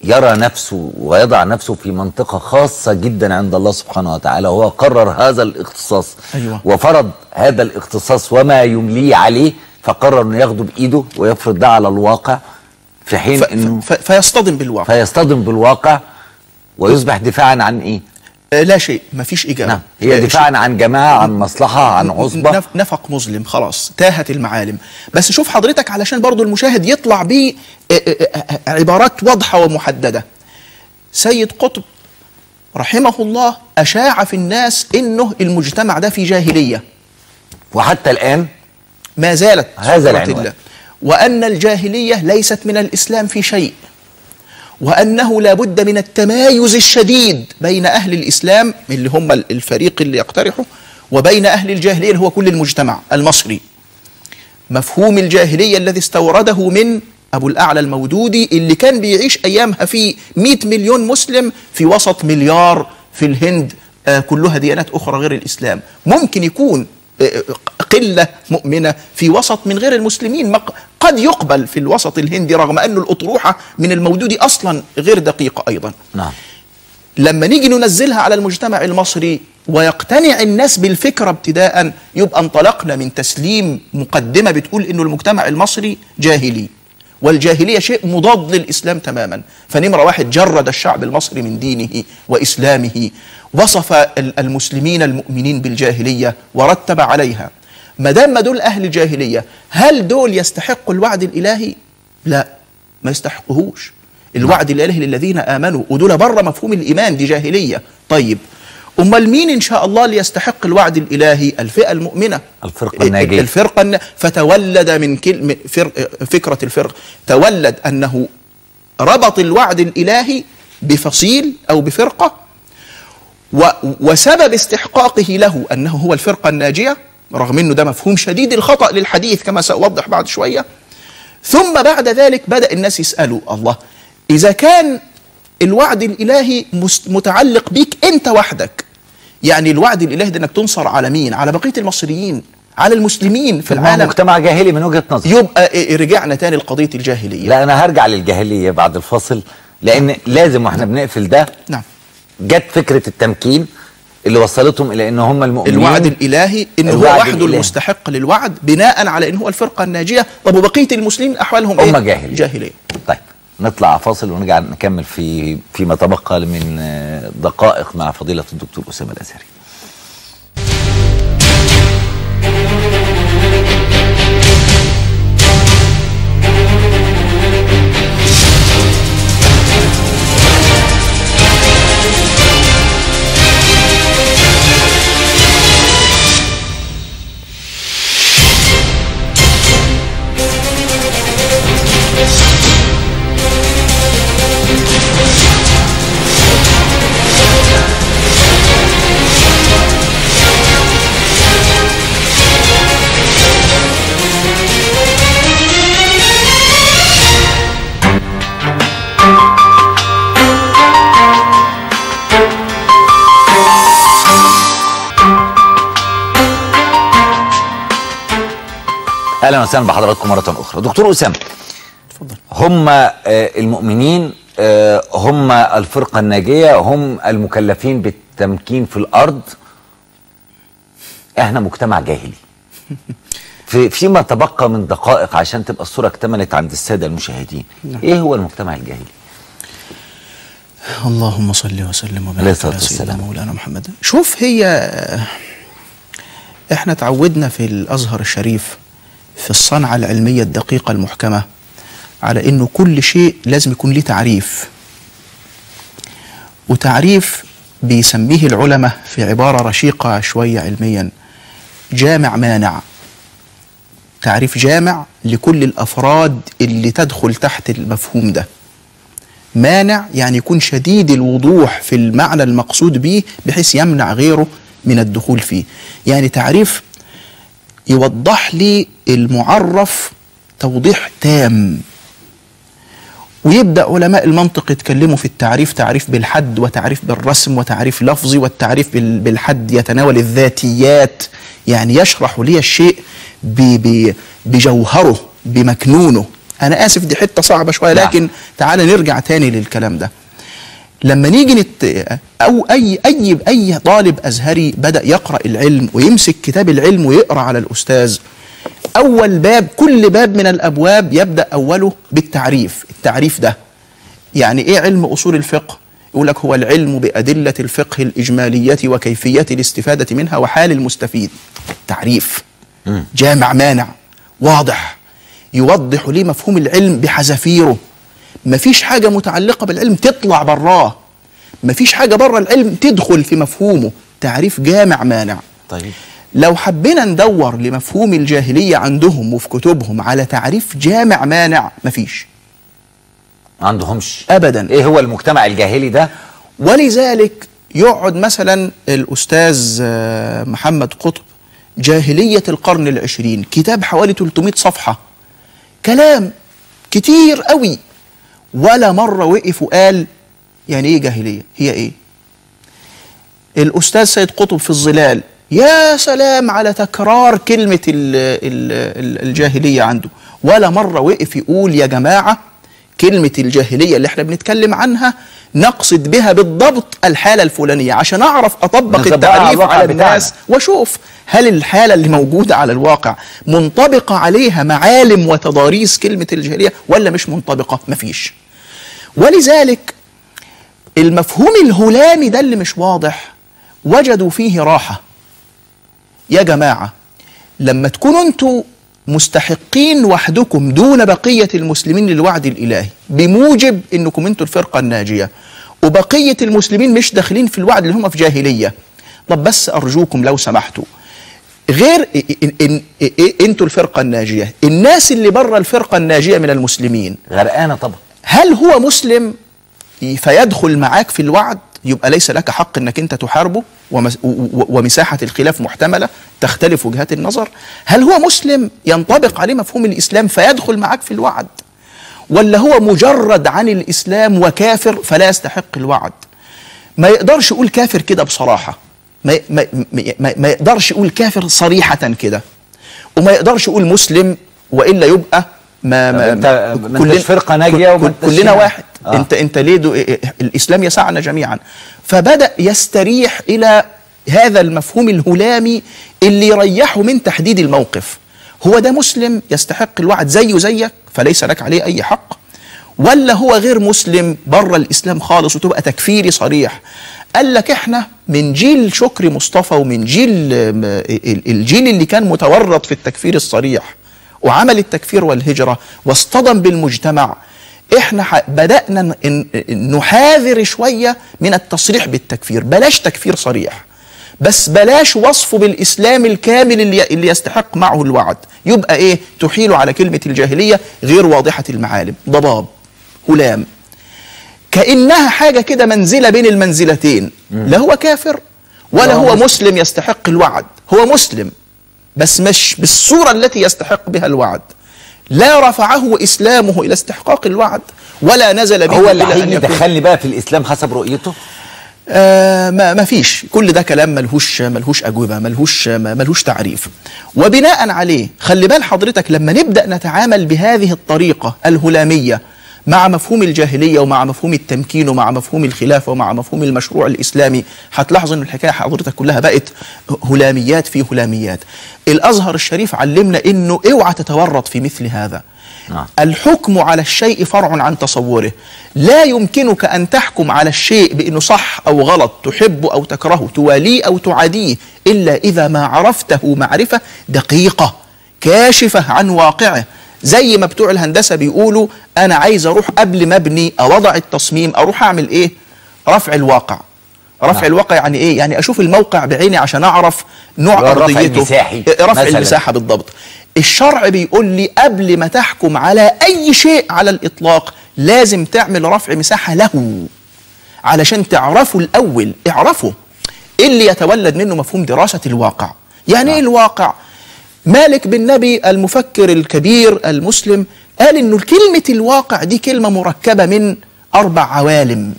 يرى نفسه ويضع نفسه في منطقة خاصة جدا عند الله سبحانه وتعالى وهو قرر هذا الاختصاص أيوة. وفرض هذا الاختصاص وما يمليه عليه فقرر انه ياخده بايده ويفرض ده على الواقع في حين ف- انه ف- فيصطدم بالواقع فيصطدم بالواقع ويصبح دفاعا عن ايه؟ آه، لا شيء مفيش إجابة نعم هي آه، دفاعا عن جماعة عن مصلحة عن عصبة نف- نفق مظلم خلاص تاهت المعالم بس شوف حضرتك علشان برضو المشاهد يطلع بيه آه، آه، آه، عبارات واضحة ومحددة سيد قطب رحمه الله أشاع في الناس إنه المجتمع ده في جاهلية وحتى الآن ما زالت هذا سبحان العنوان. الله. وأن الجاهلية ليست من الإسلام في شيء وأنه لا بد من التمايز الشديد بين أهل الإسلام اللي هم الفريق اللي يقترحه وبين أهل الجاهلية اللي هو كل المجتمع المصري مفهوم الجاهلية الذي استورده من أبو الأعلى المودودي اللي كان بيعيش أيامها في 100 مليون مسلم في وسط مليار في الهند آه، كلها ديانات أخرى غير الإسلام ممكن يكون آه، قلة مؤمنة في وسط من غير المسلمين مق- قد يقبل في الوسط الهندي رغم أن الأطروحة من المودودي أصلا غير دقيقة أيضا نعم لما نيجي ننزلها على المجتمع المصري ويقتنع الناس بالفكرة ابتداء يبقى انطلقنا من تسليم مقدمة بتقول انه المجتمع المصري جاهلي والجاهلية شيء مضاد للإسلام تماما فنمرة واحد جرد الشعب المصري من دينه وإسلامه وصف ال- المسلمين المؤمنين بالجاهلية ورتب عليها ما دام دول أهل الجاهلية هل دول يستحقوا الوعد الإلهي؟ لا ما يستحقوهوش الوعد الإلهي للذين آمنوا ودول بره مفهوم الإيمان دي جاهلية طيب أمال مين إن شاء الله اللي يستحق الوعد الإلهي الفئة المؤمنة الفرقة الناجية. الفرقة الن- فتولد من كلمة فر- فكرة الفرقة تولد أنه ربط الوعد الإلهي بفصيل أو بفرقة و وسبب استحقاقه له أنه هو الفرقة الناجية رغم أنه ده مفهوم شديد الخطأ للحديث كما سأوضح بعد شوية ثم بعد ذلك بدأ الناس يسألوا الله إذا كان الوعد الإلهي مس- متعلق بيك أنت وحدك يعني الوعد الإلهي ده أنك تنصر على مين على بقية المصريين على المسلمين في ما هو العالم مجتمع جاهلي من وجهة نظري يبقى إيه- رجعنا تاني لقضية الجاهلية لا انا هرجع للجاهليه بعد الفاصل لان لازم واحنا بنقفل ده نعم جت فكره التمكين اللي وصلتهم الى ان هم المؤمنين الوعد الإلهي إن هو الوعد وحده الإلهي. المستحق للوعد بناء على إن هو الفرقة الناجية طب وبقية المسلمين أحوالهم هم إيه؟ جاهلية. جاهلية طيب نطلع فاصل ونرجع نكمل في فيما تبقى من آه، دقائق مع فضيله الدكتور اسامه الازهري اهلا وسهلا بحضراتكم مره اخرى دكتور اسامه اتفضل هم آه، المؤمنين آه، هم الفرقه الناجيه هم المكلفين بالتمكين في الارض احنا مجتمع جاهلي في فيما تبقى من دقائق عشان تبقى الصوره اكتملت عند الساده المشاهدين ايه هو المجتمع الجاهلي اللهم صل وسلم عليه وبارك الصلاة على سيدنا والسلام. مولانا محمد شوف هي احنا تعودنا في الازهر الشريف في الصنعة العلمية الدقيقة المحكمة على انه كل شيء لازم يكون له تعريف وتعريف بيسميه العلماء في عبارة رشيقة شوية علميا جامع مانع تعريف جامع لكل الافراد اللي تدخل تحت المفهوم ده مانع يعني يكون شديد الوضوح في المعنى المقصود به بحيث يمنع غيره من الدخول فيه يعني تعريف يوضح لي المعرف توضيح تام ويبدأ علماء المنطق يتكلموا في التعريف تعريف بالحد وتعريف بالرسم وتعريف لفظي والتعريف بال- بالحد يتناول الذاتيات يعني يشرح لي الشيء ب- ب- بجوهره بمكنونه انا اسف دي حته صعبه شويه نعم. لكن تعال نرجع تاني للكلام ده لما نيجي نت... او اي اي اي طالب ازهري بدا يقرا العلم ويمسك كتاب العلم ويقرا على الاستاذ اول باب كل باب من الابواب يبدا اوله بالتعريف التعريف ده يعني ايه علم اصول الفقه يقول لك هو العلم بادله الفقه الاجماليه وكيفيه الاستفاده منها وحال المستفيد تعريف جامع مانع واضح يوضح لي مفهوم العلم بحذافيره مفيش حاجه متعلقه بالعلم تطلع براه مفيش حاجه بره العلم تدخل في مفهومه تعريف جامع مانع طيب لو حبينا ندور لمفهوم الجاهليه عندهم وفي كتبهم على تعريف جامع مانع مفيش ما عندهمش ابدا ايه هو المجتمع الجاهلي ده ولذلك يقعد مثلا الأستاذ آه، محمد قطب جاهلية القرن العشرين كتاب حوالي 300 صفحة كلام كتير قوي ولا مرة وقف وقال يعني ايه جاهلية هي ايه الأستاذ سيد قطب في الظلال يا سلام على تكرار كلمة ال ال ال الجاهلية عنده ولا مرة وقف يقول يا جماعة كلمة الجاهلية اللي احنا بنتكلم عنها نقصد بها بالضبط الحالة الفلانية عشان أعرف أطبق نطبقها على التعريف الواقع على بتاعنا. الناس واشوف هل الحالة اللي موجودة على الواقع منطبقة عليها معالم وتضاريس كلمة الجاهلية ولا مش منطبقة مفيش ولذلك المفهوم الهلامي ده اللي مش واضح وجدوا فيه راحة يا جماعة لما تكونوا انتوا مستحقين وحدكم دون بقية المسلمين للوعد الإلهي بموجب انكم انتوا الفرقة الناجية وبقية المسلمين مش داخلين في الوعد اللي هم في جاهلية طب بس أرجوكم لو سمحتوا غير إن إن إن انتوا الفرقة الناجية الناس اللي بره الفرقة الناجية من المسلمين غرقانه طبعا هل هو مسلم فيدخل معاك في الوعد يبقى ليس لك حق انك انت تحاربه ومس- و- و- ومساحه الخلاف محتمله تختلف وجهات النظر هل هو مسلم ينطبق عليه مفهوم الاسلام فيدخل معاك في الوعد ولا هو مجرد عن الاسلام وكافر فلا يستحق الوعد ما يقدرش يقول كافر كده بصراحه ما, ما, ما, ما يقدرش يقول كافر صريحه كده وما يقدرش يقول مسلم والا يبقى ما طب ما انت ما كلنا- انتش فرقة ناجية كل- وما كل- انتش كلنا هنا. واحد آه. انت انت ليه دو إيه- إيه- الاسلام يسعنا جميعا فبدا يستريح الى هذا المفهوم الهلامي اللي يريحه من تحديد الموقف هو ده مسلم يستحق الوعد زيه زيك فليس لك عليه اي حق ولا هو غير مسلم بره الاسلام خالص وتبقى تكفيري صريح قال لك احنا من جيل شكري مصطفى ومن جيل آم، ال- الجيل اللي كان متورط في التكفير الصريح وعمل التكفير والهجرة واصطدم بالمجتمع احنا ح- بدأنا ن- ن- نحاذر شوية من التصريح بالتكفير بلاش تكفير صريح بس بلاش وصفه بالإسلام الكامل اللي, اللي يستحق معه الوعد يبقى ايه تحيل على كلمة الجاهلية غير واضحة المعالم ضباب هلام كأنها حاجة كده منزلة بين المنزلتين لا هو كافر ولا لا هو هو مسلم. مسلم يستحق الوعد هو مسلم بس مش بالصورة التي يستحق بها الوعد لا رفعه إسلامه إلى استحقاق الوعد ولا نزل به هو اللي إلى أن هيجي يكون- يدخلني بقى في الاسلام حسب رؤيته آه ما ما فيش كل ده كلام ملهوش ملهوش اجوبه ملهوش ملهوش تعريف وبناء عليه خلي بال حضرتك لما نبدا نتعامل بهذه الطريقه الهلاميه مع مفهوم الجاهليه ومع مفهوم التمكين ومع مفهوم الخلافه ومع مفهوم المشروع الاسلامي هتلاحظ ان الحكايه حضرتك كلها بقت هلاميات في هلاميات الازهر الشريف علمنا انه اوعى تتورط في مثل هذا نعم. الحكم على الشيء فرع عن تصوره لا يمكنك أن تحكم على الشيء بأنه صح أو غلط تحب أو تكرهه تواليه أو تعاديه إلا إذا ما عرفته معرفة دقيقة كاشفة عن واقعه زي ما بتوع الهندسة بيقولوا أنا عايز أروح قبل ما أبني أو أضع التصميم أروح أعمل إيه رفع الواقع رفع نعم. الواقع يعني ايه؟ يعني اشوف الموقع بعيني عشان اعرف نوع اللي هو الرفع ارضيته المساحي رفع مثلاً. المساحه بالضبط الشرع بيقول لي قبل ما تحكم على اي شيء على الاطلاق لازم تعمل رفع مساحه له علشان تعرفه الاول اعرفه إيه اللي يتولد منه مفهوم دراسه الواقع يعني ايه الواقع مالك بن نبي المفكر الكبير المسلم قال انه كلمه الواقع دي كلمه مركبه من اربع عوالم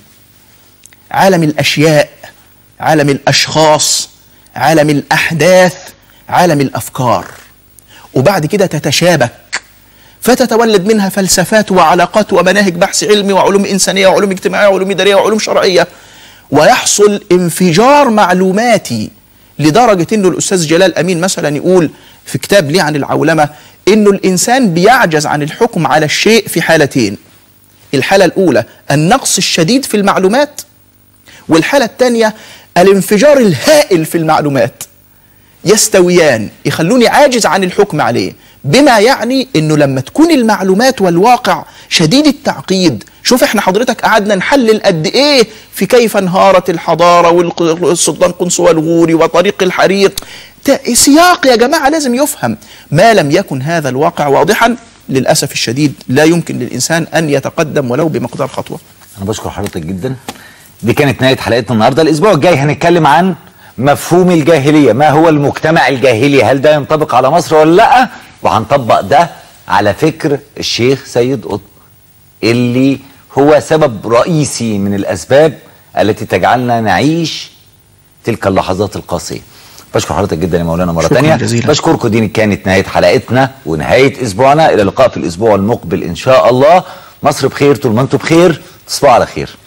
عالم الاشياء عالم الاشخاص عالم الاحداث عالم الافكار وبعد كده تتشابك فتتولد منها فلسفات وعلاقات ومناهج بحث علمي وعلوم إنسانية وعلوم اجتماعية وعلوم إدارية وعلوم شرعية ويحصل انفجار معلوماتي لدرجة أنه الأستاذ جلال أمين مثلا يقول في كتاب ليه عن العولمة أنه الإنسان بيعجز عن الحكم على الشيء في حالتين الحالة الأولى النقص الشديد في المعلومات والحالة الثانية الانفجار الهائل في المعلومات يستويان يخلوني عاجز عن الحكم عليه بما يعني انه لما تكون المعلومات والواقع شديد التعقيد شوف احنا حضرتك قعدنا نحلل قد ايه في كيف انهارت الحضاره والسلطان قنصوى الغوري وطريق الحرير ت- سياق يا جماعه لازم يفهم ما لم يكن هذا الواقع واضحا للاسف الشديد لا يمكن للانسان ان يتقدم ولو بمقدار خطوه انا بشكر حضرتك جدا دي كانت نهايه حلقتنا النهارده الاسبوع الجاي هنتكلم عن مفهوم الجاهليه ما هو المجتمع الجاهلي هل ده ينطبق على مصر ولا لا وهنطبق ده على فكر الشيخ سيد قطب اللي هو سبب رئيسي من الاسباب التي تجعلنا نعيش تلك اللحظات القاسيه بشكر حضرتك جدا يا مولانا مره شكراً ثانيه جزيلاً. بشكركم دي كانت نهايه حلقتنا ونهايه اسبوعنا الى اللقاء في الاسبوع المقبل ان شاء الله مصر بخير طول ما انتم بخير تصبحوا على خير